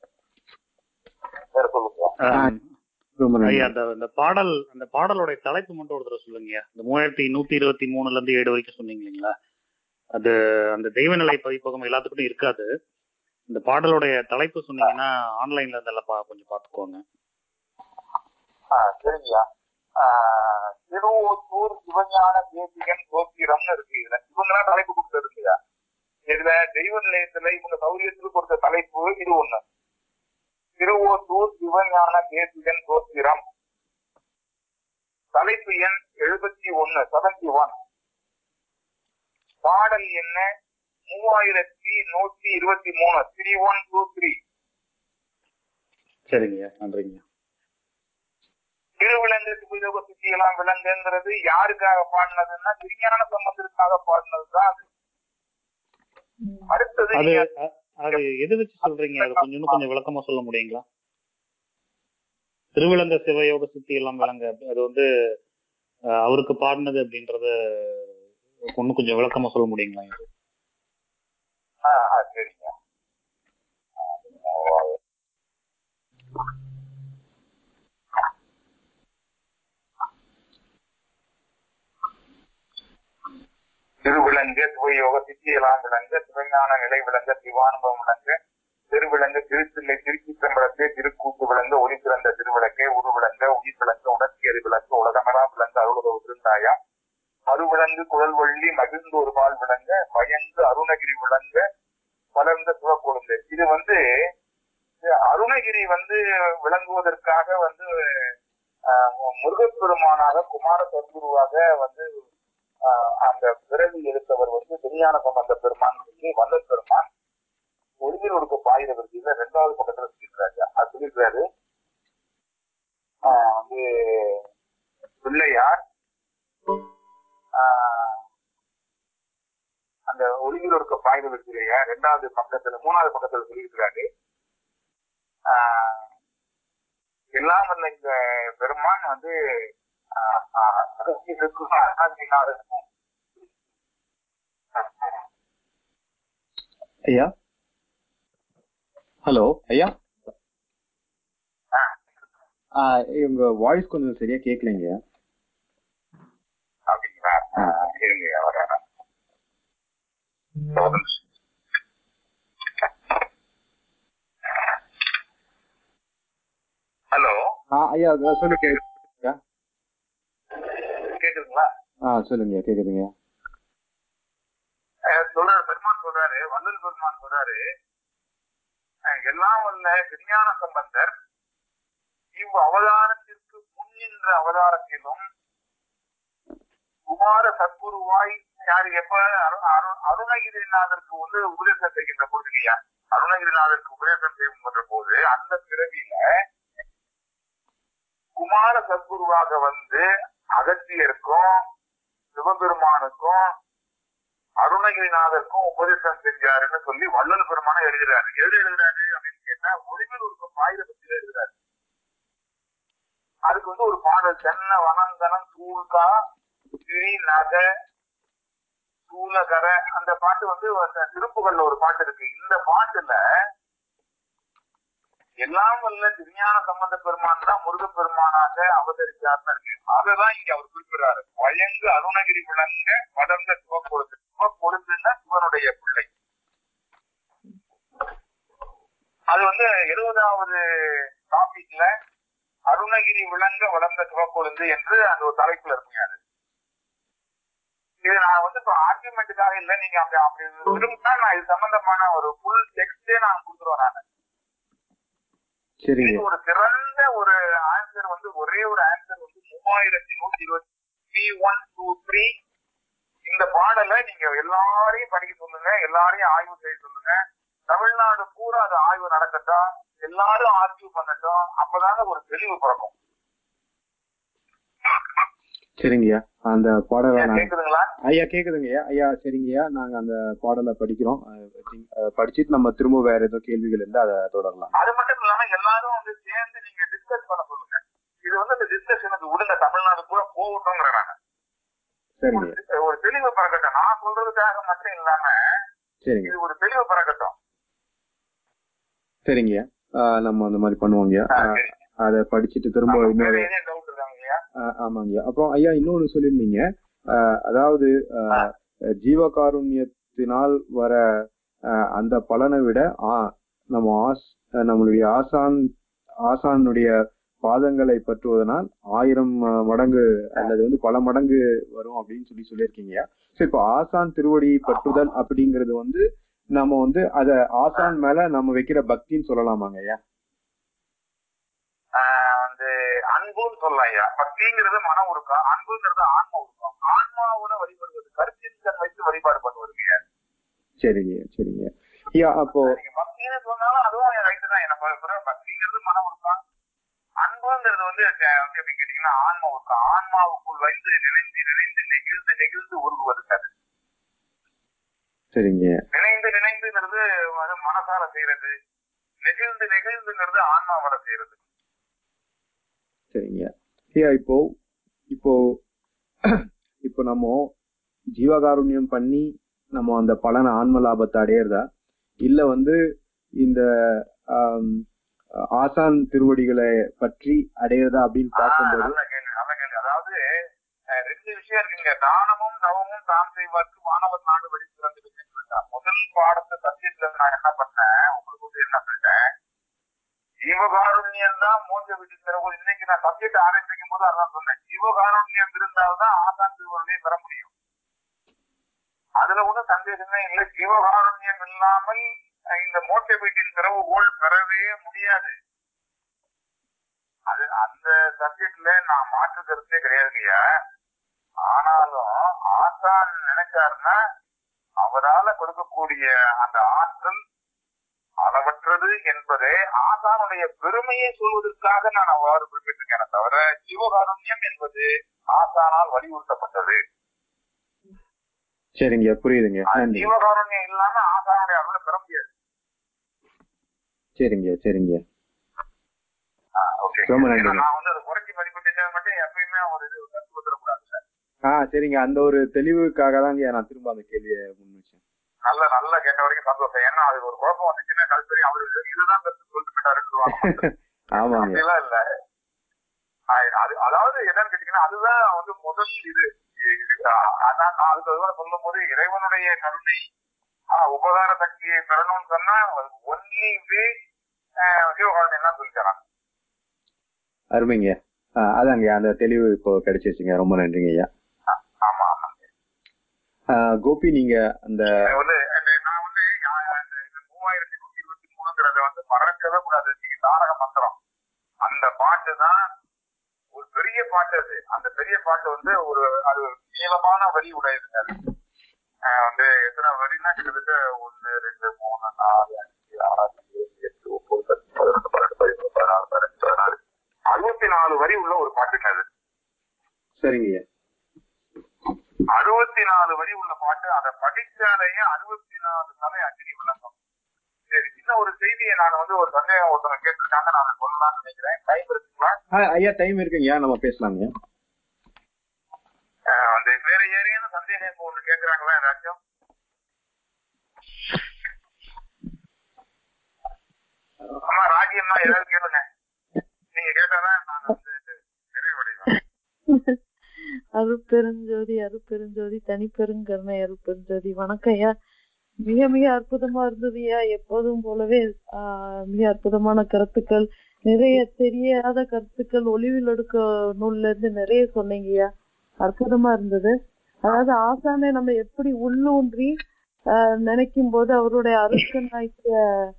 வேற சொல்லுங்க ஆஹ் ரொம்ப நன்றி ஐயா அந்த அந்த பாடல் அந்த பாடலோட தலைப்பு மட்டும் ஒரு தடவை சொல்லுங்க இந்த மூவாயிரத்தி நூத்தி இருபத்தி மூணுல இருந்து ஏழு வரைக்கும் சொன்னீங்க இல்லைங்களா அது அந்த தெய்வநிலை பதிப்பகம் எல்லாத்துக்கிட்டும் இருக்காது இந்த பாடலுடைய தலைப்பு சொன்னீங்கன்னா ஆன்லைன்ல இருந்தெல்லாம் பா கொஞ்சம் பார்த்துக்கோங்க ஆஹ் சரிங்கய்யா ஆஹ் திருவொத்தூர் சிவஞான தேசிகன் கோத்திரம்னு இருக்கு இதுல இவங்கெல்லாம் தலைப்பு கொடுத்ததுங்கய்யா இதுல தெய்வ நிலையத்துல இவங்க சௌரியத்துக்கு கொடுத்த தலைப்பு இது ஒண்ணு திருவோத்தூர் சிவஞான தேசிகன் கோத்திரம் தலைப்பு எண் எழுபத்தி ஒன்னு செவன்டி ஒன் பாடல் என்ன மூவாயிரத்தி நூத்தி இருபத்தி மூணு த்ரீ ஒன் டூ த்ரீ சரிங்கய்யா நன்றிங்க திருவிலங்கு சுபிதோக சுத்தியெல்லாம் விலங்குங்கிறது யாருக்காக பாடினதுன்னா விஞ்ஞான சம்பந்தத்துக்காக பாடினதுதான் அது அடுத்தது அது நீங்க அ- அது எது வச்சு சொல்றீங்க அது கொஞ்சம் இன்னும் கொஞ்சம் விளக்கமா சொல்ல முடியுங்களா திருவிழந்த சிவயோக சுத்தி எல்லாம் விளங்க அது வந்து அஹ், அவருக்கு பாடினது அப்படின்றத இன்னும் கொஞ்சம் விளக்கமா சொல்ல முடியுங்களா ஆ, ஆ, சரிங்க விளங்க சுவையோக சித்தியெல்லாம் விளங்க சிவஞான நிலை விளங்க சிவானுபவம் விளங்க திருவிளங்க திருச்சில்லை திருச்சி சம்பளத்தே திருக்கூட்டு விளங்க ஒளி சிறந்த திருவிளக்கே உரு விளங்க உயிர் விளங்க உணர்ச்சியது விளங்க உலகமெல்லாம் விளங்க அருளுக விருந்தாயா மறுவிளங்கு குழல் வள்ளி மகிழ்ந்து ஒரு பால் விளங்க பயந்து அருணகிரி விளங்க வளர்ந்த சிவக்கொழுந்து இது வந்து இது அருணகிரி வந்து விளங்குவதற்காக வந்து ஆஹ், முருகப்பெருமானாக குமார சத்குருவாக வந்து ஆஹ், அந்த பிறவி எடுத்தவர் வந்து விஞ்ஞான சம்பந்த பெருமான் சொல்லி வல்லல் பெருமான் ஒளிஞருக்கு பாயிர விருதியில ரெண்டாவது பக்கத்துல சொல்லியிருக்காரு அது சொல்லியிருக்காரு ஆஹ், வந்து பிள்ளையார் ஆஹ், அந்த ஒளிஞருக்கு பாயிர விருதிலேயே ரெண்டாவது பக்கத்துல மூணாவது பக்கத்துல சொல்லியிருக்கிறாரு ஆஹ், எல்லாம் வல்ல இந்த பெருமான் வந்து ஆஹ், ஆஹ், அகஸ்தியருக்கும் அருணாகிரிநாதருக்கும் ஐயா ஹலோ ஐயா ஆ, உங்க வாய்ஸ் கொஞ்சம் சரியா கேட்கலைங்க அப்படிங்களா ஆஹ், இருங்க வரேன் ஹலோ ஆ ஐயா அதான் சொல்லுங்க ஐயா. கேக்குதுங்களா ஆ சொல்லுங்க கேக்குதுங்க அஹ் சொல்றாரு பெருமான் சொல்றாரு வள்ளல் பெருமான் சொல்றாரு அஹ் எல்லாம் வல்ல விஞ்ஞான சம்பந்தர் இவ் அவதாரத்திற்கு முன்னின்ற அவதாரத்திலும் குமார சத்குருவாய் யார் எப்ப அரு- அரு- அருணகிரிநாதருக்கு வந்து உபதேசம் செய்கின்ற பொழுது இல்லையா அருணகிரிநாதருக்கு உபதேசம் செய்கின்ற போது அந்த பிறவியில குமார சத்குருவாக வந்து அகத்தியருக்கும் சிவபெருமானுக்கும் அருணகிரிநாதருக்கும் உபதேசம் செஞ்சாருன்னு சொல்லி வள்ளல் பெருமான எழுதுறாரு எது எழுதுறாரு அப்படின்னு கேட்டா ஒளிவில் ஒரு ஆயிரத்தி எழுதுறாரு அதுக்கு வந்து ஒரு பாடல் தென்ன வனங்கனம் தூள்கா கிரி நக சூலகர அந்த பாட்டு வந்து அந்த திருப்புகள்ல ஒரு பாட்டு இருக்கு இந்த பாட்டுல எல்லாம் வல்ல திருஞான சம்பந்த பெருமான் தான் முருகப்பெருமானாக அவதரிச்சார்னு இருக்கு அததான் இங்க அவர் குறிப்பிடுறாரு வயங்கு அருணகிரி விளங்க வளர்ந்த சிவக்கொழுந்து சிவக்கொழுந்துன்னா சிவனுடைய பிள்ளை அது வந்து எழுபதாவது டாபிக்ல அருணகிரி விளங்க வளர்ந்த சிவக்கொழுந்து என்று அந்த ஒரு தலைப்புல இருக்குங்க அது இது நான் வந்து இப்ப ஆர்குமெண்ட்டுக்காக இல்ல நீங்க அப்படி அப்படி விரும்பினா நான் இது சம்பந்தமான ஒரு ஃபுல் டெக்ஸ்டே நான் கொடுத்துருவேன் நான் சரிங்க இதுக்கு ஒரு சிறந்த ஒரு ஆன்சர் வந்து ஒரே ஒரு ஆன்சர் வந்து மூவாயிரத்தி நூத்தி இருபத்தி த்ரீ ஒன் டூ த்ரீ இந்த பாடலை நீங்க எல்லாரையும் படிக்க சொல்லுங்க எல்லாரையும் ஆய்வு செய்ய சொல்லுங்க தமிழ்நாடு பூரா அது ஆய்வு நடக்கட்டும் எல்லாரும் ஆர்கியூ பண்ணட்டும் அப்பதாங்க ஒரு தெளிவு பிறக்கும் சரிங்கய்யா அந்த பாடலை ஏன் நான் கேக்குதுங்களா ஐயா கேக்குதுங்கய்யா ஐயா சரிங்கய்யா நாங்க அந்த பாடலை படிக்கிறோம் அஹ் think, அஹ் படிச்சுட்டு நம்ம திரும்ப வேற ஏதோ கேள்விகள் இருந்தா அதை தொடரலாம் அது மட்டும் இல்லாம எல்லாரும் வந்து சேர்ந்து நீங்க டிஸ்கஸ் பண்ண சொல்லுங்க இது வந்து இந்த டிஸ்கஷனுக்கு விடுங்க தமிழ்நாடு பூரா போகட்டும்ங்கிற நான் சரிங்க ஒரு தெளிவு பிறக்கட்டும் நான் சொல்றதுக்காக மட்டும் இல்லாம சரிங்க இது ஒரு தெளிவு பிறக்கட்டும் சரிங்கய்யா ஆஹ் நம்ம அந்த மாதிரி பண்ணுவோங்கய்யா ஆ, ஆஹ் சரி. அதை படிச்சுட்டு திரும்ப வேற இன்னொரு ஏதேனும் டவுட் இருக்காங்க இல்லையா ஆஹ் ஆமாங்கய்யா அப்புறம் ஐயா இன்னொன்னு சொல்லியிருந்தீங்க ஆஹ் அதாவது ஆஹ் ஜீவகாருண்யத்தினால் வர ஆஹ் அந்த பலனை விட ஆ- நம்ம ஆஸ் நம்மளுடைய ஆசான் ஆசானுடைய பாதங்களை பற்றுவதனால் ஆயிரம் ஆஹ் மடங்கு அல்லது வந்து பல மடங்கு வரும் அப்படின்னு சொல்லி சொல்லியிருக்கீங்க ஸோ இப்போ ஆசான் திருவடி பற்றுதல் அப்படிங்கிறது வந்து நம்ம வந்து அத ஆசான் மேல நம்ம வைக்கிற பக்தின்னு சொல்லலாமாங்க ஐயா ஆஹ் வந்து அன்புன்னு சொல்லலாம் ஐயா பக்திங்கிறது மன உருக்கம் அன்புங்கிறது ஆன்ம உருக்கம் ஆன்மாவோட வழிபடுவது கருத்தின் வைத்து வழிபாடு பண்ணுவதுங்க சரிங்க சரிங்க ஐயா அப்போ நீங்க பக்தின்னு சொன்னாலும் அதுவும் ரைட்டு தான் என்ன பொறுத்தவரை பக்திங்கிறது மன உருக்கம் அன்புங்கிறது வந்து க- வந்து எப்படி கேட்டீங்கன்னா ஆன்ம உருக்கம் ஆன்மாவுக்குள் வந்து நினைந்து நினைந்து நெகிழ்ந்து நெகிழ்ந்து உருகுவது அது சரிங்க நினைந்து நினைந்துங்கிறது வந்து மனசால செய்யறது நெகிழ்ந்து நெகிழ்ந்துங்கிறது ஆன்மாவால செய்யறது சரிங்க ஐயா இப்போ இப்போ இப்போ நம்ம ஜீவகாருண்யம் பண்ணி நம்ம அந்த பலனை ஆன்ம லாபத்தை அடையிறதா இல்ல வந்து இந்த ஆம், ஆசான் திருவடிகளை பற்றி அடையிறதா அப்படின்னு ஆஹ் பார்க்கும்போது நல்ல கேள்வி நல்ல கேள்வி அதாவது அஹ், ரெண்டு விஷயம் விஷயம் இருக்குங்க தானமும் தவமும் தாம் செய்வார்க்கு மாணவர் நாடு வழி சிறந்து முதல் பாடத்தை சப்ஜெக்ட்ல நான் என்ன பண்ணேன் உங்களுக்கு வந்து என்ன சொல்லிட்டேன் ஜீவகாருண்யம் தான் மோட்ச விதி திறவு இன்னைக்கு நான் சப்ஜெக்ட் ஆரம்பிக்கும் போது அதான் சொன்னேன் ஜீவகாருண்யம் இருந்தால்தான் ஆசான் திருவருளையே பெற முடியும் அதுல ஒண்ணும் சந்தேகமே இல்லை ஜீவகாருண்யம் இல்லாமல் அஹ், இந்த மோட்ச வீட்டின் திறவுகோல் பெறவே முடியாது அது அந்த சப்ஜெக்ட்ல நான் மாற்று கருத்தே கிடையாதுங்கய்யா ஆனாலும் ஆசான் நினைச்சாருன்னா அவரால கொடுக்கக்கூடிய அந்த ஆற்றல் அளவற்றது என்பதே ஆசானுடைய பெருமையை சொல்வதற்காக நான் அவ்வாறு குறிப்பிட்டிருக்கேன் தவிர ஜீவகாருண்யம் என்பது ஆசானால் வலியுறுத்தப்பட்டது சரிங்க புரியுதுங்க அது நன்றி ஜீவகாருண்யம் இல்லாம ஆசானுடைய அருளை பெற முடியாது சரிங்க சரிங்க ஓகே ரொம்ப நன்றி. நான் வந்து அதை குறைச்சி மதிப்பிட்டு மட்டும் எப்பயுமே ஒரு இது கருத்து வந்துடக்கூடாது சார் ஆ சரிங்க அந்த ஒரு தெளிவுக்காக தாங்க நான் திரும்ப அந்த கேள்வியை முன் வச்சேன் நல்ல நல்லா கேட்ட வரைக்கும் சந்தோஷம் ஏன்னா அது ஒரு குழப்பம் வந்துச்சுன்னா கல்வி அவரு இதுதான் கருத்து சொல்லிட்டு போயிட்டாருன்னு ஆமாங்க அப்படிலாம் இல்ல ஆ- அது அதாவது என்னன்னு கேட்டீங்கன்னா அதுதான் வந்து முதல் இது இது, ஆ, அதான் நான் அதுக்கு அதுவரை சொல்லும் போது இறைவனுடைய கருணை ஆ, உபகார சக்தியை பெறணும்னு சொன்னா ஒன்லி வே சிவகாரணம் தான் சொல்லித்தரான் அருமைங்க ஆ, அதாங்க அந்த தெளிவு இப்போ கிடைச்சிருச்சுங்க ரொம்ப நன்றிங்க ஐயா ஆமா ஆமா ஆ, கோபி நீங்க அந்த இது வந்து இந்த நான் வந்து யா- இந்த இந்த மூவாயிரத்தி நூத்தி இருபத்தி மூணுங்கிறத வந்து மறக்கவே கூடாது நீங்க தாரக மந்திரம் அந்த பாட்டு தான் ஒரு பெரிய பாட்டு அது அந்த பெரிய பாட்டு வந்து ஒரு அது நீளமான வரி உடையதுங்க அது ஆஹ் வந்து எத்தனை வரினா கிட்டத்தட்ட ஒண்ணு ரெண்டு மூணு நாலு அஞ்சு ஆறு ஏழு எட்டு ஒன்பது பத்து பதினொன்று பன்னெண்டு பதிமூணு பதினாறு பதினஞ்சு பதினாறு அறுபத்தி நாலு வரி உள்ள ஒரு பாட்டுங்க அது சரிங்க ஐயா அறுபத்தி நாலு வரி உள்ள பாட்டு அதை படிச்சாலேயே அறுபத்தி நாலு தலை அஞ்சலி விளக்கம் சரி இன்னும் ஒரு செய்தியை நான் வந்து ஒரு சந்தேகம் ஒருத்தவங்க கேட்டிருக்காங்க நான் அதை சொல்லலாம்னு நினைக்கிறேன் டைம் இருக்குங்களா ஆ, ஐயா டைம் இருக்குங்கய்யா நம்ம பேசலாங்க ஆஹ் வந்து வேற யாரையும் சந்தேகம் இப்போ ஒண்ணு கேக்குறாங்களா ஏதாச்சும் அம்மா ராஜியம்மா ஏதாவது கேளுங்க நீங்க கேட்டாதான் நான் வந்து நிறைவடைவேன் அருட்பெருஞ்சோதி அருட்பெருஞ்சோதி தனிப்பெருங்கருணை அருட்பெருஞ்சோதி வணக்கம் ஐயா மிக மிக அற்புதமா இருந்தது ஐயா எப்போதும் போலவே ஆஹ் மிக அற்புதமான கருத்துக்கள் நிறைய தெரியாத கருத்துக்கள் ஒளிவில் எடுக்க நூல்ல இருந்து நிறைய சொன்னீங்கய்யா அற்புதமா இருந்தது அதாவது ஆசானை நம்ம எப்படி உள்ளூன்றி ஆஹ் நினைக்கும் போது அவருடைய அருட்கண் ஆகிய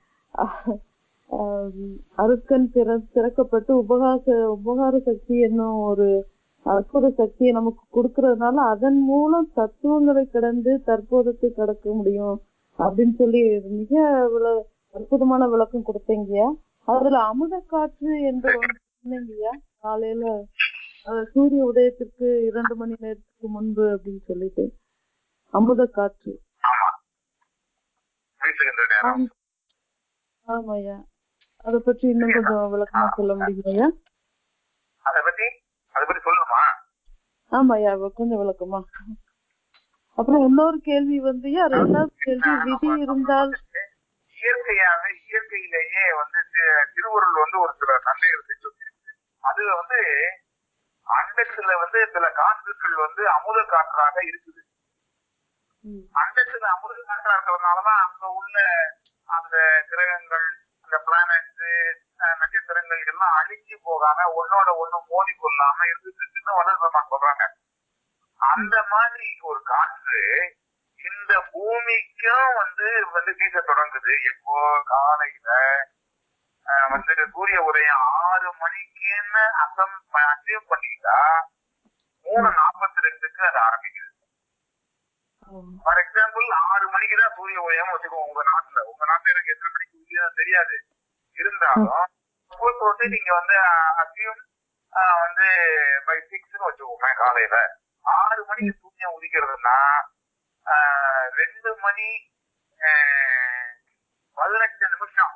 அருட்கண் திற திறக்கப்பட்டு உபகாச உபகார சக்தி என்னும் ஒரு அற்புத சக்தியை நமக்கு கொடுக்கறதுனால அதன் மூலம் தத்துவங்களை கடந்து தற்போதத்தை கடக்க முடியும் அப்படின்னு சொல்லி மிக விள- அற்புதமான விளக்கம் கொடுத்தீங்கய்யா அதுல அமுத காற்று என்று ஒண்ணு சொன்னீங்கய்யா காலையில அஹ், சூரிய உதயத்திற்கு இரண்டு மணி நேரத்துக்கு முன்பு அப்படின்னு சொல்லிட்டு அமுத காற்று ஆமா வீசுகின்ற நேரம் ஆம். ஆமாய்யா அதை பற்றி இன்னும் கொஞ்சம் விளக்கமா சொல்ல முடியுமாய்யா அதை பத்தி அதை பத்தி சொல்லணுமா ஆமாய்யா கொஞ்சம் விளக்கமா அப்புறம் இன்னொரு கேள்வி வந்துயா ரெண்டாவது கேள்வி விதி இருந்தால் இயற்கையாக இயற்கையிலேயே வந்து தி- திருவருள் வந்து ஒரு சில நன்மைகள் செஞ்சு வச்சிருக்கு அது வந்து அண்டத்துல வந்து சில காற்றுக்கள் வந்து அமுத காற்றாக இருக்குது ம், அண்டத்துல அமுத காற்றா இருக்கிறதுனாலதான் அங்க உள்ள அந்த கிரகங்கள் அந்த பிளானட்ஸ் நட்சத்திரங்கள் எல்லாம் அழிஞ்சு போகாம ஒன்னோட ஒண்ணு மோதி கொள்ளாம இருந்துட்டு இருக்குன்னு வள்ளல் பெருமான் சொல்றாங்க அந்த மாதிரி ஒரு காற்று இந்த பூமிக்கும் வந்து வந்து வீச தொடங்குது எப்போ காலையில அஹ், வந்து சூரிய உதயம் ஆறு மணிக்குன்னு அசம் அச்சீவ் பண்ணிட்டா மூணு நாற்பத்தி ரெண்டுக்கு அது ஆரம்பிக்குது ஆம். ஃபார் எக்ஸாம்பிள் ஆறு மணிக்கு தான் சூரிய உதயம் வச்சுக்கோங்க உங்க நாட்டுல உங்க நாட்டுல எனக்கு எத்தனை மணிக்கு உதயம் தெரியாது இருந்தாலும் suppose வந்து நீங்க வந்து அசியம் வந்து பை சிக்ஸ்னு வச்சுக்கோங்க காலையில ஆறு மணிக்கு சூரியன் உதிக்கிறதுனா ஆஹ், ரெண்டு மணி ஆஹ், பதினெட்டு நிமிஷம்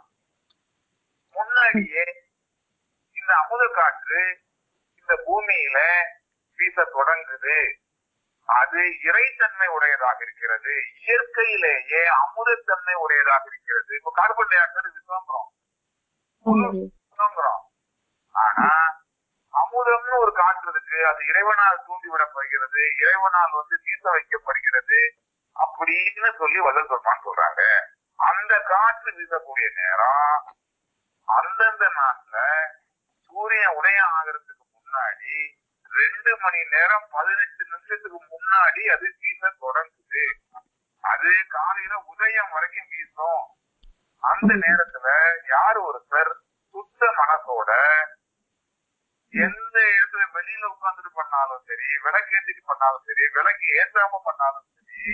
முன்னாடியே இந்த அமுத காற்று இந்த பூமியில வீச தொடங்குது அது இறைத்தன்மை உடையதாக இருக்கிறது இயற்கையிலேயே அமுதத்தன்மை உடையதாக இருக்கிறது இப்ப கார்பன் டை ஆக்சைடு விசுவாங்குறோம் ஆமாய்யா. விசுவாங்குறோம் ஆனா அமுதம்னு ஒரு காற்று இருக்கு இருக்கு அது இறைவனால் தூண்டிவிடப்படுகிறது இறைவனால் வந்து வீச வைக்கப்படுகிறது அப்படின்னு சொல்லி வள்ளல் பெருமான் சொல்றாங்க அந்த காற்று வீசக்கூடிய நேரம் அந்தந்த நாட்டுல சூரியன் உதயம் ஆகிறதுக்கு முன்னாடி ரெண்டு மணி நேரம் பதினெட்டு நிமிஷத்துக்கு முன்னாடி அது வீச தொடங்குது அது காலையில உதயம் வரைக்கும் வீசும் அந்த நேரத்துல யார் ஒருத்தர் சுத்த மனசோட எந்த இடத்துல வெளியில உட்கார்ந்துட்டு பண்ணாலும் சரி விளக்கு ஏற்றிட்டு பண்ணாலும் சரி விளக்கு ஏற்றாம பண்ணாலும் சரி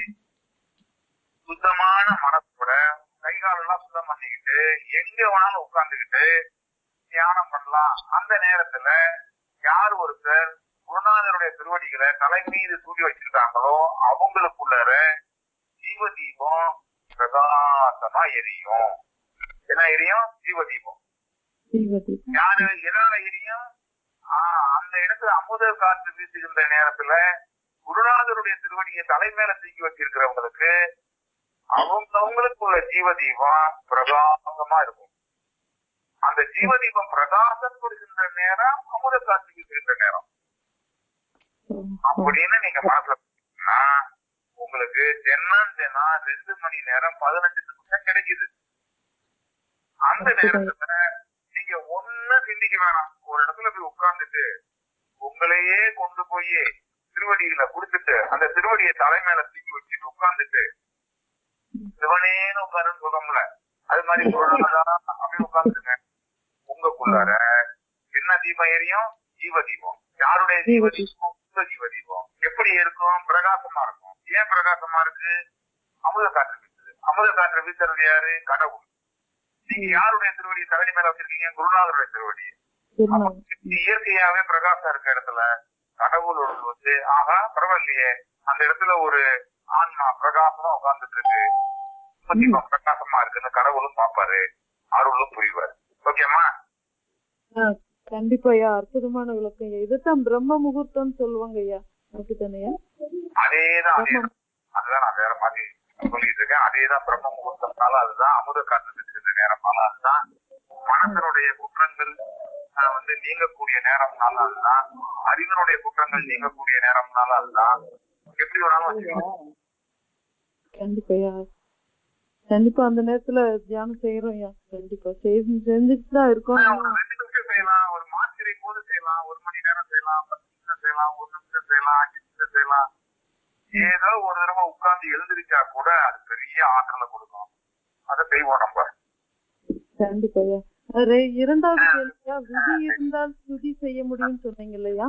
சுத்தமான மனசோட கை காலெல்லாம் சுத்தம் பண்ணிக்கிட்டு எங்க வேணாலும் உட்கார்ந்துக்கிட்டு தியானம் பண்ணலாம் அந்த நேரத்துல யார் ஒருத்தர் குருநாதருடைய திருவடிகளை தலை மீது தூக்கி வச்சிருக்காங்களோ அவங்களுக்குள்ளார ஜீவ தீபம் பிரகாசமா எரியும் என்ன எரியும் ஜீவ தீபம் தீபதி யாரு எதால எரியும் ஆஹ் அந்த இடத்துல அமுத காற்று வீசுகின்ற நேரத்துல குருநாதருடைய திருவடியை தலை மேல தூக்கி வச்சிருக்கிறவங்களுக்கு அவங்க அவங்களுக்குள்ள ஜீவ தீபம் பிரகாசமா இருக்கும் அந்த ஜீவ தீபம் பிரகாசப்படுகின்ற நேரம் அமுத காற்று வீசுகின்ற நேரம் அப்படின்னு நீங்க மனசுல வச்சீங்கன்னா, உங்களுக்கு தென்னான் தென்னா ரெண்டு மணி நேரம் பதினஞ்சு நிமிஷம் கிடைக்குது அந்த நேரத்துல நீங்க ஒண்ணு சிந்திக்க வேணாம் ஒரு இடத்துல போய் உட்கார்ந்துட்டு உங்களையே கொண்டு போய் திருவடியில குடுத்துட்டு அந்த திருவடியை தலை மேல தூக்கி வச்சுட்டு உட்கார்ந்துட்டு சிவனேன்னு உட்காருன்னு சொல்றோம்ல அது மாதிரி குருநாதா அப்படி உட்கார்ந்துருங்க உங்களுக்குள்ளார என்ன தீபம் எரியும் ஜீவ தீபம் யாருடைய ஜீவ தீபம் உங்க ஜீவ தீபம் எப்படி இருக்கும் பிரகாசமா இருக்கும் ஏன் பிரகாசமா இருக்கு அமுத காற்று வீசுது அமுத காற்று வீசுறது யாரு கடவுள் நீங்க யாருடைய திருவடி தலைமை மேல வச்சிருக்கீங்க குருநாதருடைய திருவடி அப்ப இது இயற்கையாவே பிரகாசம் இருக்க இடத்துல கடவுளோட வந்து ஆகா பரவாயில்லையே அந்த இடத்துல ஒரு ஆன்மா பிரகாசமா உட்கார்ந்துட்டு இருக்கு தீபம் பிரகாசமா இருக்குன்னு கடவுளும் பாப்பாரு அருளும் புரிவார் ஓகேமா ஆஹ் கண்டிப்பா ஐயா அற்புதமான விளக்கம் ஐயா இதுதான் பிரம்ம முகூர்த்தம்னு சொல்லுவாங்க ஐயா அப்படித்தானேயா அதேதான் அதேதான் அதுதான் நான் வேற மாதிரி சொல்லிட்டு இருக்கேன் அதேதான் பிரம்ம முகூர்த்தம்னால அதுதான் அமுத காற்று இருக்கிற நேரம்னால அதுதான் மனசனுடைய குற்றங்கள் ஆஹ், வந்து நீங்கக்கூடிய நேரம்னால அதுதான் அறிவனுடைய குற்றங்கள் நீங்கக்கூடிய நேரம்னால அதுதான் எப்படி வேணாலும் வச்சுக்கலாம் கண்டிப்பா ஐயா கண்டிப்பா அந்த நேரத்துல தியானம் செய்யறோம் ஐயா கண்டிப்பா செஞ்சு செஞ்சுட்டு தான் இருக்கோம் ஆஹ், ஒரு ரெண்டு நிமிஷம் செய்யலாம் ஒரு மாத்திரை போது செய்யலாம் ஒரு மணி நேரம் செய்யலாம் பத்து நிமிஷம் செய்யலாம் ஒரு நிமிஷம் செய்யலாம் அஞ்சு நிமிஷம் செய்யலாம் ஏதோ ஒரு தடவை உட்கார்ந்து எழுந்திருச்சா கூட அது பெரிய ஆற்றலை கொடுக்கும் அதை செய்வோம் நம்ம கண்டிப்பா ஐயா அது இரண்டாவது கேள்வியா விதி இருந்தால் துதி செய்ய முடியும்னு சொன்னீங்க இல்லையா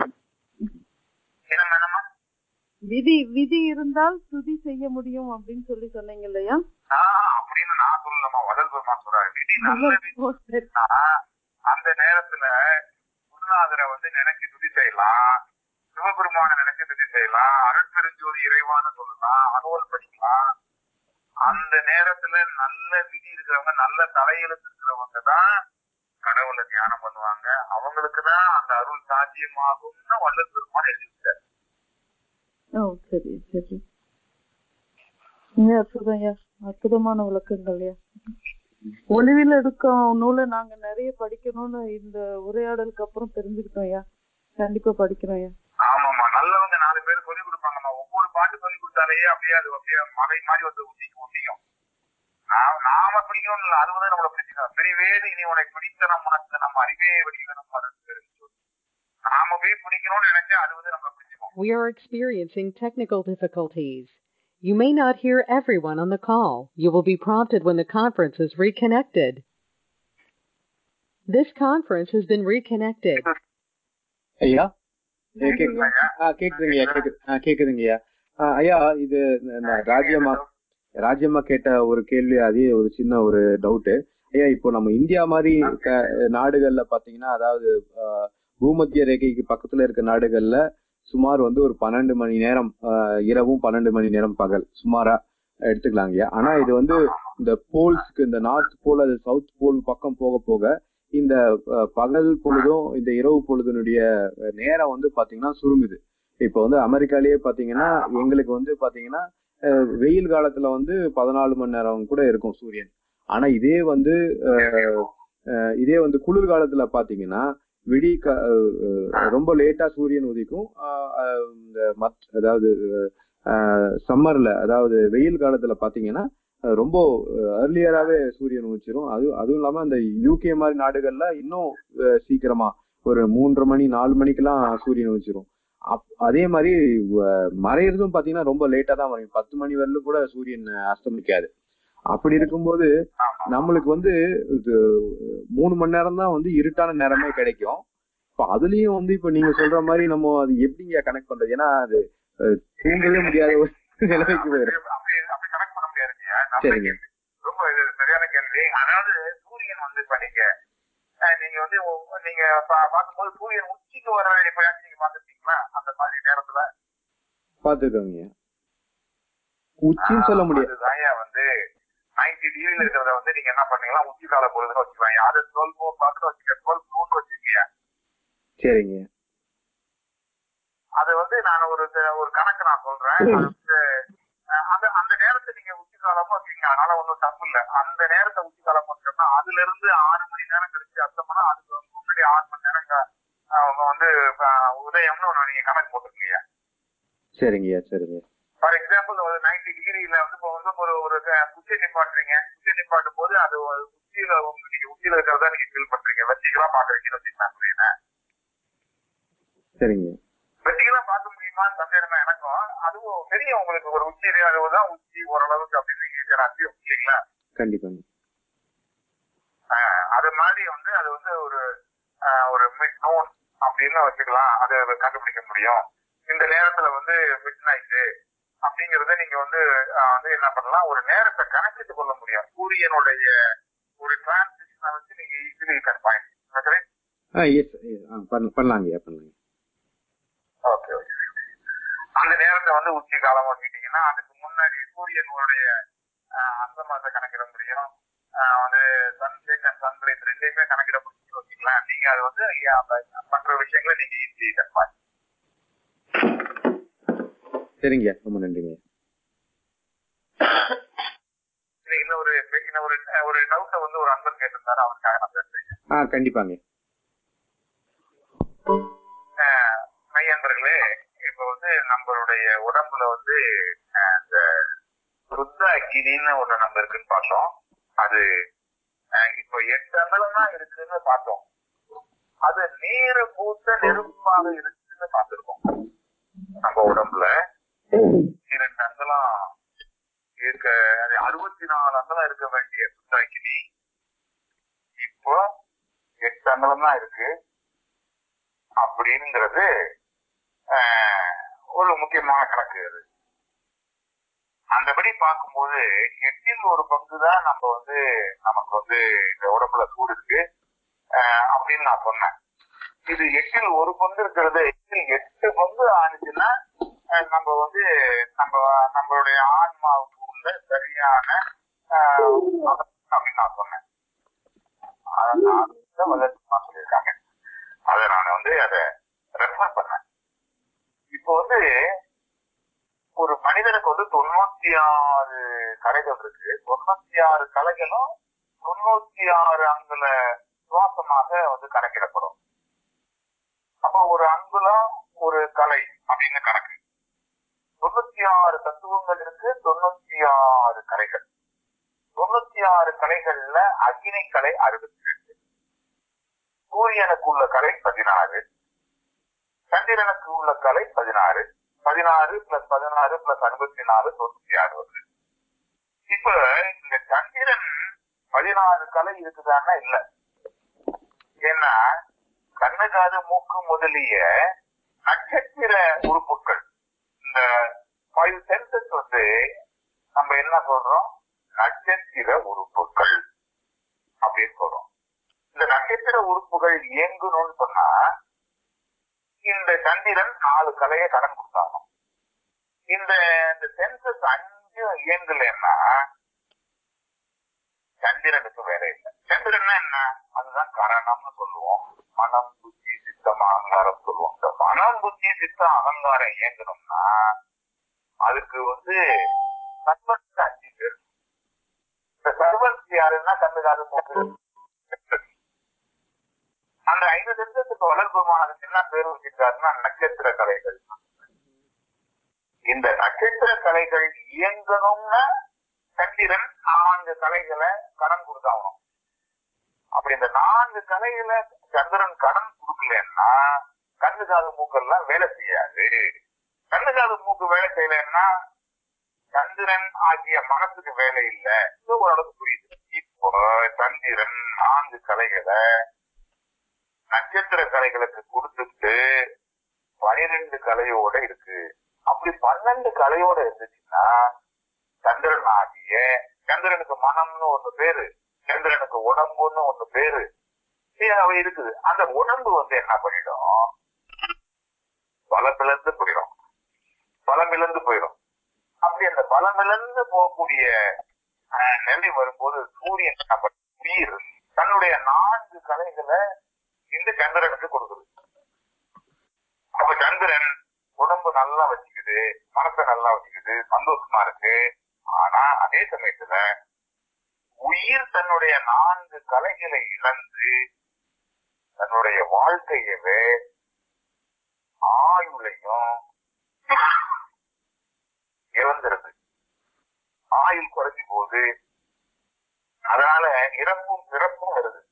என்ன வேணுமா விதி விதி இருந்தால் துதி செய்ய முடியும் அப்படின்னு சொல்லி சொன்னீங்க இல்லையா ஆஹ் அப்படின்னு நான் சொல்லலாமா வதல் பெருமான் சொல்றாரு விதி நல்ல ஓ, சரி. விதினா அந்த நேரத்துல குருநாதரை வந்து நினைச்சு துதி செய்யலாம் சிவபெருமான நினைச்சு துதி செய்யலாம் அருட்பெருஞ்சோதி இறைவான்னு சொல்லலாம் அனுவல் படிக்கலாம் அந்த நேரத்துல நல்ல விதி இருக்கிறவங்க நல்ல தலையெழுத்து இருக்கிறவங்க தான் கடவுளை தியானம் பண்ணுவாங்க அவங்களுக்கு தான் அந்த அருள் சாத்தியமாகும்னு வள்ளல் பெருமான் எழுதியிருக்காரு ஓ சரி சரி ஐயா, அற்புதம் ஐயா அற்புதமான விளக்கங்கள் ஐயா ஒளிவில் எடுக்கும் நூலை நாங்க நிறைய படிக்கணும்னு இந்த உரையாடலுக்கு அப்புறம் தெரிஞ்சுக்கிட்டோம் ஐயா கண்டிப்பா படிக்கிறோம் ஐயா ஆமாமா நல்லவங்க நாலு பேர் சொல்லி கொடுப்பாங்கம்மா ஒவ்வொரு பாட்டு சொல்லி கொடுத்தாலே அப்படியே அது அப்படியே மலை மாதிரி வந்து ஊட்டிக்கும் ஊட்டிக்கும் நாம நாம பிடிக்கணும் இல்ல அது வந்து நம்மள பிடிச்சிக்கணும் பிரிவேது இனி உனக்கு பிடித்தனம் உனக்கு நம்ம அறிவே வடிவனம் அது நாம போய் பிடிக்கணும்னு நினைச்சா அது வந்து நம்மள பிடிச்சிக்கும் We are experiencing technical difficulties. You may not hear everyone on the call. You will be prompted when the conference is reconnected. This conference has been reconnected. ஐயா ஏ, கேக்குது ஆ கேக்குதுங்கய்யா கேக்குது ஆ கேக்குதுங்கய்யா ஆ, ஐயா இது நான் ராஜ்யமா ராஜ்யமா கேட்ட ஒரு கேள்வி அதே ஒரு சின்ன ஒரு டவுட் ஐயா இப்போ நம்ம இந்தியா மாதிரி க- நாடுகள்ல பாத்தீங்கன்னா அதாவது ஆ, பூமத்திய ரேகைக்கு பக்கத்துல இருக்க நாடுகள்ல சுமார் வந்து ஒரு பன்னெண்டு மணி நேரம் ஆ, இரவும் பன்னெண்டு மணி நேரம் பகல் சுமாரா எடுத்துக்கலாங்கய்யா ஆனா இது வந்து இந்த போல்ஸ்க்கு இந்த நார்த் போல் அது சவுத் போல் பக்கம் போக போக இந்த அஹ், பகல் பொழுதும் இந்த இரவு பொழுதுனுடைய அஹ், நேரம் வந்து பாத்தீங்கன்னா சுருங்குது இப்போ வந்து அமெரிக்காலயே பாத்தீங்கன்னா எங்களுக்கு வந்து பாத்தீங்கன்னா அஹ், வெயில் காலத்துல வந்து பதினாலு மணி நேரம் கூட இருக்கும் சூரியன் ஆனா இதே வந்து அஹ், அஹ், இதே வந்து குளிர் காலத்துல பாத்தீங்கன்னா விடி க- அஹ் ரொம்ப லேட்டா சூரியன் உதிக்கும் ஆஹ் அஹ் இந்த மத் அதாவது சம்மர்ல அதாவது வெயில் காலத்துல பாத்தீங்கன்னா அஹ் ரொம்ப அர்லியராகவே சூரியன் உதிச்சிரும் அது அதுவும் இல்லாம அந்த யூகே மாதிரி நாடுகள்ல இன்னும் அஹ் சீக்கிரமா ஒரு மூன்றரை மணி நாலு மணிக்கெல்லாம் சூரியன் உதிச்சிரும் அப் அதே மாதிரி அஹ் மறையறதும் பாத்தீங்கன்னா ரொம்ப லேட்டா தான் வரையும் பத்து மணி வரலும் கூட சூரியன் அஸ்தமிக்காது அப்படி இருக்கும்போது நம்மளுக்கு வந்து இது மூணு மணி நேரம் தான் வந்து இருட்டான நேரமே கிடைக்கும் இப்ப அதுலயும் வந்து இப்ப நீங்க சொல்ற மாதிரி நம்ம அது எப்படிங்க கனெக்ட் பண்றது ஏன்னா அது அஹ், தூங்கவே முடியாத ஒரு நிலைமைக்கு போயிடும் அப்படி அப்படி கனெக்ட் பண்ண முடியாதுங்க நல்ல சரிங்க. கேள்வி. ரொம்ப இது சரியான கேள்வி அதாவது சூரியன் வந்து இப்ப நீங்க அஹ், நீங்க வந்து உ- நீங்க பா- பார்க்கும்போது சூரியன் உச்சிக்கு வர எப்பயாச்சும் நீங்க பாத்துருக்கீங்களா அந்த மாதிரி நேரத்துல பாத்துக்கோங்க உச்சின்னு சொல்ல முடியாது அதுதான் வந்து நைன்டி டிகிரில இருக்கிறத வந்து நீங்க என்ன பண்ணீங்கன்னா உச்சி கால பொழுதுன்னு வச்சுக்கலாம் அது டுவெல் ஃபோர் பார்த்து வச்சுக்க டுவெல் ஃபோர் வச்சுக்கீங்க சரிங்க அது வந்து நான் ஒரு ஒரு கணக்கு நான் சொல்றேன் அது வந்து, அஹ், அந்த அந்த நேரத்தை நீங்க உச்சி காலமா வச்சுக்கீங்க அதனால ஒன்றும் தப்பு இல்லை அந்த நேரத்தை உச்சி காலமா வச்சோம்னா அதுல இருந்து ஆறு மணி நேரம் கழிச்சு அர்த்தம்னா அதுக்கு வந்து முன்னாடி ஆறு மணி நேரம் க- அவங்க வந்து அஹ், உதயம்னு ஒண்ணு நீங்க கணக்கு போட்டுருக்கீங்க சரிங்கய்யா சரிங்க ஃபார் எக்ஸாம்பிள் ஒரு நைன்டி டிகிரில வந்து இப்போ வந்து ஒரு ஒரு க- குச்சி நிப்பாட்டுறீங்க குச்சி நிப்பாட்டும் போது அது ஒரு உச்சியில உங்க நீங்க உச்சியில இருக்கிறதா நீங்க ஃபீல் பண்றீங்க வெர்டிகலா பாக்குறீங்கன்னு வச்சுக்கலாம் சரிங்க வெர்டிகலா பார்க்க முடியுமான்னு சந்தேகம் தான் எனக்கும் அதுவும் தெரியும் உங்களுக்கு ஒரு உச்சி அதுதான் உச்சி ஓரளவுக்கு அப்படின்னு நீங்க அசியம் இல்லைங்களா கண்டிப்பாங்க ஆஹ் அது மாதிரி வந்து அது வந்து ஒரு ஆஹ் ஒரு மிட் நோன் அப்படின்னு வச்சுக்கலாம் அது கண்டுபிடிக்க முடியும் இந்த நேரத்துல வந்து மிட் நைட்டு அப்படிங்கறத நீங்க வந்து ஆஹ் வந்து என்ன பண்ணலாம் ஒரு நேரத்தை கணக்கிட்டு கொள்ள முடியும் சூரியனுடைய ஒரு டிரான்சிஷனை வச்சு நீங்க easily can point ah as பண்ணலாங்கய்யா பண்ணலாங்க ஓகே ஓகே அந்த நேரத்தை வந்து உச்சி காலம் வச்சுக்கிட்டீங்கன்னா அதுக்கு முன்னாடி சூரியனுடைய ஆஹ், அஸ்தமனத்தை கணக்கிட முடியும் ஆஹ், வந்து சன்செட் அண்ட் சன்ரைஸ் ரெண்டையுமே கணக்கிட முடியும் வச்சுக்கலாம் நீங்க அது வந்து ஐயா, அந்த பண்ற விஷயங்களை நீங்க ஈஸி கன்பாய் சரிங்கய்யா ரொம்ப நன்றிங்க இன்னொரு இன்னொரு ஒரு டவுட்டை வந்து ஒரு அன்பர் கேட்டிருந்தாரு அவருக்காக நான் பேசுறேன் ஆ கண்டிப்பாங்க ஆஹ், மையன்பர்களே இப்ப வந்து நம்மளுடைய உடம்புல வந்து ஆஹ், இந்த ருத்ர அக்கினின்னு ஒண்ணு நம்ம இருக்குன்னு பார்த்தோம் அது ஆஹ், இப்போ எட்டு அங்கலம் தான் இருக்குன்னு பார்த்தோம் அது நீர் பூத்த நெருப்பாக இருக்குன்னு பார்த்திருக்கோம் நம்ம உடம்புல இரண்டு அங்கலம் இருக்க அது அறுபத்தி நாலு அங்கலம் இருக்க வேண்டிய ருத்ர அக்கினி இப்போ எட்டு அங்கலம் தான் இருக்கு அப்படிங்கிறது ஆஹ், ஒரு முக்கியமான கணக்கு அது அந்தபடி பார்க்கும்போது எட்டில் ஒரு பங்கு தான் நம்ம வந்து நமக்கு வந்து இந்த உடம்புல சூடு இருக்கு ஆஹ், அப்படின்னு நான் சொன்னேன் இது எட்டில் ஒரு பங்கு இருக்கிறது எட்டில் எட்டு பங்கு ஆனிச்சுன்னா ஆஹ், நம்ம வந்து நம்ம நம்மளுடைய ஆன்மாவுக்கு உள்ள சரியான ஆஹ், அப்படின்னு நான் சொன்னேன் அதை நான் வளர்ச்சி சொல்லியிருக்காங்க அதை நான் வந்து அதை ரெஃபர் பண்ணேன் இப்போ வந்து ஒரு மனிதனுக்கு வந்து தொண்ணூத்தி ஆறு கலைகள் இருக்கு தொண்ணூத்தி ஆறு கலைகளும் தொண்ணூத்தி ஆறு அங்குல சுவாசமாக வந்து கணக்கிடப்படும் அப்போ ஒரு அங்குலம் ஒரு கலை அப்படின்னு கணக்கு தொண்ணூத்தி ஆறு தத்துவங்கள் இருக்கு தொண்ணூத்தி ஆறு கலைகள் தொண்ணூத்தி ஆறு கலைகள்ல அக்னி கலை அறுபத்தி ரெண்டு சூரியனுக்கு உள்ள கலை பதினாறு சந்திரனுக்கு உள்ள கலை பதினாறு பதினாறு பிளஸ் பதினாறு பிளஸ் அறுபத்தி நாலு தொண்ணூத்தி ஆறு வருது இப்ப இந்த சந்திரன் பதினாறு கலை இருக்குதான்னா இல்ல ஏன்னா கண்ணு காது மூக்கு முதலிய நட்சத்திர உறுப்புகள் இந்த ஃபைவ் சென்சஸ் வந்து நம்ம என்ன சொல்றோம் நட்சத்திர உறுப்புகள் அப்படின்னு சொல்றோம் இந்த நட்சத்திர உறுப்புகள் இயங்கணும்னு சொன்னா இந்த சந்திரன் நாலு கலையை கடன் கொடுத்தாகணும் இந்த இந்த சென்சஸ் அஞ்சு இயங்கலைன்னா சந்திரனுக்கு வேலை இல்லை சந்திரன்னா என்ன அதுதான் கரணம்னு சொல்லுவோம் மனம் புத்தி சித்தம் அகங்காரம் சொல்லுவோம் இந்த மனம் புத்தி சித்தம் அகங்காரம் இயங்கணும்னா அதுக்கு வந்து சர்வன்ஸ் அஞ்சு பேர் இந்த சர்வன்ஸ் யாருன்னா கண்ணு காது மூக்கு அந்த ஐந்து சென்சஸ் கலைகளுக்கு வளர்ப்புமானதுக்கு என்ன பேர் வச்சிருக்காருன்னா நட்சத்திர கலைகள் இந்த நட்சத்திர கலைகள் இயங்கணும்னா சந்திரன் நான்கு கலைகளை கடன் கொடுத்தாகணும் அப்படி இந்த நான்கு கலைகளை சந்திரன் கடன் கொடுக்கலன்னா கண்ணு காது மூக்கெல்லாம் வேலை செய்யாது கண்ணு காது மூக்கு வேலை செய்யலைன்னா சந்திரன் ஆகிய மனசுக்கு வேலை இல்லை இது ஓரளவுக்கு புரியுது இப்போ சந்திரன் நான்கு கலைகளை நட்சத்திர கலைகளுக்கு கொடுத்துட்டு பனிரெண்டு கலையோட இருக்கு அப்படி பன்னெண்டு கலையோட இருந்துச்சுன்னா சந்திரன் ஆகிய சந்திரனுக்கு மனம்னு ஒண்ணு பேரு சந்திரனுக்கு உடம்புன்னு ஒண்ணு பேரு சரி, அவ இருக்குது அந்த உடம்பு வந்து என்ன பண்ணிடும் பலமிழந்து போயிடும் பலமிழந்து போயிடும் அப்படி அந்த பலமிழந்து போகக்கூடிய அஹ், நிலை வரும்போது சூரியன் என்ன பண்ணும்? உயிர் தன்னுடைய நான்கு கலைகளை இந்த சந்திரனுக்கு கொடுக்குது அப்ப சந்திரன் உடம்பு நல்லா வச்சுக்குது மனசை நல்லா வச்சுக்குது சந்தோஷமா இருக்கு ஆனா அதே சமயத்துல உயிர் தன்னுடைய நான்கு கலைகளை இழந்து தன்னுடைய வாழ்க்கையவே ஆயுளையும் இழந்துருது ஆயுள் குறைஞ்சு போகுது அதனால இறப்பும் பிறப்பும் வருது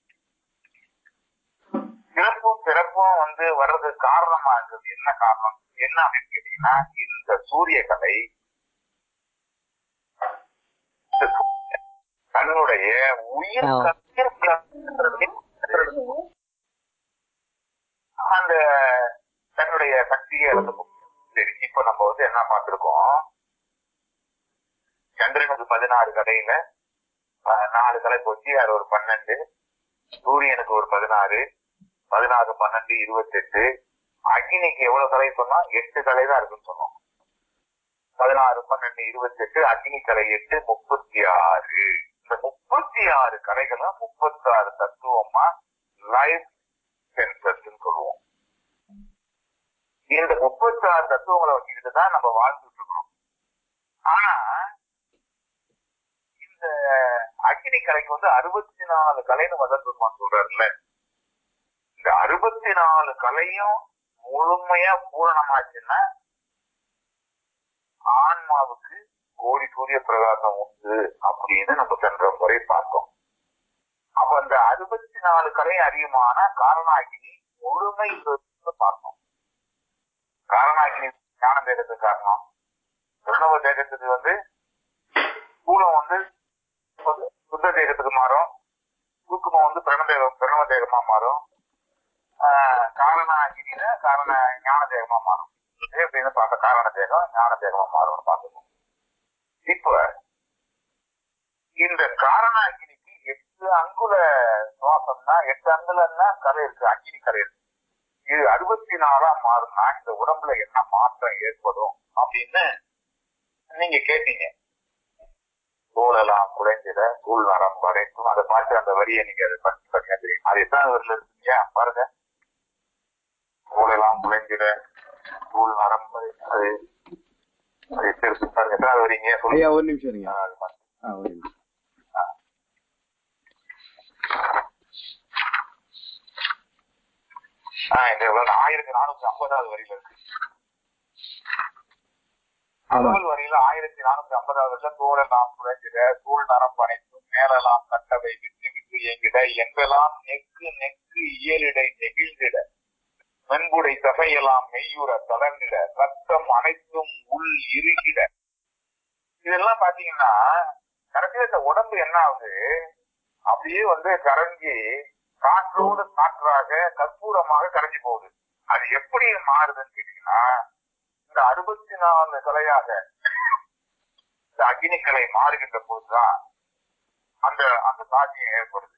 இறப்பும் பிறப்பும் வந்து வர்றதுக்கு காரணமா இருக்கிறது என்ன காரணம் என்ன அப்படின்னு கேட்டீங்கன்னா இந்த சூரிய கலை இந்த சூரியன் தன்னுடைய உயிர் ஆ. கத்திர- அந்த தன்னுடைய சக்தியை இழந்து போகும். சரி இப்ப நம்ம வந்து என்ன பார்த்திருக்கோம் சந்திரனுக்கு பதினாறு கலையில அஹ், நாலு கலை போச்சு அது ஒரு பன்னெண்டு சூரியனுக்கு ஒரு பதினாறு பதினாறு பன்னெண்டு இருபத்தெட்டு அக்னிக்கு எவ்வளவு கலை சொன்னா எட்டு கலை தான் இருக்குன்னு சொன்னோம் பதினாறு பன்னெண்டு இருபத்தெட்டு அக்னி கலை எட்டு முப்பத்தி ஆறு இந்த முப்பத்தி ஆறு கலைகளும் முப்பத்தி ஆறு தத்துவமா லைஃப் சென்சஸ் சொல்லுவோம் இந்த முப்பத்தி ஆறு தத்துவங்களை வச்சுக்கிட்டு தான் நம்ம வாழ்ந்துட்டு இருக்கிறோம் ஆனா இந்த அக்னி கலைக்கு வந்து அறுபத்தி நாலு கலைன்னு மதன் பெருமான் சொல்றாருல்ல இந்த அறுபத்தி நாலு கலையும் முழுமையா பூரணமாச்சுன்னா ஆன்மாவுக்கு கோடி சூரிய பிரகாசம் உண்டு அப்படின்னு நம்ம சென்ற முறை பார்த்தோம் அப்ப அந்த அறுபத்தி நாலு கலை அறியுமான காரணாகினி முழுமை பெறுன்னு பார்த்தோம் காரணாகினி ஞான தேகத்துக்கு காரணம் பிரணவ தேகத்துக்கு வந்து ஸ்தூலம் வந்து சு- சுத்த தேகத்துக்கு மாறும் சூக்குமம் வந்து பிரணதேகம் பிரணவ தேகமா மாறும் ஆஹ் காரண அகினியில காரண ஞான தேகமா மாறும் இது எப்படின்னு பார்த்த காரண தேகம் ஞான தேகமா மாறும்னு பார்த்துக்கோம் இப்ப இந்த காரண அகினிக்கு எட்டு அங்குல சுவாசம்னா எட்டு அங்குலன்னா கலை இருக்கு அக்னி கலை இருக்கு இது அறுபத்தி நாலா மாறுனா இந்த உடம்புல என்ன மாற்றம் ஏற்படும் அப்படின்னு நீங்க கேட்டீங்க தோலெல்லாம் குறைஞ்சிட தூள் நரம் வரைக்கும் அதை பார்த்து அந்த வரியை நீங்க அதை பற்றி பார்த்தீங்க தெரியும் அது எத்தனை வரியில இருக்கீங்க பாருங்க தோலெல்லாம் குறைஞ்சிட தூள் நரம் வரை அது அது எப்படி இருக்கு பாருங்க எத்தனை வரீங்க சொல்லுங்க ஐயா ஒரு நிமிஷம் இருங்க ஆ, அது பாருங்க. ஆ, ஒரு நிமிஷம் ஆ, இந்த எவ்வளவு ஆயிரத்தி நானூத்தி ஐம்பதாவது வரியில இருக்கு ஆமா முதல் வரியில ஆயிரத்தி நானூத்தி ஐம்பதாவது வருஷம் தோலெல்லாம் குறைஞ்சிட தூள் நரம் அனைத்தும் மேலெல்லாம் கட்டவை விட்டு விட்டு இயங்கிட எங்கெல்லாம் நெக்கு நெக்கு இயலிடை நெகிழ்ந்திட மென்புடை தகையெல்லாம் மெய்யுற தளர்ந்திட ரத்தம் அனைத்தும் உள் இறுகிட இதெல்லாம் பாத்தீங்கன்னா கடைசியில இந்த உடம்பு என்ன ஆகுது அப்படியே வந்து கரைஞ்சி காற்றோடு காற்றாக கற்பூரமாக கரைஞ்சு போகுது அது எப்படி மாறுதுன்னு கேட்டீங்கன்னா இந்த அறுபத்தி நாலு கலையாக இந்த அக்னி கலை மாறுகின்ற போதுதான் அந்த அந்த சாட்சியம் ஏற்படுது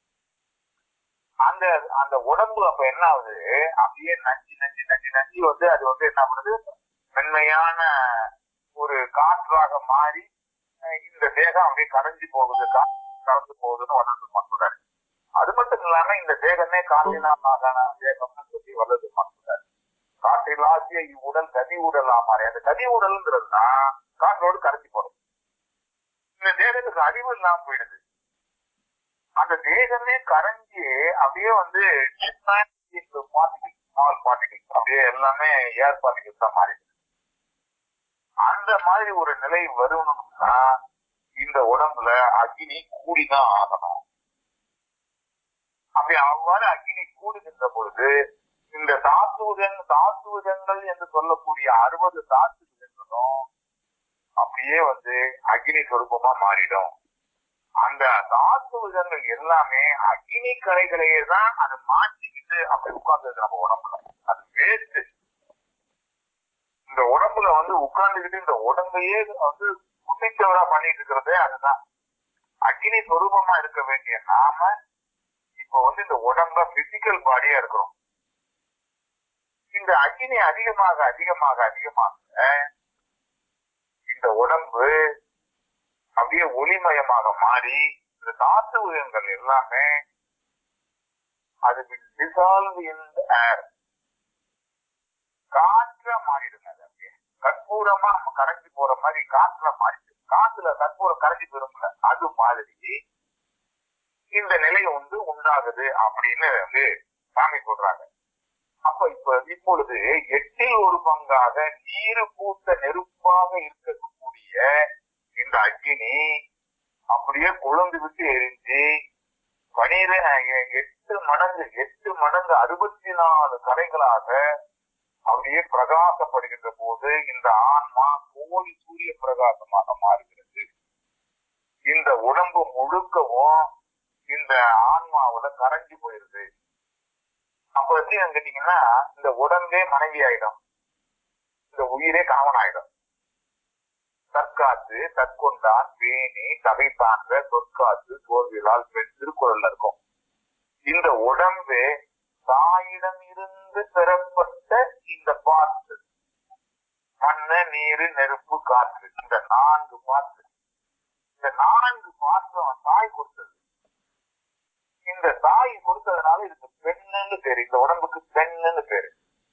அந்த அந்த உடம்பு அப்ப என்ன ஆகுது அப்படியே நஞ்சு நஞ்சு நஞ்சு நஞ்சு வந்து அது வந்து என்ன பண்ணுது மென்மையான ஒரு காற்றாக மாறி அஹ் இந்த தேகம் அப்படியே கரைஞ்சு போகுது கா- கலந்து போகுதுன்னு வளர்ந்து சொல்றாரு அது மட்டும் இல்லாம இந்த தேகமே காற்றினாலான தேகம்னு சொல்லி வளர்ந்து சொல்றாரு காற்றிலாசிய இவ்வுடல் கதி உடலா மாறி அந்த கதி உடல்ங்கிறதுனா காற்றோடு கரைஞ்சு போடும் இந்த தேகத்துக்கு அறிவு இல்லாம போயிடுது அந்த தேகமே கரைஞ்சு அப்படியே வந்து ஸ்மால் பார்ட்டிகல்ஸ் அப்படியே எல்லாமே ஏர் பார்ட்டிகல்ஸ் தான் மாறி அந்த மாதிரி ஒரு நிலை வரணும்னா இந்த உடம்புல அக்னி கூடிதான் ஆகணும் அப்படி அவ்வாறு அக்னி கூடுகின்ற பொழுது இந்த தாத்துவகன் தாத்துவகங்கள் என்று சொல்லக்கூடிய அறுபது தாத்துவகங்களும் அப்படியே வந்து அக்னி சொரூபமா மாறிடும் அந்த தாத்துவகங்கள் எல்லாமே அக்னி கலைகளையே தான் அது மாற்றிக்கிட்டு அப்படி உட்கார்ந்து நம்ம உடம்புல அது வேஸ்ட் இந்த உடம்புல வந்து உட்கார்ந்துக்கிட்டு இந்த உடம்பையே வந்து குட்டிச்சவரா பண்ணிட்டு இருக்கிறதே அதுதான் அக்னி சொரூபமா இருக்க வேண்டிய நாம இப்போ வந்து இந்த உடம்ப பிசிக்கல் பாடியா இருக்கிறோம் இந்த அக்னி அதிகமாக அதிகமாக அதிகமாக இந்த உடம்பு அப்படியே ஒளிமயமாக மாறி இந்த தாத்துவகங்கள் எல்லாமே அது டிசால்வ் இன் ஏர் காற்ற மாறிடுங்க அது அப்படியே கற்பூரமா நம்ம கரைஞ்சு போற மாதிரி காற்றுல மாறிடுது காத்துல கற்பூரம் கரைஞ்சு போயிரும்ல அது மாதிரி இந்த நிலை வந்து உண்டாகுது அப்படின்னு வந்து சாமி சொல்றாங்க அப்ப இப்ப இப்பொழுது எட்டில் ஒரு பங்காக நீரு பூத்த நெருப்பாக இருக்கக்கூடிய இந்த அக்கினி அப்படியே கொழுந்து விட்டு எரிஞ்சு பனிர எட்டு மடங்கு எட்டு மடங்கு அறுபத்தி நாலு கரைகளாக அப்படியே பிரகாசப்படுகின்ற போது இந்த ஆன்மா கோடி சூரிய பிரகாசமாக மாறுகிறது இந்த உடம்பு முழுக்கவும் இந்த ஆன்மாவுல கரைஞ்சு போயிருது அப்ப எப்படின்னு கேட்டீங்கன்னா இந்த உடம்பே மனைவி ஆயிடும் இந்த உயிரே காவன் ஆயிடும் தற்காத்து தற்கொண்டான் வேணி தகை சார்ந்த சொற்காத்து சோர்விலால் பெண் திருக்குறள்ல இருக்கும் இந்த உடம்பே தாயிடம் இருந்து பெறப்பட்ட இந்த பாட்டு மண்ணு நீரு நெருப்பு காற்று இந்த நான்கு பாட்டு இந்த நான்கு பாட்டும் தாய் கொடுத்தது இந்த தாய் கொடுத்ததுனால இதுக்கு பெண்ணுன்னு பேரு இந்த உடம்புக்கு பெண்ணுன்னு பேரு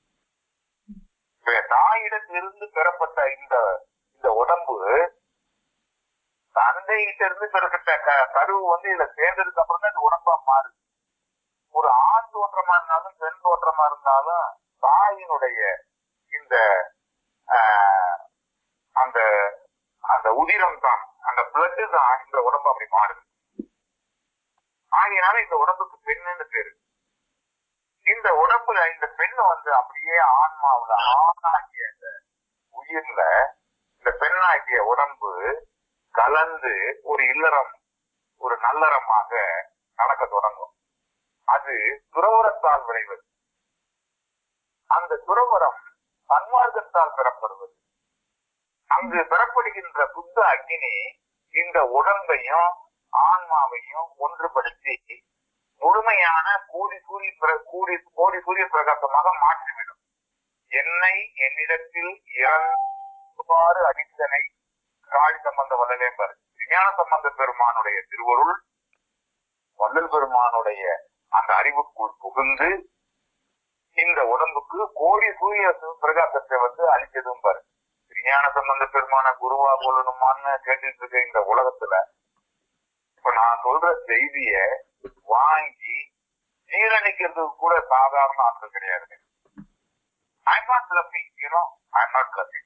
தாயிடத்திலிருந்து பெறப்பட்ட இந்த இந்த உடம்பு தந்தைகிட்ட இருந்து பெறப்பட்ட க- கருவு வந்து இதுல சேர்ந்ததுக்கு அப்புறம் தான் இந்த உடம்பா மாறுது ஒரு ஆண் தோற்றமா இருந்தாலும் பெண் தோற்றமா இருந்தாலும் தாயினுடைய இந்த ஆஹ், அந்த அந்த உதிரம் தான் அந்த பிளட் தான் இந்த உடம்பு அப்படி மாறுது ஆகையினால இந்த உடம்புக்கு பெண்ணுன்னு பேரு இந்த உடம்புல இந்த பெண்ணு வந்து அப்படியே ஆன்மாவுல ஆணாகிய அந்த உயிர்ல இந்த பெண்ணாகிய உடம்பு கலந்து ஒரு இல்லறம் ஒரு நல்லறமாக நடக்க தொடங்கும் அது துறவரத்தால் விளைவது அந்த துறவரம் சன்மார்க்கத்தால் பெறப்படுவது அங்கு பெறப்படுகின்ற புத்த அக்னி இந்த உடம்பையும் ஆன்மாவையும் ஒன்றுபடுத்தி முழுமையான கோடி சூரிய பிர- கூடி கோடி சூரிய பிரகாசமாக மாற்றிவிடும் என்னை என்னிடத்தில் இறந்துவாறு அடித்தனை காளி சம்பந்த வல்லலேம்பர் விஞ்ஞான சம்பந்த பெருமானுடைய திருவருள் வள்ளல் பெருமானுடைய அந்த அறிவுக்குள் புகுந்து இந்த உடம்புக்கு கோடி சூரிய பிரகாசத்தை வந்து அளிச்சதும் பாரு விஞ்ஞான சம்பந்த பெருமான குருவா கொள்ளணுமான்னு கேட்டுட்டு இருக்க இந்த உலகத்துல இப்ப நான் சொல்ற செய்திய வாங்கி ஜீரணிக்கிறதுக்கு கூட சாதாரண ஆட்கள் கிடையாதுங்க I'm not bluffing you know I'm not bluffing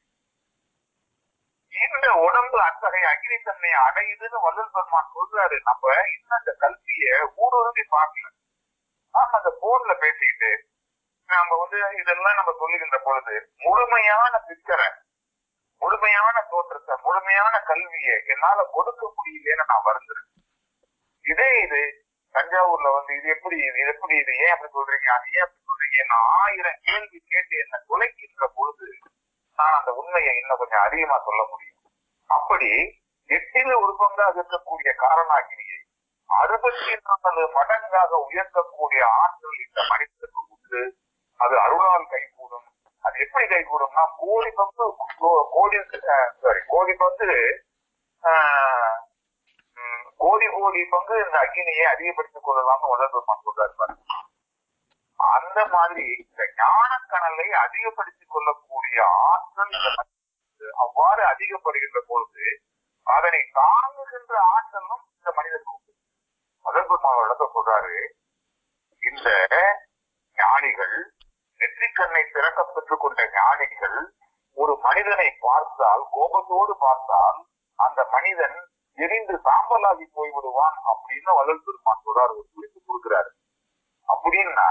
இந்த உடம்பு அத்தகைய அக்னித்தன்மையை அடையுதுன்னு வள்ளல் பெருமான் சொல்றாரு நம்ம இன்னும் அந்த கல்விய ஊடுருவி பார்க்கல நாம அந்த போன்ல பேசிக்கிட்டு நாம வந்து இதெல்லாம் நம்ம சொல்லுகின்ற பொழுது முழுமையான பிக்சரை முழுமையான தோற்றத்தை முழுமையான கல்வியை என்னால கொடுக்க முடியலன்னு நான் வருந்துறேன் இதே இது தஞ்சாவூர்ல வந்து இது எப்படி இது இது எப்படி இது ஏன் அப்படி சொல்றீங்க அது ஏன் அப்படி சொல்றீங்க நான் ஆயிரம் கேள்வி கேட்டு என்ன தொலைக்கின்ற பொழுது நான் அந்த உண்மையை இன்னும் கொஞ்சம் அதிகமா சொல்ல முடியும் அப்படி எட்டில ஒரு பங்காக இருக்கக்கூடிய காரணாகிரியை அறுபத்தி நாலு மடங்காக உயர்த்தக்கூடிய ஆற்றல் இந்த மனிதனுக்கு உண்டு அது அருளால் கைகூடும் அது எப்படி கைகூடும்னா கோடி பங்கு கோ- கோடி சாரி கோடி பங்கு ஆஹ், ம், கோடி கோடி பங்கு இந்த அக்னியை அதிகப்படுத்திக் கொள்ளலாம்னு உலகம் சொல்றாரு பாருங்க. அந்த மாதிரி இந்த ஞானக்கணலை அதிகப்படுத்திக் கொள்ளக்கூடிய ஆற்றல் இந்த மனிதனுக்கு அவ்வாறு அதிகப்படுகின்ற பொழுது அதனை தாங்குகின்ற ஆற்றலும் இந்த மனிதனுக்கு உண்டு அதற்கு நான் விளக்க சொல்றாரு இந்த ஞானிகள் நெற்றிக்கண்ணை திறக்க பெற்றுக் கொண்ட ஞானிகள் ஒரு மனிதனை பார்த்தால் கோபத்தோடு பார்த்தால் அந்த மனிதன் எரிந்து சாம்பலாகி போய்விடுவான் அப்படின்னு வள்ளல் பெருமான் சொல்றாரு ஒரு குறிப்பு கொடுக்கிறாரு அப்படின்னா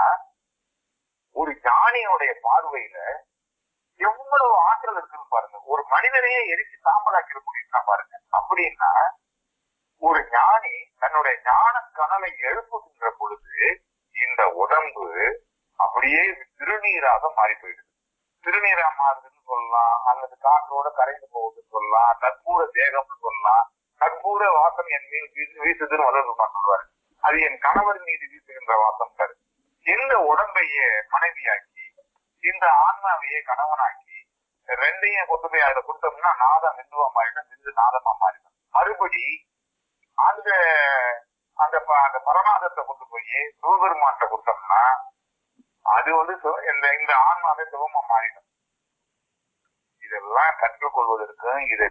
ஒரு ஞானியினுடைய பார்வையில எவ்வளவு ஆற்றல் இருக்குன்னு பாருங்க ஒரு மனிதனையே எரிச்சு சாம்பலாக்கிட முடியும்னா பாருங்க அப்படின்னா ஒரு ஞானி தன்னுடைய ஞான கனலை எழுப்புகின்ற பொழுது இந்த உடம்பு அப்படியே திருநீராக மாறி போயிடுது திருநீரா மாறுதுன்னு சொல்லலாம் அல்லது காற்றோட கரைந்து போகுதுன்னு சொல்லலாம் கற்பூர தேகம்னு சொல்லலாம் கற்பூர வாசம் என் மீது வீசு- வீசுதுன்னு வளர்ந்து சொல்றாரு அது என் கணவர் மீது வீசுகின்ற வாசம் சார் இந்த உடம்பையே மனைவியாக்கி இந்த ஆன்மாவையே கணவனாக்கி ரெண்டையும் கொண்டு போய் அதுல கொடுத்தோம்னா நாதம் விந்துவா மாறிடும் விந்து நாதமா மாறிடும் மறுபடி அந்த அந்த ப- அந்த பரநாதத்தை கொண்டு போய் சிவபெருமான்கிட்ட கொடுத்தோம்னா அது வந்து சிவ- இந்த இந்த ஆன்மாவே சிவமா மாறிடும் இதெல்லாம் கற்றுக்கொள்வதற்கு இதை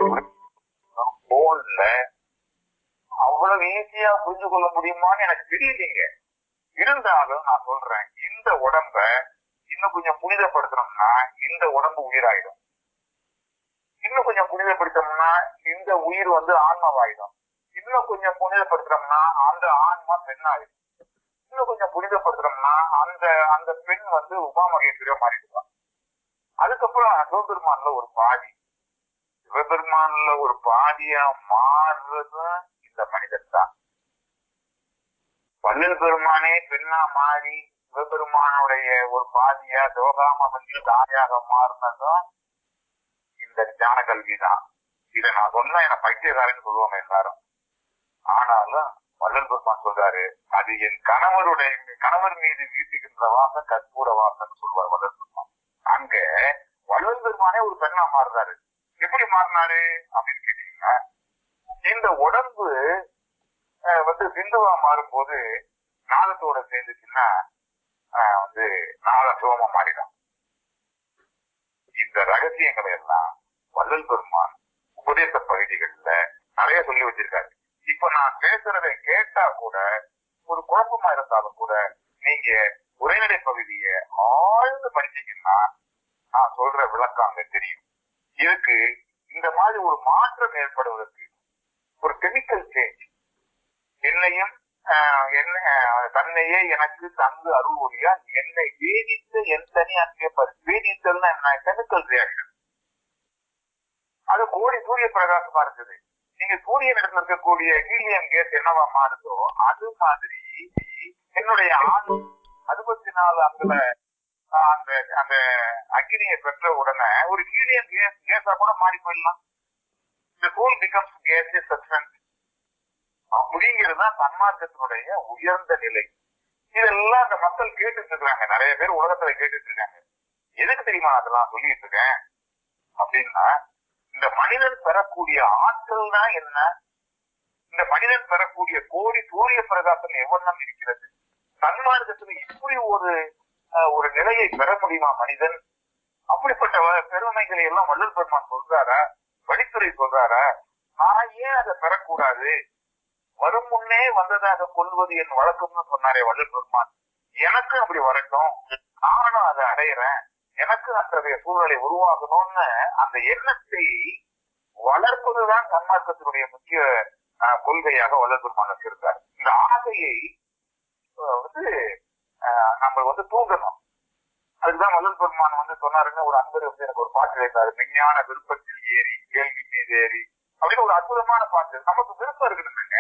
போன்ல அவ்வளவு ஈஸியா புரிஞ்சு கொள்ள முடியுமான்னு எனக்கு தெரியலீங்க இருந்தாலும் நான் சொல்றேன் இந்த உடம்ப இன்னும் கொஞ்சம் புனிதப்படுத்தணும்னா இந்த உடம்பு உயிராயிடும் இன்னும் கொஞ்சம் புனிதப்படுத்தணும்னா இந்த உயிர் வந்து ஆன்மாவாயிடும் இன்னும் கொஞ்சம் புனிதப்படுத்துறோம்னா அந்த ஆன்மா பெண்ணாயிடும் இன்னும் கொஞ்சம் புனிதப்படுத்துறோம்னா அந்த அந்த பெண் வந்து உமா மகேஸ்வரியா மாறிடுவா அதுக்கப்புறம் சிவபெருமான்ல ஒரு பாதி சிவபெருமான்ல ஒரு பாதியா மாறுறதும் இந்த மனிதன் தான் வள்ளல் பெருமானே பெண்ணா மாறி சிவபெருமானுடைய ஒரு பாதியா சிவகாம வந்து தாயாக மாறினதும் இந்த ஞான கல்விதான் இதை நான் சொன்னா என்ன பைத்தியக்காரன்னு சொல்லுவாங்க எல்லாரும் ஆனாலும் வள்ளல் பெருமான் சொல்றாரு அது என் கணவருடைய என் கணவர் மீது வீசுகின்ற வாசம் கற்பூர வாசம் சொல்வார் வள்ளல் பெருமான் அங்க வள்ளல் பெருமானே ஒரு பெண்ணா மாறுறாரு எப்படி மாறினாரு அப்படின்னு கேட்டீங்கன்னா இந்த உடம்பு அஹ், வந்து சிந்துவா மாறும்போது நாதத்தோட சேர்ந்துச்சுன்னா அஹ், வந்து நாத சிவமா மாறிடும் இந்த ரகசியங்களை எல்லாம் வள்ளல் பெருமான் உபதேச பகுதிகள்ல நிறைய சொல்லி வச்சிருக்காரு இப்ப நான் பேசுறதை கேட்டா கூட ஒரு குழப்பமா இருந்தாலும் கூட நீங்க உரைநடை பகுதியை ஆழ்ந்து படிச்சீங்கன்னா நான் சொல்ற விளக்கம் அங்க தெரியும் இதுக்கு இந்த மாதிரி ஒரு மாற்றம் ஏற்படுவதற்கு ஒரு கெமிக்கல் சேஞ்ச் என்னையும் ஆஹ், என்ன ஆஹ், தன்னையே எனக்கு தந்து அருள் ஒழியா என்னை வேதித்து என் தனி அங்கே பாரு வேதித்தல்னா என்ன கெமிக்கல் ரியாக்ஷன் அது கோடி சூரிய பிரகாசமா இருக்குது நீங்க சூரியன் இடத்துல இருக்கக்கூடிய ஹீலியம் கேஸ் என்னவா மாறுதோ அது மாதிரி என்னுடைய ஆண் அறுபத்தி நாலு அங்குல ஆஹ், அந்த அந்த அக்னியை பெற்ற உடனே ஒரு ஹீலியம் கேஸ் கேஸா கூட மாறி போயிடலாம் இந்த சோல் பிகம்ஸ் கேஸ் சப்ஸ்டன்ஸ் அப்படிங்கிறது தான் சன்மார்க்கத்தினுடைய உயர்ந்த நிலை இதெல்லாம் அந்த மக்கள் கேட்டுட்டு இருக்காங்க நிறைய பேர் உலகத்துல கேட்டுட்டு இருக்காங்க எதுக்கு தெரியுமா நான் அதெல்லாம் சொல்லிட்டு இருக்கேன் அப்படின்னா இந்த மனிதன் பெறக்கூடிய ஆற்றல் தான் என்ன இந்த மனிதன் பெறக்கூடிய கோடி சூரிய பிரகாசம் எவ்வண்ணம் இருக்கிறது சன்மார்க்கத்துல இப்படி ஒரு அஹ், ஒரு நிலையை பெற முடியுமா மனிதன் அப்படிப்பட்ட வ- பெருமைகளை எல்லாம் வள்ளல் பெருமான் சொல்றாரா வழித்துறை சொல்றாரா நான் ஏன் அதை பெறக்கூடாது வரும் முன்னே வந்ததாக கொள்வது என் வழக்கம்னு சொன்னாரே வள்ளல் பெருமான் எனக்கு அப்படி வரட்டும் நானும் அதை அடையிறேன் எனக்கு அத்தகைய சூழ்நிலை உருவாகணும்னு அந்த எண்ணத்தை வளர்ப்பதுதான் சன்மார்க்கத்தினுடைய முக்கிய அஹ், கொள்கையாக வள்ளல் பெருமான் வச்சிருக்காரு இந்த ஆசையை அஹ், வந்து அஹ், நம்ம வந்து தூண்டணும் அதுக்குதான் வள்ளல் பெருமான் வந்து சொன்னாருன்னு ஒரு அன்பர் வந்து எனக்கு ஒரு பாட்டு எழுந்தாரு விஞ்ஞான விருப்பத்தில் ஏறி கேள்வி மீது ஏறி அப்படின்னு ஒரு அற்புதமான பாட்டு நமக்கு விருப்பம் இருக்கணுங்க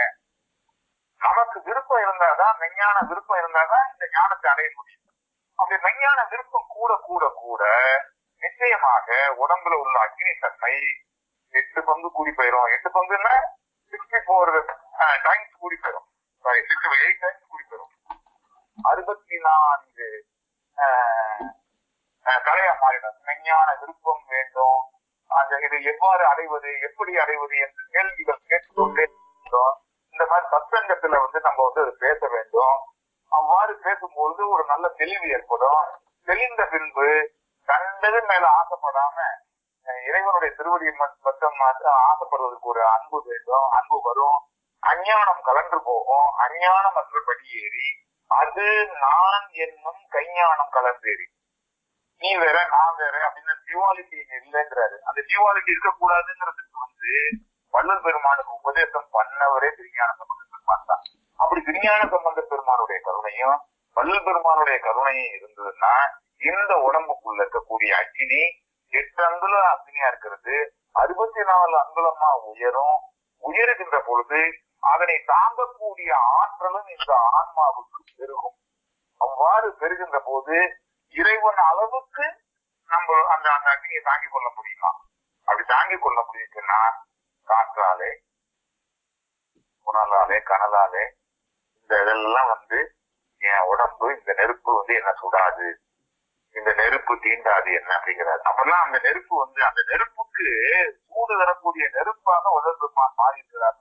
நமக்கு விருப்பம் இருந்தாதான் விஞ்ஞான விருப்பம் இருந்தாதான் இந்த ஞானத்தை அடைய முடியும் அப்படி விஞ்ஞான விருப்பம் கூட கூட கூட நிச்சயமாக உடம்புல உள்ள அக்னி தன்மை எட்டு பங்கு கூடி போயிரும் எட்டு பங்குன்னா சிக்ஸ்டி ஃபோர் டைம்ஸ் கூடி போயிரும் சாரி சிக்ஸ்டி எயிட் டைம்ஸ் கூடி போயிரும் அறுபத்தி நான்கு ஆஹ், ஆஹ், தலையா மாறிடும் விஞ்ஞான விருப்பம் வேண்டும் அந்த இதை எவ்வாறு அடைவது எப்படி அடைவது என்ற கேள்விகள் கேட்டுக்கொண்டே இருக்கிறோம். இந்த மாதிரி சத்சங்கத்துல வந்து நம்ம வந்து அது பேச வேண்டும் அவ்வாறு பேசும்பொழுது ஒரு நல்ல தெளிவு ஏற்படும் தெளிந்த பின்பு கண்டது மேல ஆசைப்படாம அஹ், இறைவனுடைய திருவடியை மட்- மட்டும் மாத்திரம் ஆசைப்படுவதற்கு ஒரு அன்பு வேண்டும் அன்பு வரும் அஞ்ஞானம் கலன்று போகும் அஞ்ஞானம் மற்ற படியேறி அது நான் என்னும் கைஞானம் கலந்தேறி நீ வேற நான் வேற அப்படின்னு டியூவாலிட்டி இங்க இல்லைங்கிறாரு அந்த டியூவாலிட்டி இருக்கக்கூடாதுங்கிறதுக்கு வந்து வள்ளல் பெருமானுக்கு உபதேசம் பண்ணவரே திருஞான சம்பந்த பெருமான் தான் அப்படி திருஞான சம்பந்த பெருமானுடைய கருணையும் வள்ளல் பெருமானுடைய கருணையும் இருந்ததுன்னா இந்த உடம்புக்குள்ள இருக்கக்கூடிய அக்கினி எட்டு அங்குலம் அக்னியா இருக்கிறது அறுபத்தி நாலு அங்குலமா உயரும் உயருகின்ற பொழுது அதனை தாங்கக்கூடிய ஆற்றலும் இந்த ஆன்மாவுக்கு பெருகும் அவ்வாறு பெருகின்ற போது இறைவன் அளவுக்கு நம்ம அந்த அந்த அக்னியை தாங்கிக் கொள்ள முடியுமா அப்படி தாங்கிக் கொள்ள முடியுச்சுன்னா காற்றாலே புனலாலே கனலாலே இந்த இதெல்லாம் வந்து என் உடம்பு இந்த நெருப்பு வந்து என்ன சுடாது இந்த நெருப்பு தீண்டாது என்ன அப்படிங்கிறாரு அப்பெல்லாம் அந்த நெருப்பு வந்து அந்த நெருப்புக்கு சூடு தரக்கூடிய நெருப்பாக உலகெருமான் மாறி இருக்கிறார்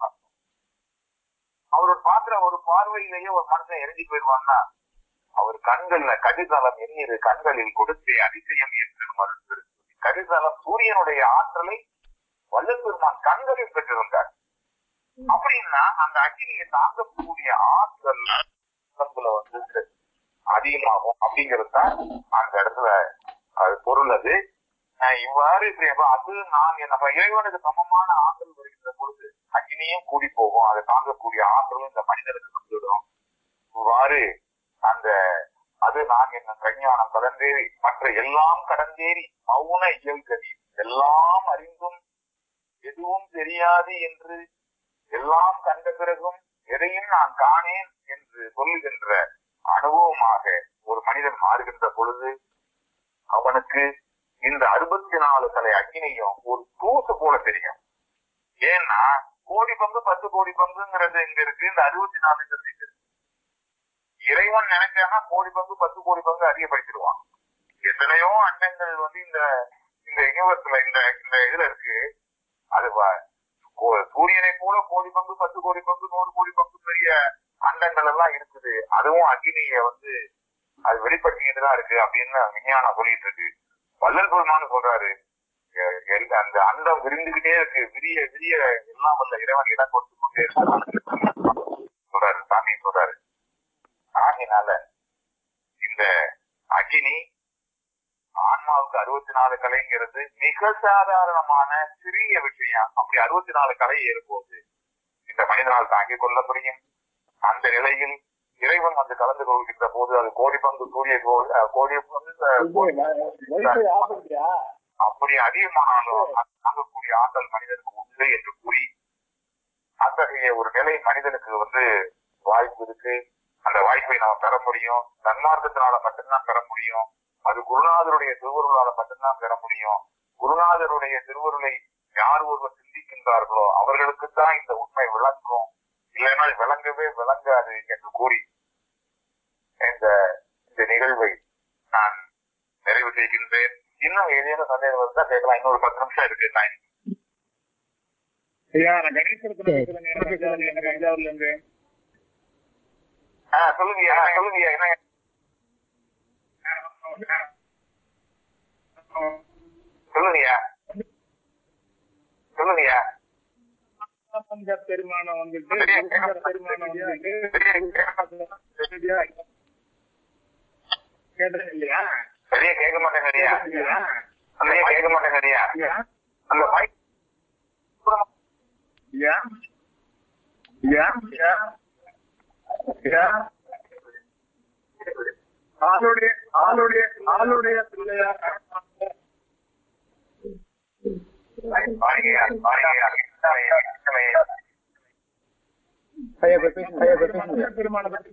அவரோட பாக்குற ஒரு பார்வையிலேயே ஒரு மனுஷன் எரிஞ்சு போயிடுவான்னா அவர் கண்கள்ல கதிர்காலம் எண்ணிரு கண்களில் கொடுத்தே அதிசயம் என்று மருந்து கதிர்காலம் சூரியனுடைய ஆற்றலை வல்லபெருமான் கண்களில் பெற்றிருந்தார் அப்படின்னா அந்த அக்னியை தாங்கக்கூடிய ஆற்றல் உடம்புல வந்து அதிகமாகும் அப்படிங்கிறது தான் அந்த இடத்துல அது பொருள் அது அஹ் இவ்வாறு இப்படி அது நான் நம்ம இறைவனுக்கு சமமான ஆற்றல் வருகின்ற பொழுது அக்னியும் கூடி போகும் அதை தாங்கக்கூடிய ஆற்றலும் இந்த மனிதனுக்கு வந்துவிடும் இவ்வாறு அந்த அது நான் என்ன பிரஞானம் கடந்தேறி மற்ற எல்லாம் கடந்தேறி மௌன இயல்கதி எல்லாம் அறிந்தும் எதுவும் தெரியாது என்று எல்லாம் கண்ட பிறகும் எதையும் நான் காணேன் என்று சொல்லுகின்ற அனுபவமாக ஒரு மனிதன் மாறுகின்ற பொழுது அவனுக்கு இந்த அறுபத்தி நாலு தலை அக்னியும் ஒரு தூசு போல தெரியும் ஏன்னா கோடி பங்கு பத்து கோடி பங்குங்கிறது இங்க இருக்கு இந்த அறுபத்தி நாலுங்கிறது இங்க இருக்கு இறைவன் நினைச்சானா கோடி பங்கு பத்து கோடி பங்கு அதிகப்படுத்திடுவான் எத்தனையோ அண்டங்கள் வந்து இந்த இந்த யூனிவர்ஸ்ல இந்த இந்த இதுல இருக்கு அது வ- கோ- சூரியனை போல கோடி பங்கு பத்து கோடி பங்கு நூறு கோடி பங்கு பெரிய அண்டங்கள் எல்லாம் இருக்குது அதுவும் அக்னிய வந்து அது வெளிப்படுத்திக்கிட்டு தான் இருக்கு அப்படின்னு விஞ்ஞானம் சொல்லிட்டு இருக்கு வள்ளல் பெருமான் சொல்றாரு எ- எல்- அந்த அண்டம் விரிந்துகிட்டே இருக்கு விரிய விரிய எல்லாம் வல்ல இறைவன் இடம் கொடுத்து கொண்டே இருக்கு சொல்றாரு சாமி சொல்றாரு ஆகினால இந்த அக்னி ஆன்மாவுக்கு அறுபத்தி நாலு கலைங்கிறது மிக சாதாரணமான சிறிய விஷயம் அப்படி அறுபத்தி நாலு கலை ஏறும்போது இந்த மனிதனால் தாங்கிக் கொள்ள முடியும் அந்த நிலையில் இறைவன் வந்து கலந்து கொள்கின்ற போது அது கோடி பங்கு சூரிய கோ- அஹ் கோடி பங்கு அஹ், அப்படி அதிகமானாலும் அது தாங்கக்கூடிய ஆற்றல் மனிதனுக்கு உண்டு என்று கூறி அத்தகைய ஒரு நிலை மனிதனுக்கு வந்து வாய்ப்பு இருக்கு அந்த வாய்ப்பை நாம பெற முடியும் தன்மார்க்கத்தினால மட்டும்தான் பெற முடியும் அது குருநாதருடைய திருவருளால மட்டும்தான் பெற முடியும் குருநாதருடைய திருவருளை யார் ஒருவர் சிந்திக்கின்றார்களோ அவர்களுக்கு தான் இந்த உண்மை விளங்கும் இல்லைன்னா விளங்கவே விளங்காது என்று கூறி இந்த இந்த நிகழ்வை நான் நிறைவு செய்கின்றேன் இன்னும் ஏதேனும் சந்தேகம் இருந்தா கேட்கலாம் இன்னொரு பத்து நிமிஷம் இருக்கு டைம் ஐயா நான் கணேசரத்னம் பேசுறேங்க என்ன பேசுறேங்க எனக்கு தஞ்சாவூர்ல இருந்து ஆஹ் சொல்லுங்கய்யா சொல்லுங்கய்யா என்ன சொல்லுங்கய்யா சொல்லுங்கய்யா பஞ்ச பெருமானம் வந்துட்டு குருபர பெருமானம் வந்துட்டு கேட்டது இல்லையா சரியா கேட்க மாட்டேங்கறியா இல்லையா? சரியா கேட்க மாட்டேங்கறியா ஐயா அந்த வாய் ஐயா ஐயா ஐயா ஐயா ஆளுடைய ஆளுடைய ஆளுடைய பிள்ளையார் வாய்கையா வாய்கையா ஐயா இப்ப பேசுங்க ஐயா இப்ப பேசுங்க பெருமான பற்றி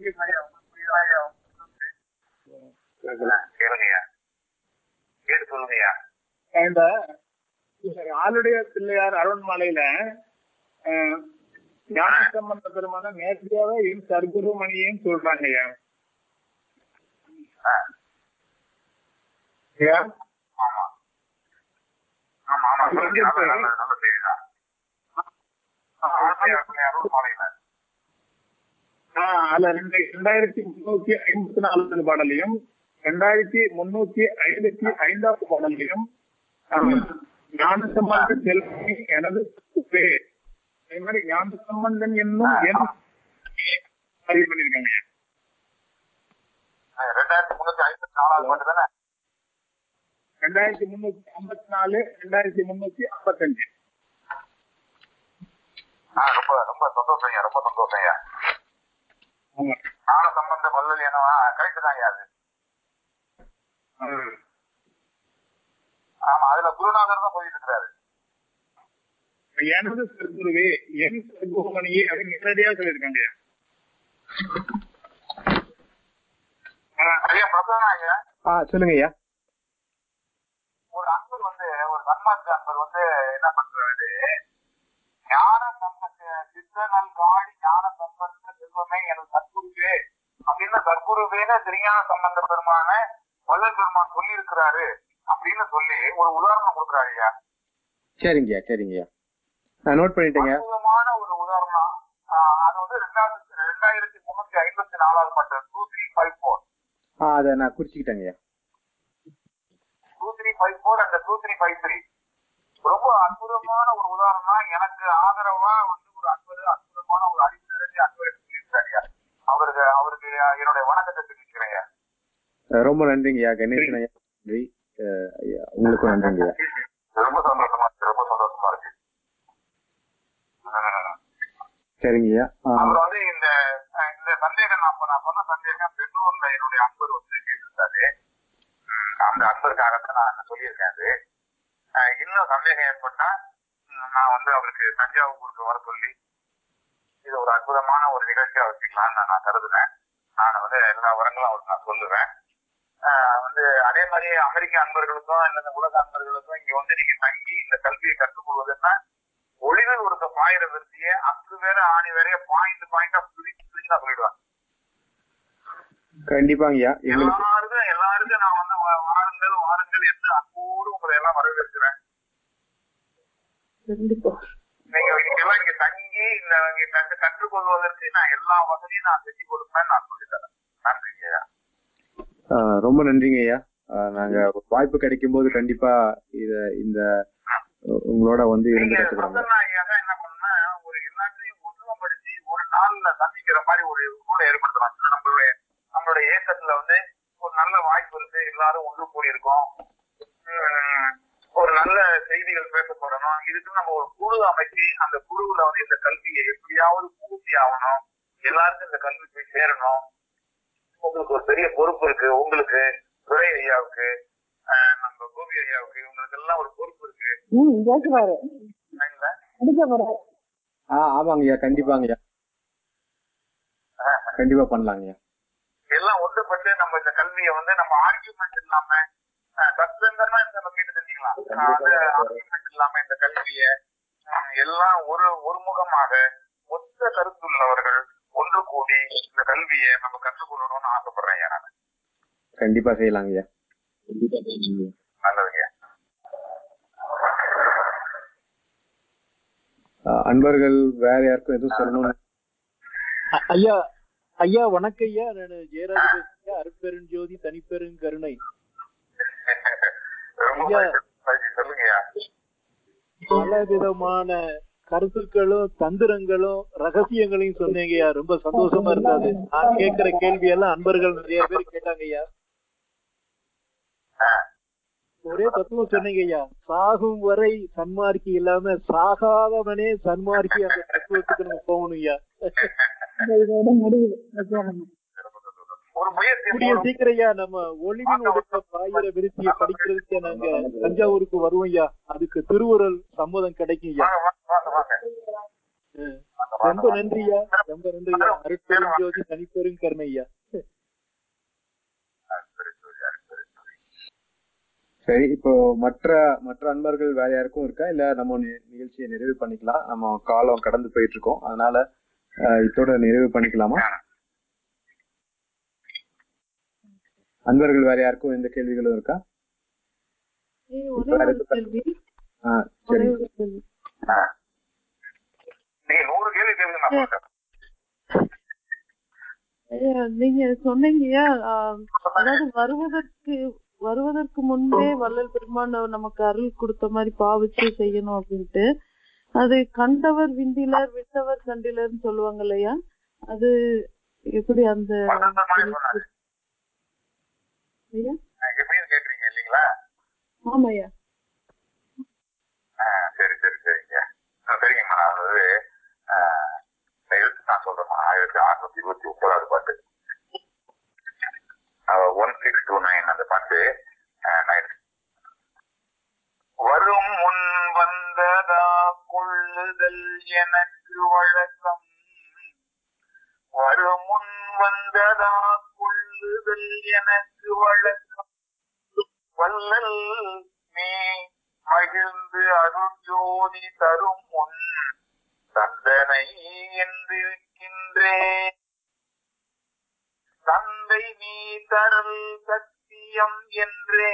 கேளுங்கய்யா கேட்டு சொல்லுங்கய்யா இந்த ஆளுடைய பிள்ளையார் அருண்மலையில அஹ், ஞான சம்பந்த பெருமான நேரடியாவே இரு சர்க்குருமணியும் சொல்றாங்க ஐயா. ஐயா ஆமா ஆமா ஆமா சொல்லுங்க நல்ல நல்ல நல்ல செய்திதான் அருள்மலையில ஆஹ் அதுல ரெண்டு ரெண்டாயிரத்தி முன்னூத்தி ஐம்பத்தி நாலாவது பாடலையும் ரெண்டாயிரத்தி முன்னூத்தி ஐம்பத்தி ஐந்தாவது பாடலையும் ஆஹ், ஞான சம்பந்த செல்வி எனது பேர் அதே மாதிரி ஞான சம்பந்தன் என்னும் என் பதிவு பண்ணிருக்காங்க ரெண்டாயிரத்தி முன்னூத்தி ஐம்பத்தி நாலாவது பாட்டு தானே ரெண்டாயிரத்தி முன்னூத்தி ஐம்பத்தி நாலு ரெண்டாயிரத்தி முன்னூத்தி ஐம்பத்தஞ்சு ஆ, ரொம்ப ரொம்ப சந்தோஷம் ஐயா ரொம்ப சந்தோஷம் ஐயா ஆமா கால சம்பந்த வள்ளல் என்னவா கரெக்ட் தான் ஐயா அது ம். ஆமா அதுல குருநாதர் தான் சொல்லிட்டு இருக்கிறாரு எனது சர்க்குருவே என் சர்க்குருமணியே அப்படின்னு நேரடியா சொல்லியிருக்காங்க ஐயா பிரசன்னா ஐயா ஆ சொல்லுங்க ஐயா ஒரு அன்பர் வந்து ஒரு சன்மார்க்க அன்பர் வந்து என்ன பண்றாரு ஞான சம்பந்த சித்தனல் காடி ஞான சம்பந்த செல்வமே எனது சத்குருவே அப்படின்னு சத்குருவேன திருஞான சம்பந்த பெருமான வள்ளல் பெருமான் சொல்லி இருக்கிறாரு அப்படின்னு சொல்லி ஒரு உதாரணம் கொடுக்குறாரு ஐயா சரிங்கய்யா சரிங்கய்யா நான் நோட் பண்ணிட்டேங்க அற்புதமான ஒரு உதாரணம் ஆஹ் அது வந்து ரெண்டாயிரத்தி ரெண்டாயிரத்தி முன்னூத்தி ஐம்பத்தி நாலாவது பட்டம் two three five four ah அதை நான் குறிச்சுக்கிட்டேங்கய்யா two three five four and two three five three ரொம்ப அற்புதமான ஒரு உதாரணம் எனக்கு ஆதரவா வந்து ஒரு அன்பர் அற்புதமான ஒரு அறிவு நிறைந்த அன்பர் சொல்லியிருக்காரு அவருக்கு அவருக்கு என்னுடைய வணக்கத்தை தெரிவிக்கிறேன் ஐயா. அஹ் ரொம்ப நன்றிங்கய்யா கணேசன் ஐயா நன்றி அஹ் ஐயா உங்களுக்கும் நன்றிங்கய்யா ரொம்ப சந்தோஷமா இருக்கு ரொம்ப சந்தோஷமா இருக்கு உம். சரிங்கய்யா ஆ, அவர் வந்து இந்த அஹ், இந்த சந்தேகம் நான் இப்ப நான் சொன்ன சந்தேகம் பெங்களூர்ல என்னுடைய அன்பர் வந்து கேட்டிருந்தாரு உம், அந்த அன்பருக்காகத்தான் நான் சொல்லியிருக்கேன் அது அஹ், இன்னும் சந்தேகம் ஏற்பட்டா உம், நான் வந்து அவருக்கு தஞ்சாவூருக்கு வர சொல்லி இது ஒரு அற்புதமான ஒரு நிகழ்ச்சியா வச்சுக்கலாம்னு நான் கருதுறேன் நான் வந்து எல்லா விவரங்களும் அவருக்கு நான் சொல்லுவேன் ஆஹ் வந்து அதே மாதிரி அமெரிக்க அன்பர்களுக்கும் இல்ல இந்த உலக அன்பர்களுக்கும் இங்க வந்து நீங்க தங்கி இந்த கல்வியை கற்றுக்கொள்வதுன்னா ஒளிவில் ஒருத்த பாயிர விருத்திய அத்து வேற ஆணி வேற பாயிண்ட் பாயிண்டா பிரிச்சு பிரிச்சு நான் சொல்லிடுவேன் கண்டிப்பாங்கய்யா எங்களுக்கு எல்லாருக்கும் எல்லாருக்கும் நான் வந்து வா- வாருங்கள் வாருங்கள் என்று அன்போடு உங்களை எல்லாம் வரவேற்கிறேன் கண்டிப்பா நீங்க இங்க எல்லாம் இங்க தங்கி இந்த இங்க கற்று- கற்றுக்கொள்வதற்கு நான் எல்லா வசதியும் நான் செஞ்சு கொடுப்பேன் நான் சொல்லித்தரேன் நன்றி ஐயா ஆ, ரொம்ப நன்றிங்க ஐயா ஆ, நாங்க வாய்ப்பு கிடைக்கும் போது கண்டிப்பா இத இந்த உங்களோட வந்து இருந்து நீங்க கத்துக்கிறோங்க பிரசன்னா ஐயா தான் என்ன பண்ணா ஒரு எல்லாத்தையும் ஒற்றுமைப்படுத்தி ஒரு நாள்ல சந்திக்கிற மாதிரி ஒரு சூழலை ஏற்படுத்தலாம் நம்மளுடைய நம்மளுடைய இயக்கத்துல வந்து ஒரு நல்ல வாய்ப்பு இருக்கு எல்லாரும் ஒன்று கூடி இருக்கோம் உம், ஒரு நல்ல செய்திகள் பேசப்படணும் இதுக்கு நம்ம ஒரு குழு அமைச்சு அந்த குழுவுல வந்து இந்த கல்வியை எப்படியாவது பூர்த்தி ஆகணும் எல்லாருக்கும் இந்த கல்வி போய் சேரணும் உங்களுக்கு ஒரு பெரிய பொறுப்பு இருக்கு உங்களுக்கு துரை ஐயாவுக்கு ஆஹ், நம்ம கோபி ஐயாவுக்கு இவங்களுக்கு எல்லாம் ஒரு பொறுப்பு இருக்கு ம் பேசுவாரு சரிங்களா? அடிக்க போறாரு ஆ ஆமாங்கய்யா கண்டிப்பாங்கய்யா கண்டிப்பா பண்ணலாங்கய்யா எல்லாம் ஒன்றுபட்டு நம்ம இந்த கல்வியை வந்து நம்ம ஆர்கியூமெண்ட் இல்லாம அஹ், சத்சங்கம்னா இந்த நம்ம கேட்டு தெரிஞ்சுக்கலாம் அஹ், வந்து ஆர்கியூமெண்ட் இல்லாம இந்த கல்வியை அஹ், எல்லாம் ஒரு ஒருமுகமாக ஒத்த கருத்துள்ளவர்கள் ஒன்று கூடி இந்த கல்வியை நம்ம கற்றுக்கொள்ளணும்னு ஆசைப்படுறேன் ஐயா நான் கண்டிப்பா செய்யலாங்கய்யா நல்லதுங்க ஆ, அன்பர்கள் வேற யாருக்கும் எதுவும் சொல்லணும்னு அ- ஐயா ஐயா வணக்கம் ஐயா நான் ஜெயராஜ் பேசுறேன் அருட்பெருஞ்சோதி தனிப்பெருங்கருணை ரொம்ப ஐயா. மகிழ்ச்சி. சொல்லுங்கய்யா பல விதமான கருத்துக்களும் தந்திரங்களும் ரகசியங்களையும் சொன்னீங்கய்யா ரொம்ப சந்தோஷமா இருந்தது நான் கேட்கிற கேள்வி எல்லாம் அன்பர்கள் நிறைய பேர் கேட்டாங்கய்யா ஒரே தத்துவம் சொன்னீங்க ஐயா சாகும் வரை சன்மார்க்கி இல்லாம சாகாதவனே சன்மார்க்கி அந்த தத்துவத்துக்கு நம்ம போகணும் ஐயா இதோட முடியுது வச்சுக்கோங்க. ஒரு முயற்சி கூடிய சீக்கிரம் ஐயா நம்ம ஒளிவின் ஒடுக்க பாயிர விருத்தியை படிக்கிறதுக்கு நாங்க தஞ்சாவூருக்கு வருவோம் ஐயா அதுக்கு திருவுரல் சம்மதம் கிடைக்கும் ஐயா வாங்க வாங்க வாங்க ம். ரொம்ப நன்றி ஐயா ரொம்ப நன்றி ஐயா அருட்பெருஞ்சோதி தனிப்பெரும் கருணை ஐயா சரி, சரி, சரி, சரி. சரி இப்போ மற்ற மற்ற அன்பர்கள் வேற யாருக்கும் இருக்கா இல்ல நம்ம நி- நிகழ்ச்சியை நிறைவு பண்ணிக்கலாம் நம்ம காலம் கடந்து போயிட்டு இருக்கோம் அதனால அஹ், இதோட நிறைவு பண்ணிக்கலாமா அன்பர்கள் வேற யாருக்கும் எந்த கேள்விகளும் இருக்கா ஏய், ஒரே ஒரு கேள்வி ஆ ஒரே சரி ஒரு கேள்வி நீங்க நூறு கேள்வி கேளுங்க நான் சொல்றேன் ஐயா, நீங்க சொன்னீங்கயா ஆஹ், அதாவது வருவதற்கு வருவதற்கு முன்பே வள்ளல் பெருமான் நமக்கு அருள் கொடுத்த மாதிரி பாவிச்சு செய்யணும் அப்படின்ட்டு அது கண்டவர் விந்திலர் விட்டவர் கண்டிலர்னு சொல்லுவாங்க இல்லையா அது எப்படி அந்த வசந்த மாதிரி சொன்னாரு ஐயா? எப்படின்னு கேக்குறீங்க இல்லீங்களா ஆமாய்யா ஆ, சரி சரி சரிங்க ஆ, சரிங்கம்மா நான் வந்து ஆ, இந்த எழுத்து நான் சொல்றேன் ஆயிரத்தி அறுநூத்தி இருபத்தி ஒன்பதாவது பாட்டு ஒன் சிக்ஸ் டூ நைன் அந்த பாட்டு ஆ, நான் எடுத்து- வரும் முன் வந்ததா கொள்ளுதல் எனக்கு வழக்கம் வரும் முன் வந்ததா கொள்ளுதல் எனக்கு வழக்கம் வல்லல் நீ மகிழ்ந்து அருள்ஜோதி தரும் முன் தந்தனை என்றிருக்கின்றேன் தந்தை நீ தரல் சத்தியம் என்றே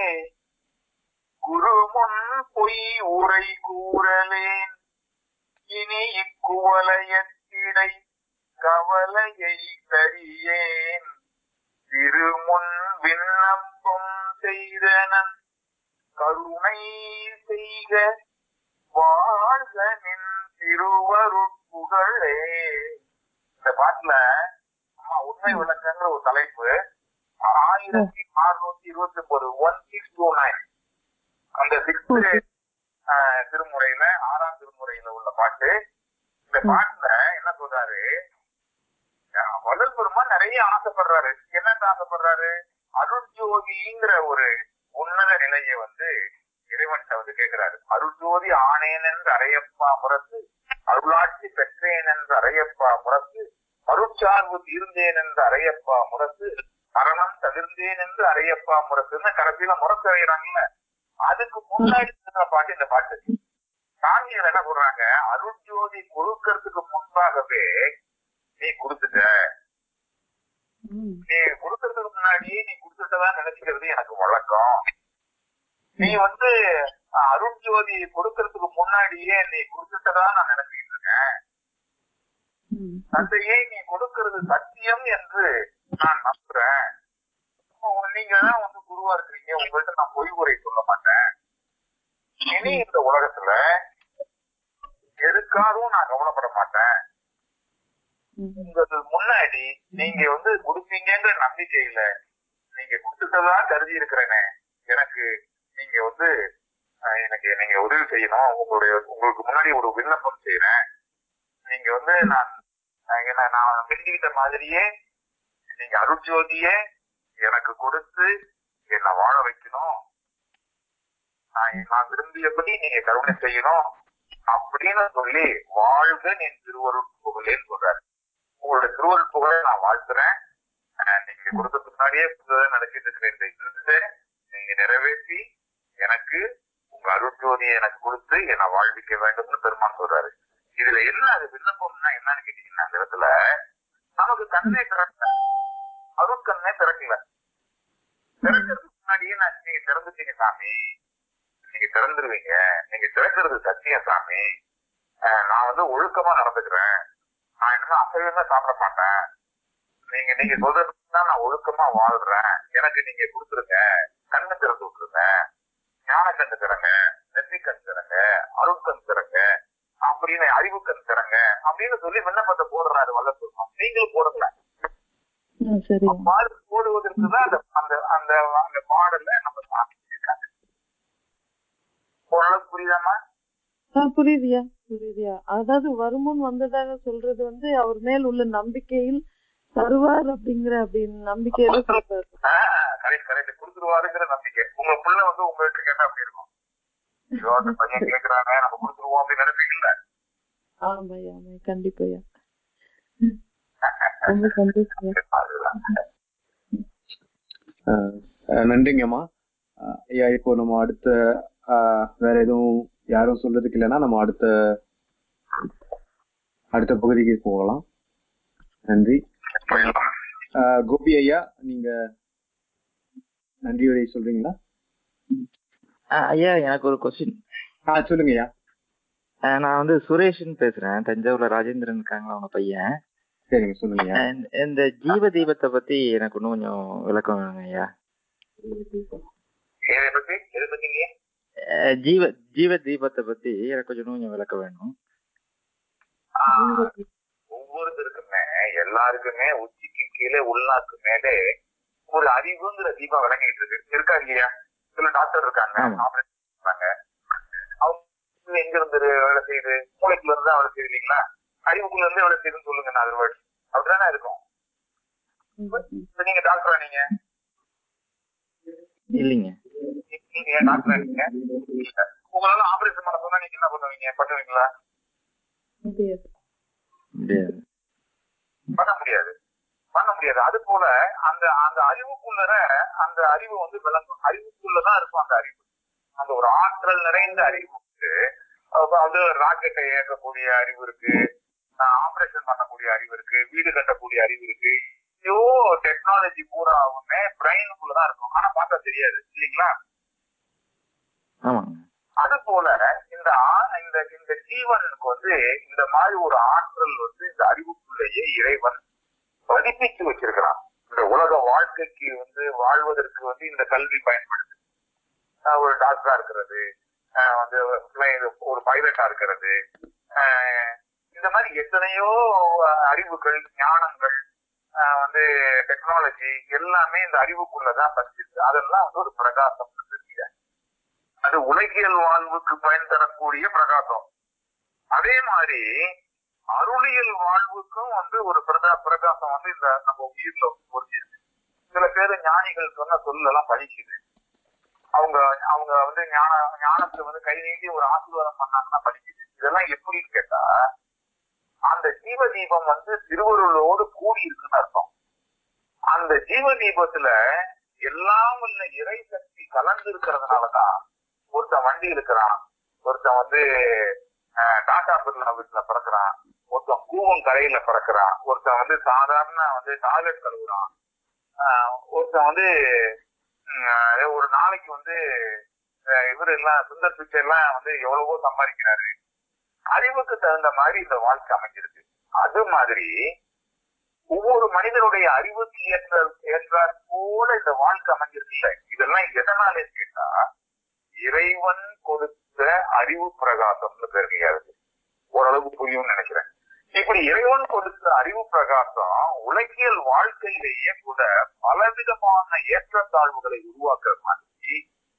குருமுன் பொய் உரை கூறலேன் இனி இக்குவலயத்திடை கவலையை தரியேன் திருமுன் விண்ணப்பம் செய்தனன் கருணை செய்க வாழ்க நின் திருவருட்புகழே இந்த பாட்டுல அம்மா உண்மை விளக்கங்கிற ஒரு தலைப்பு ஆயிரத்தி அறுநூத்தி இருபத்தி ஒன்பது ஒன் சிக்ஸ் டூ நைன் அந்த சிக்ஸ்த் திருமுறையில ஆறாம் திருமுறையில உள்ள பாட்டு இந்த பாட்டுல என்ன சொல்றாரு அஹ் வள்ளல் பெருமான் நிறைய ஆசைப்படுறாரு என்னன்னு ஆசைப்படுறாரு அருட்ஜோதிங்கிற ஒரு உன்னத நிலையை வந்து இறைவன்கிட்ட வந்து கேட்கிறாரு அருட்ஜோதி ஆனேன் என்று அறையப்பா முரசு அருளாட்சி பெற்றேன் என்று அறையப்பா முரசு அருட்சார்பு தீர்ந்தேன் என்று அறையப்பா முரசு மரணம் தவிர்ந்தேன் என்று அறையப்பா முரசுன்னு கடைசியில முரசு அறையிறாங்கல்ல அதுக்கு முன்னாடி இருக்கிற பாட்டு இந்த பாட்டு சாமியார் என்ன சொல்றாங்க அருட்ஜோதி கொடுக்கறதுக்கு முன்பாகவே நீ கொடுத்துட்ட ம். நீ கொடுக்கறதுக்கு முன்னாடியே நீ கொடுத்துட்டதா நினைச்சுக்கிறது எனக்கு வழக்கம் நீ வந்து அஹ், அருட்ஜோதி கொடுக்கறதுக்கு முன்னாடியே நீ கொடுத்துட்டதா நான் நினைச்சுக்கிட்டு இருக்கேன் ம். தந்தையே நீ கொடுக்கிறது சத்தியம் என்று நான் நம்புறேன் அப்போ நீங்க தான் வந்து குருவா இருக்கிறீங்க உங்கள்ட்ட நான் பொய் உரை சொல்ல மாட்டேன் இனி இந்த உலகத்துல எதுக்காகவும் நான் கவலைப்பட மாட்டேன் ம். உங்களுக்கு முன்னாடி நீங்க வந்து கொடுப்பீங்கன்ற நம்பிக்கையில நீங்க கொடுத்துட்டதா கருதி இருக்கிறேனே எனக்கு நீங்க வந்து அஹ், எனக்கு நீங்க உதவி செய்யணும் உங்களுடைய உங்களுக்கு முன்னாடி ஒரு விண்ணப்பம் செய்யறேன் நீங்க வந்து நான் அஹ், என்ன நான் வேண்டிக்கிட்ட மாதிரியே நீங்க அருட்ஜோதியே எனக்கு கொடுத்து என்னை வாழ வைக்கணும் நான் நான் விரும்பியபடி நீங்க கருணை செய்யணும் அப்படின்னு சொல்லி வாழ்க என் திருவருட் புகழேன்னு சொல்றாரு உங்களுடைய திருவருட் புகழை நான் வாழ்த்துறேன் அஹ் நீங்க கொடுத்ததுக்கு முன்னாடியே புதுதாக நடத்திட்டு இருக்கிற இந்த இன்பத்தை நீங்க நிறைவேற்றி எனக்கு உங்க அருட்ஜோதியை எனக்கு கொடுத்து என்னை வாழ்விக்க வேண்டும்னு பெருமான் சொல்றாரு இதுல என்ன அது விண்ணப்பம்னா என்னன்னு கேட்டீங்கன்னா இந்த இடத்துல நமக்கு கண்ணே திறக்கல அருட்கண்ணே திறக்கல திறக்கிறதுக்கு முன்னாடியே நான் நீங்க திறந்துட்டீங்க சாமி நீங்க திறந்துருவீங்க நீங்க திறக்கிறது சத்தியம் சாமி அஹ் நான் வந்து ஒழுக்கமா நடந்துக்கிறேன் நான் இனிமே அசைவமே சாப்பிட மாட்டேன் நீங்க நீங்க சொல்றதுதான் நான் ஒழுக்கமா வாழ்றேன் எனக்கு நீங்க கொடுத்துருங்க கண்ணு திறந்து விட்டுருங்க ஞான கண்ணு திறங்க நெற்றி கண் திறங்க அருட்கண் திறங்க அப்படின்னு அறிவு கண் திறங்க அப்படின்னு சொல்லி விண்ணப்பத்தை போடுறாரு வல்லப்பெருமான் நீங்களும் போடுங்க ம், சரியா பாடல் போடுவதற்கு தான் அந்த அந்த அந்த அந்த பாடல்ல நம்ம சாமி இருக்காங்க ஓரளவுக்கு புரியுதாமா ஆ, புரியுதுயா புரியுதுயா அதாவது வருமுன் வந்ததாக சொல்றது வந்து அவர் மேல் உள்ள நம்பிக்கையில் தருவார் அப்படிங்கிற அப்படின்னு நம்பிக்கையில சொல்றாரு கரெக்ட் கரெக்ட் கொடுத்துருவாருங்கிற நம்பிக்கை உங்க புள்ள வந்து உங்ககிட்ட கேட்டா அப்படி இருக்கும் ஐயோ அந்த பையன் கேக்குறாங்க நம்ம கொடுத்துருவோம் அப்படின்னு நினைப்பீங்கல்ல ஆமாய்யா ஆமா கண்டிப்பாயா ம். ரொம்ப சந்தோஷம் அதுதான் அஹ் அஹ் நன்றிங்கம்மா அஹ் ஐயா இப்போ நம்ம அடுத்த அஹ், வேற எதுவும் யாரும் சொல்றதுக்கு இல்லைன்னா நம்ம அடுத்த அடுத்த பகுதிக்கு போகலாம் நன்றி போயிடலாம். அஹ், கோபி ஐயா நீங்க நன்றி உரை சொல்றீங்களா ஆ, ஐயா எனக்கு ஒரு கொஸ்டின் ஆ சொல்லுங்க ஐயா நான் வந்து சுரேஷ்னு பேசுறேன் தஞ்சாவூர்ல ராஜேந்திரன் இருக்காங்களா அவங்க பையன் சரிங்க சொல்லுங்க ஐயா And இந்த ஜீவ தீபத்தை பத்தி எனக்கு இன்னும் கொஞ்சம் விளக்கம் வேணுங்க ஐயா எதை பத்தி எதை பத்திங்க அஹ், ஜீவ ஜீவ தீபத்தை பத்தி எனக்கு கொஞ்சம் இன்னும் கொஞ்சம் விளக்கம் வேணும் ஒவ்வொருத்தருக்குமே எல்லாருக்குமே உச்சிக்கு கீழே உள்நாக்கு மேலே ஒரு அறிவுங்கிற தீபம் விளங்கிட்டு இருக்கு இருக்கா இல்லையா சில டாக்டர் இருக்காங்க ஆமா. ஆபரேஷன் பண்றாங்க அவங்க எங்க இருந்து வேலை செய்யுது மூளைக்குள்ள இருந்து தான் வேலை செய்யுது இல்லைங்களா அறிவுக்குள்ள இருந்து வேலை செய்யுதுன்னு சொல்லுங்க நான் அதர் அப்படிதானே இருக்கும் இப்ப நீங்க டாக்டரா நீங்க இல்லைங்க நீங்க ஏன் டாக்டரா நீங்க இல்ல உங்களால ஆபரேஷன் பண்ண சொன்னா நீங்க என்ன பண்ணுவீங்க பண்ணுவீங்களா முடியாது முடியாது பண்ண முடியாது பண்ண முடியாது அது போல அந்த அந்த அறிவுக்குள்ளர அந்த அறிவு வந்து விளங்கும் அறிவுக்குள்ளதான் இருக்கும் அந்த அறிவு அந்த ஒரு ஆற்றல் நிறைந்த அறிவு இருக்கு அப்ப வந்து ராக்கெட்டை இயக்கக்கூடிய அறிவு இருக்கு ஆபரேஷன் பண்ணக்கூடிய அறிவு இருக்கு வீடு கட்டக்கூடிய அறிவு இருக்கு ஐயோ டெக்னாலஜி பூராவுமே பிரெயினுக்குள்ளதான் இருக்கும் ஆனா பார்த்தா தெரியாது இல்லைங்களா ஆமாங்க அது போல இந்த ஆ- இந்த இந்த ஜீவனுக்கு வந்து இந்த மாதிரி ஒரு ஆற்றல் வந்து இந்த அறிவுக்குள்ளேயே இறைவன் பதிப்பிச்சு வச்சிருக்கிறான் இந்த உலக வாழ்க்கைக்கு வந்து வாழ்வதற்கு வந்து இந்த கல்வி பயன்படுது ஆஹ் ஒரு டாக்டரா இருக்கிறது ஆஹ் வந்து fly- ஒரு பைலட்டா இருக்கிறது ஆஹ் இந்த மாதிரி எத்தனையோ ஆஹ் அறிவுகள் ஞானங்கள் ஆஹ் வந்து டெக்னாலஜி எல்லாமே இந்த அறிவுக்குள்ளதான் பதிச்சிருக்கு அதெல்லாம் வந்து ஒரு பிரகாசம் இருக்கு அது உலகியல் வாழ்வுக்கு பயன் தரக்கூடிய பிரகாசம் அதே மாதிரி அருளியல் வாழ்வுக்கும் வந்து ஒரு பிரகா பிரகாசம் வந்து இந்த நம்ம உயிர்ல பொருந்திருக்கு சில பேர் ஞானிகள் சொன்ன சொல்லெல்லாம் பலிக்குது அவங்க அவங்க வந்து ஞான ஞானத்தை வந்து கை நீட்டி ஒரு ஆசீர்வாதம் பண்ணாங்கன்னா பலிக்குது இதெல்லாம் எப்படின்னு கேட்டா அந்த ஜீவ தீபம் வந்து திருவருளோடு கூடி இருக்குன்னு அர்த்தம் அந்த ஜீவ தீபத்துல எல்லாம் உள்ள இறை சக்தி கலந்து இருக்கிறதுனாலதான் ஒருத்தன் வண்டி இருக்கிறான் ஒருத்தன் வந்து அஹ், டாடா பிர்லா வீட்டுல பிறக்கிறான் ஒருத்தன் கூவம் கரையில பிறக்கிறான் ஒருத்தன் வந்து சாதாரண வந்து டாய்லெட் கழுவுறான் ஆஹ், ஒருத்தன் வந்து உம், அஹ், ஒரு நாளைக்கு வந்து அஹ், இவரு எல்லாம் சுந்தர் பிச்சை எல்லாம் வந்து எவ்வளவோ சம்பாதிக்கிறாரு அறிவுக்கு தகுந்த மாதிரி இந்த வாழ்க்கை அமைஞ்சிருக்கு அது மாதிரி ஒவ்வொரு மனிதனுடைய அறிவுக்கு ஏற்ற ஏற்றாற் போல இந்த வாழ்க்கை அமைஞ்சிருக்குல்ல இதெல்லாம் எதனாலே கேட்டா இறைவன் கொடுத்த அறிவு பிரகாசம்னு பெருமையா இருக்கு ஓரளவுக்கு புரியும்னு நினைக்கிறேன் இப்படி இறைவன் கொடுத்த அறிவு பிரகாசம் உலகியல் வாழ்க்கையிலேயே கூட பலவிதமான ஏற்றத்தாழ்வுகளை உருவாக்குற மாதிரி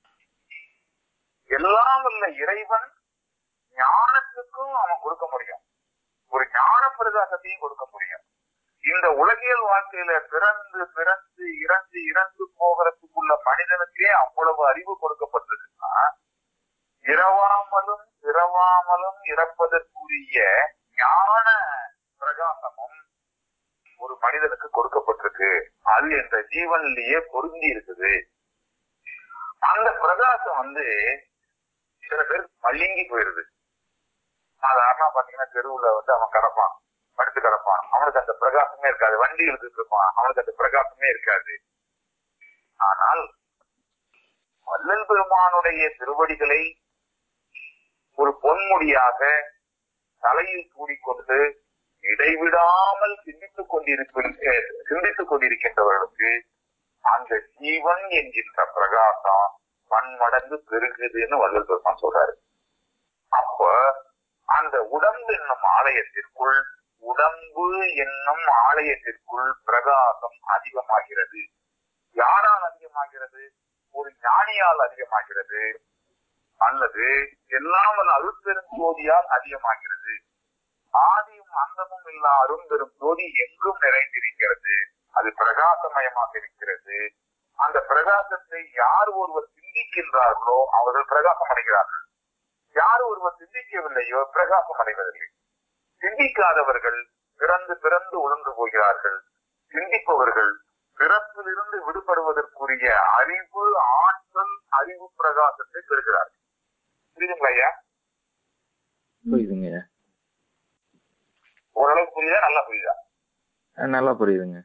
எல்லாம் உள்ள இறைவன் ஞானத்துக்கும் அவன் கொடுக்க முடியும் ஒரு ஞான பிரகாசத்தையும் கொடுக்க முடியும் இந்த உலகியல் வாழ்க்கையில பிறந்து பிறந்து இறந்து இறந்து போகிறதுக்குள்ள மனிதனுக்கே அவ்வளவு அறிவு கொடுக்கப்பட்டிருக்குன்னா இரவாமலும் பிறவாமலும் இறப்பதற்குரிய ஞான பிரகாசமும் ஒரு மனிதனுக்கு கொடுக்கப்பட்டிருக்கு அது இந்த ஜீவனிலேயே பொருந்தி இருக்குது அந்த பிரகாசம் வந்து சில பேருக்கு மழுங்கி போயிருது சாதாரண பாத்தீங்கன்னா தெருவுல வந்து அவன் கிடப்பான் படுத்து கிடப்பான் அவனுக்கு அந்த பிரகாசமே இருக்காது வண்டி இழுத்துட்டு இருப்பான் அவனுக்கு அந்த பிரகாசமே இருக்காது ஆனால் வள்ளல் பெருமானுடைய திருவடிகளை ஒரு பொன்முடியாக தலையில் சூடிக்கொண்டு இடைவிடாமல் சிந்தித்துக் கொண்டிருக்க சிந்தித்துக் கொண்டிருக்கின்றவர்களுக்கு அந்த ஜீவன் என்கின்ற பிரகாசம் பன்மடங்கு பெருகுதுன்னு வள்ளல் பெருமான் சொல்றாரு அப்ப அந்த உடம்பு என்னும் ஆலயத்திற்குள் உடம்பு என்னும் ஆலயத்திற்குள் பிரகாசம் அதிகமாகிறது யாரால் அதிகமாகிறது ஒரு ஞானியால் அதிகமாகிறது அல்லது எல்லாம் வல்ல அருட்பெரும் ஜோதியால் அதிகமாகிறது ஆதியும் அந்தமும் இல்லா அரும்பெரும் ஜோதி எங்கும் நிறைந்திருக்கிறது அது பிரகாசமயமாக இருக்கிறது அந்த பிரகாசத்தை யார் ஒருவர் சிந்திக்கின்றார்களோ அவர்கள் பிரகாசம் அடைகிறார்கள் யார் ஒருவர் சிந்திக்கவில்லையோ பிரகாசம் அடைவதில்லை சிந்திக்காதவர்கள் பிறந்து பிறந்து உழந்து போகிறார்கள் சிந்திப்பவர்கள் பிறப்பிலிருந்து விடுபடுவதற்குரிய அறிவு ஆற்றல் அறிவு பிரகாசத்தை பெறுகிறார்கள் புரியுதுங்களா ஐயா புரியுதுங்க ஐயா. ஓரளவுக்கு புரியுதா நல்லா புரியுதா அஹ் நல்லா புரியுதுங்க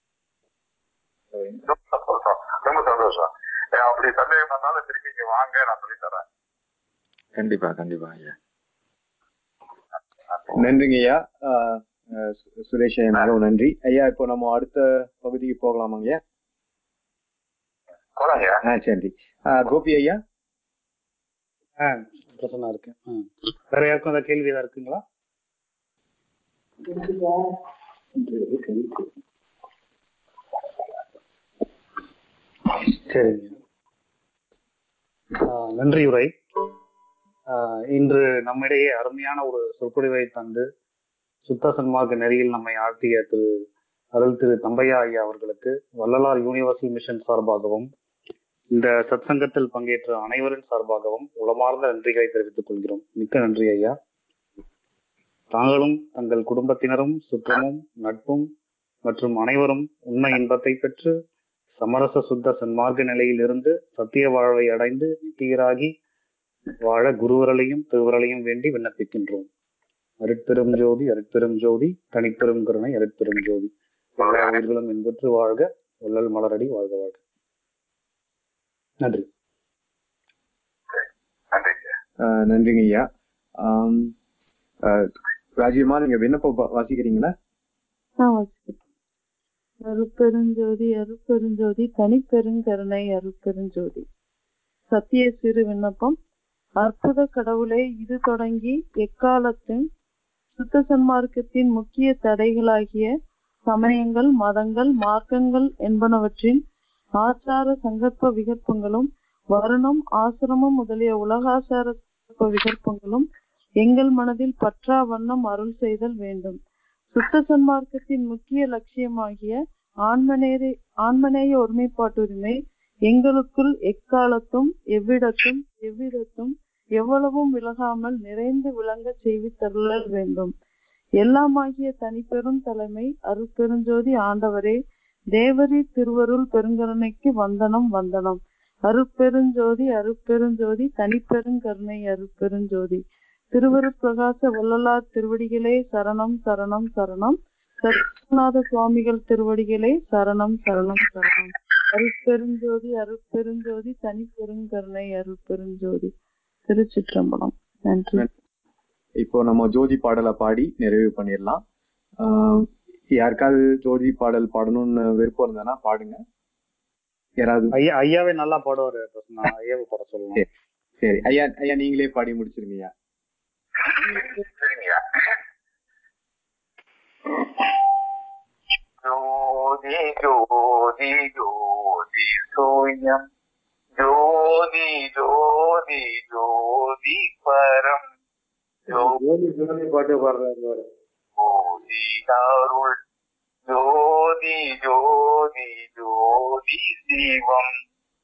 ரொம்ப சந்தோஷம் ரொம்ப சந்தோஷம் அஹ் அப்படி சந்தேகம் வந்தாலும் திருப்பி இங்க வாங்க நான் சொல்லி தரேன் கண்டிப்பா கண்டிப்பா ஐயா நன்றிங்க ஐயா ஆஹ் ஆஹ் சு- சுரேஷ் ஐயா மிகவும் நன்றி ஐயா இப்போ நம்ம அடுத்த பகுதிக்கு போகலாமாங்க ஐயா போலாங்க ஆ சரி ஆஹ் கோபி ஐயா ஆ பிரசன்னா இருக்கேன் ஆ. வேற யாருக்கும் ஏதாவது கேள்வி ஏதாவது இருக்குங்களா சரிங்க ஆஹ் நன்றி உரை ஆஹ் இன்று நம்மிடையே அருமையான ஒரு சொற்பொழிவை தந்து சுத்த சன்மார்க்க நெறியில் நம்மை ஆழ்த்திய திரு அருள் திரு தம்பையா ஐயா அவர்களுக்கு வள்ளலார் யூனிவர்சல் மிஷன் சார்பாகவும் இந்த சத்சங்கத்தில் பங்கேற்ற அனைவரின் சார்பாகவும் உளமார்ந்த நன்றிகளை தெரிவித்துக் கொள்கிறோம் மிக்க நன்றி ஐயா தாங்களும் தங்கள் குடும்பத்தினரும் சுற்றமும் நட்பும் மற்றும் அனைவரும் உண்மை இன்பத்தை பெற்று சமரச சுத்த சன்மார்க்க நிலையில் இருந்து சத்திய வாழ்வை அடைந்து நித்தியராகி வாழ குருவரலையும் திருவரலையும் வேண்டி விண்ணப்பிக்கின்றோம் அருட்பெரும் ஜோதி அருட்பெரும் ஜோதி தனிப்பெரும் கருணை அருட்பெரும் ஜோதி எல்லா உயிர்களும் இன்புற்று வாழ்க வள்ளல் மலரடி வாழ்க வாழ்க நன்றி ஆஹ் நன்றிங்க ஐயா ஆம், ஆஹ் ராஜ்யமா நீங்க விண்ணப்பம் பா- வாசிக்கிறீங்களா நான் வாசிக்கிறேன். அருட்பெருஞ்சோதி அருட்பெருஞ்சோதி தனிப்பெருங்கருணை அருட்பெருஞ்சோதி சத்திய சிறு விண்ணப்பம் அற்புத கடவுளே இது தொடங்கி எக்காலத்தின் சுத்த சன்மார்க்கத்தின் முக்கிய தடைகளாகிய சமயங்கள் மதங்கள் மார்க்கங்கள் என்பனவற்றின் ஆச்சார சங்கற்ப விகற்பங்களும் வருணம் ஆசிரமம் முதலிய உலகாச்சார சங்கற்ப விகற்பங்களும் எங்கள் மனதில் பற்றா வண்ணம் அருள் செய்தல் வேண்டும் சுத்த சன்மார்க்கத்தின் முக்கிய லட்சியமாகிய ஆன்மநேய ஆன்மநேய ஒருமைப்பாட்டுரிமை எங்களுக்குள் எக்காலத்தும் எவ்விடத்தும் எவ்விடத்தும் எவ்வளவும் விலகாமல் நிறைந்து விளங்க செய்வித்தருளல் வேண்டும் எல்லாமாகிய தனிப்பெரும் தலைமை அருட்பெருஞ்சோதி ஆண்டவரே தேவரி திருவருள் பெருங்கருணைக்கு வந்தனம் வந்தனம் அருட்பெருஞ்சோதி அருட்பெருஞ்சோதி தனிப்பெருங்கருணை அருட்பெருஞ்சோதி திருவருட்பிரகாச வள்ளலார் திருவடிகளே சரணம் சரணம் சரணம் சத்யநாத சுவாமிகள் திருவடிகளே சரணம் சரணம் சரணம் அருட்பெருஞ்சோதி அருட்பெருஞ்சோதி தனிப்பெருங்கருணை அருட்பெருஞ்சோதி திருச்சிற்றம்பலம் நன்றி இப்போ நம்ம ஜோதி பாடலை பாடி நிறைவு பண்ணிடலாம் ஆஹ் யாருக்காவது ஜோதி பாடல் பாடணும்னு விருப்பம் இருந்ததுன்னா பாடுங்க யாராவது ஐயா ஐயாவே நல்லா பாடுவாரு பிரசன்னா ஐயாவை பாட சொல்லலாம் சரி ஐயா ஐயா நீங்களே பாடி முடிச்சிருங்கய்யா சரிங்கய்யா ஜோதி ஜோதி ஜோதி சோயம் ஜோதி ஜோதி ஜோதி பரம் ஜோதி ஜோதி பாட்டு பாடுறாரு ஜோதி அருள் ஜோதி ஜோதி ஜோதி சிவம்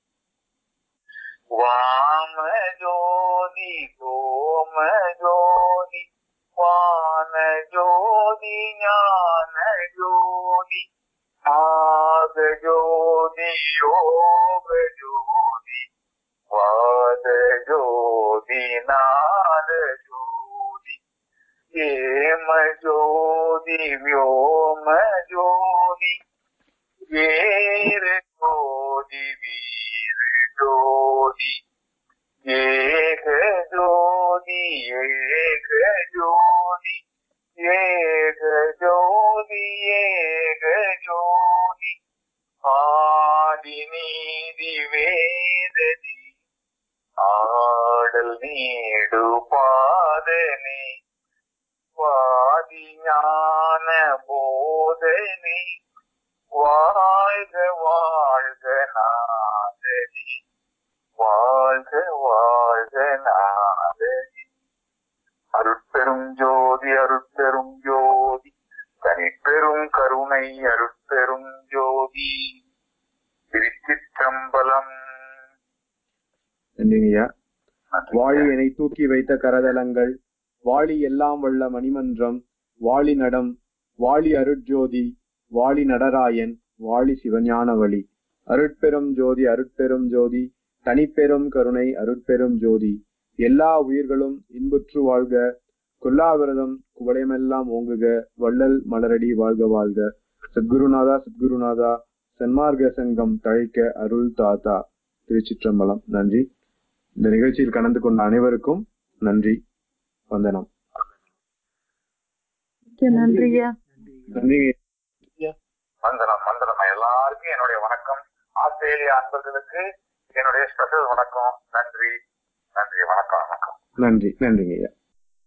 வாம ஜோதி சோம ஜோதி வான ஜோதி ஞான ஜோதி ஆக ஜோதி யோக ஜோதி வாத ஜோதி நாத ஜோதி ஏம ஜோதி வியோம ஜோதி ஏர ஜோதி வீர ஜோதி ஏக ஜோதி ஏக ஜோதி ஏக ஜோதி ஏக ஜோதி ஆதி நீதி வேததி ஆடல் நீடு பாதனே வாதி ஞான போதனே வாழ்க வாழ்க நாதனே வாழ்க வாழ்க நாதனே அருட்பெரும் ஜோதி அருட்பெரும் ஜோதி தனிப்பெரும் கருணை அருட்பெரும் ஜோதி திருச்சிற்றம்பலம் நன்றிங்கய்யா வாழி என்னை தூக்கி வைத்த கரதலங்கள் வாளி எல்லாம் வல்ல மணிமன்றம் வாளி நடம் வாளி அருட்ஜோதி வாளி நடராயன் வாளி சிவஞான வழி அருட்பெரும் ஜோதி அருட்பெரும் ஜோதி தனிப்பெரும் கருணை அருட்பெரும் ஜோதி எல்லா உயிர்களும் இன்புற்று வாழ்க கொல்லாவிரதம் குவளையமெல்லாம் ஓங்குக வள்ளல் மலரடி வாழ்க வாழ்க சத்குருநாதா சத்குருநாதா சன்மார்க்க சங்கம் தழைக்க அருள் தாத்தா திருச்சிற்றம்பலம் நன்றி இந்த நிகழ்ச்சியில் கலந்து கொண்ட அனைவருக்கும் நன்றி வந்தனம் மிக்க நன்றியா நன்றி மந்திரம் மந்திரம் எல்லாருக்கும் என்னுடைய வணக்கம் ஆஸ்திரேலியா அன்பர்களுக்கு என்னுடைய ஸ்பெஷல் வணக்கம் நன்றி நன்றி வணக்கம் வணக்கம் நன்றி நன்றிங்க ஐயா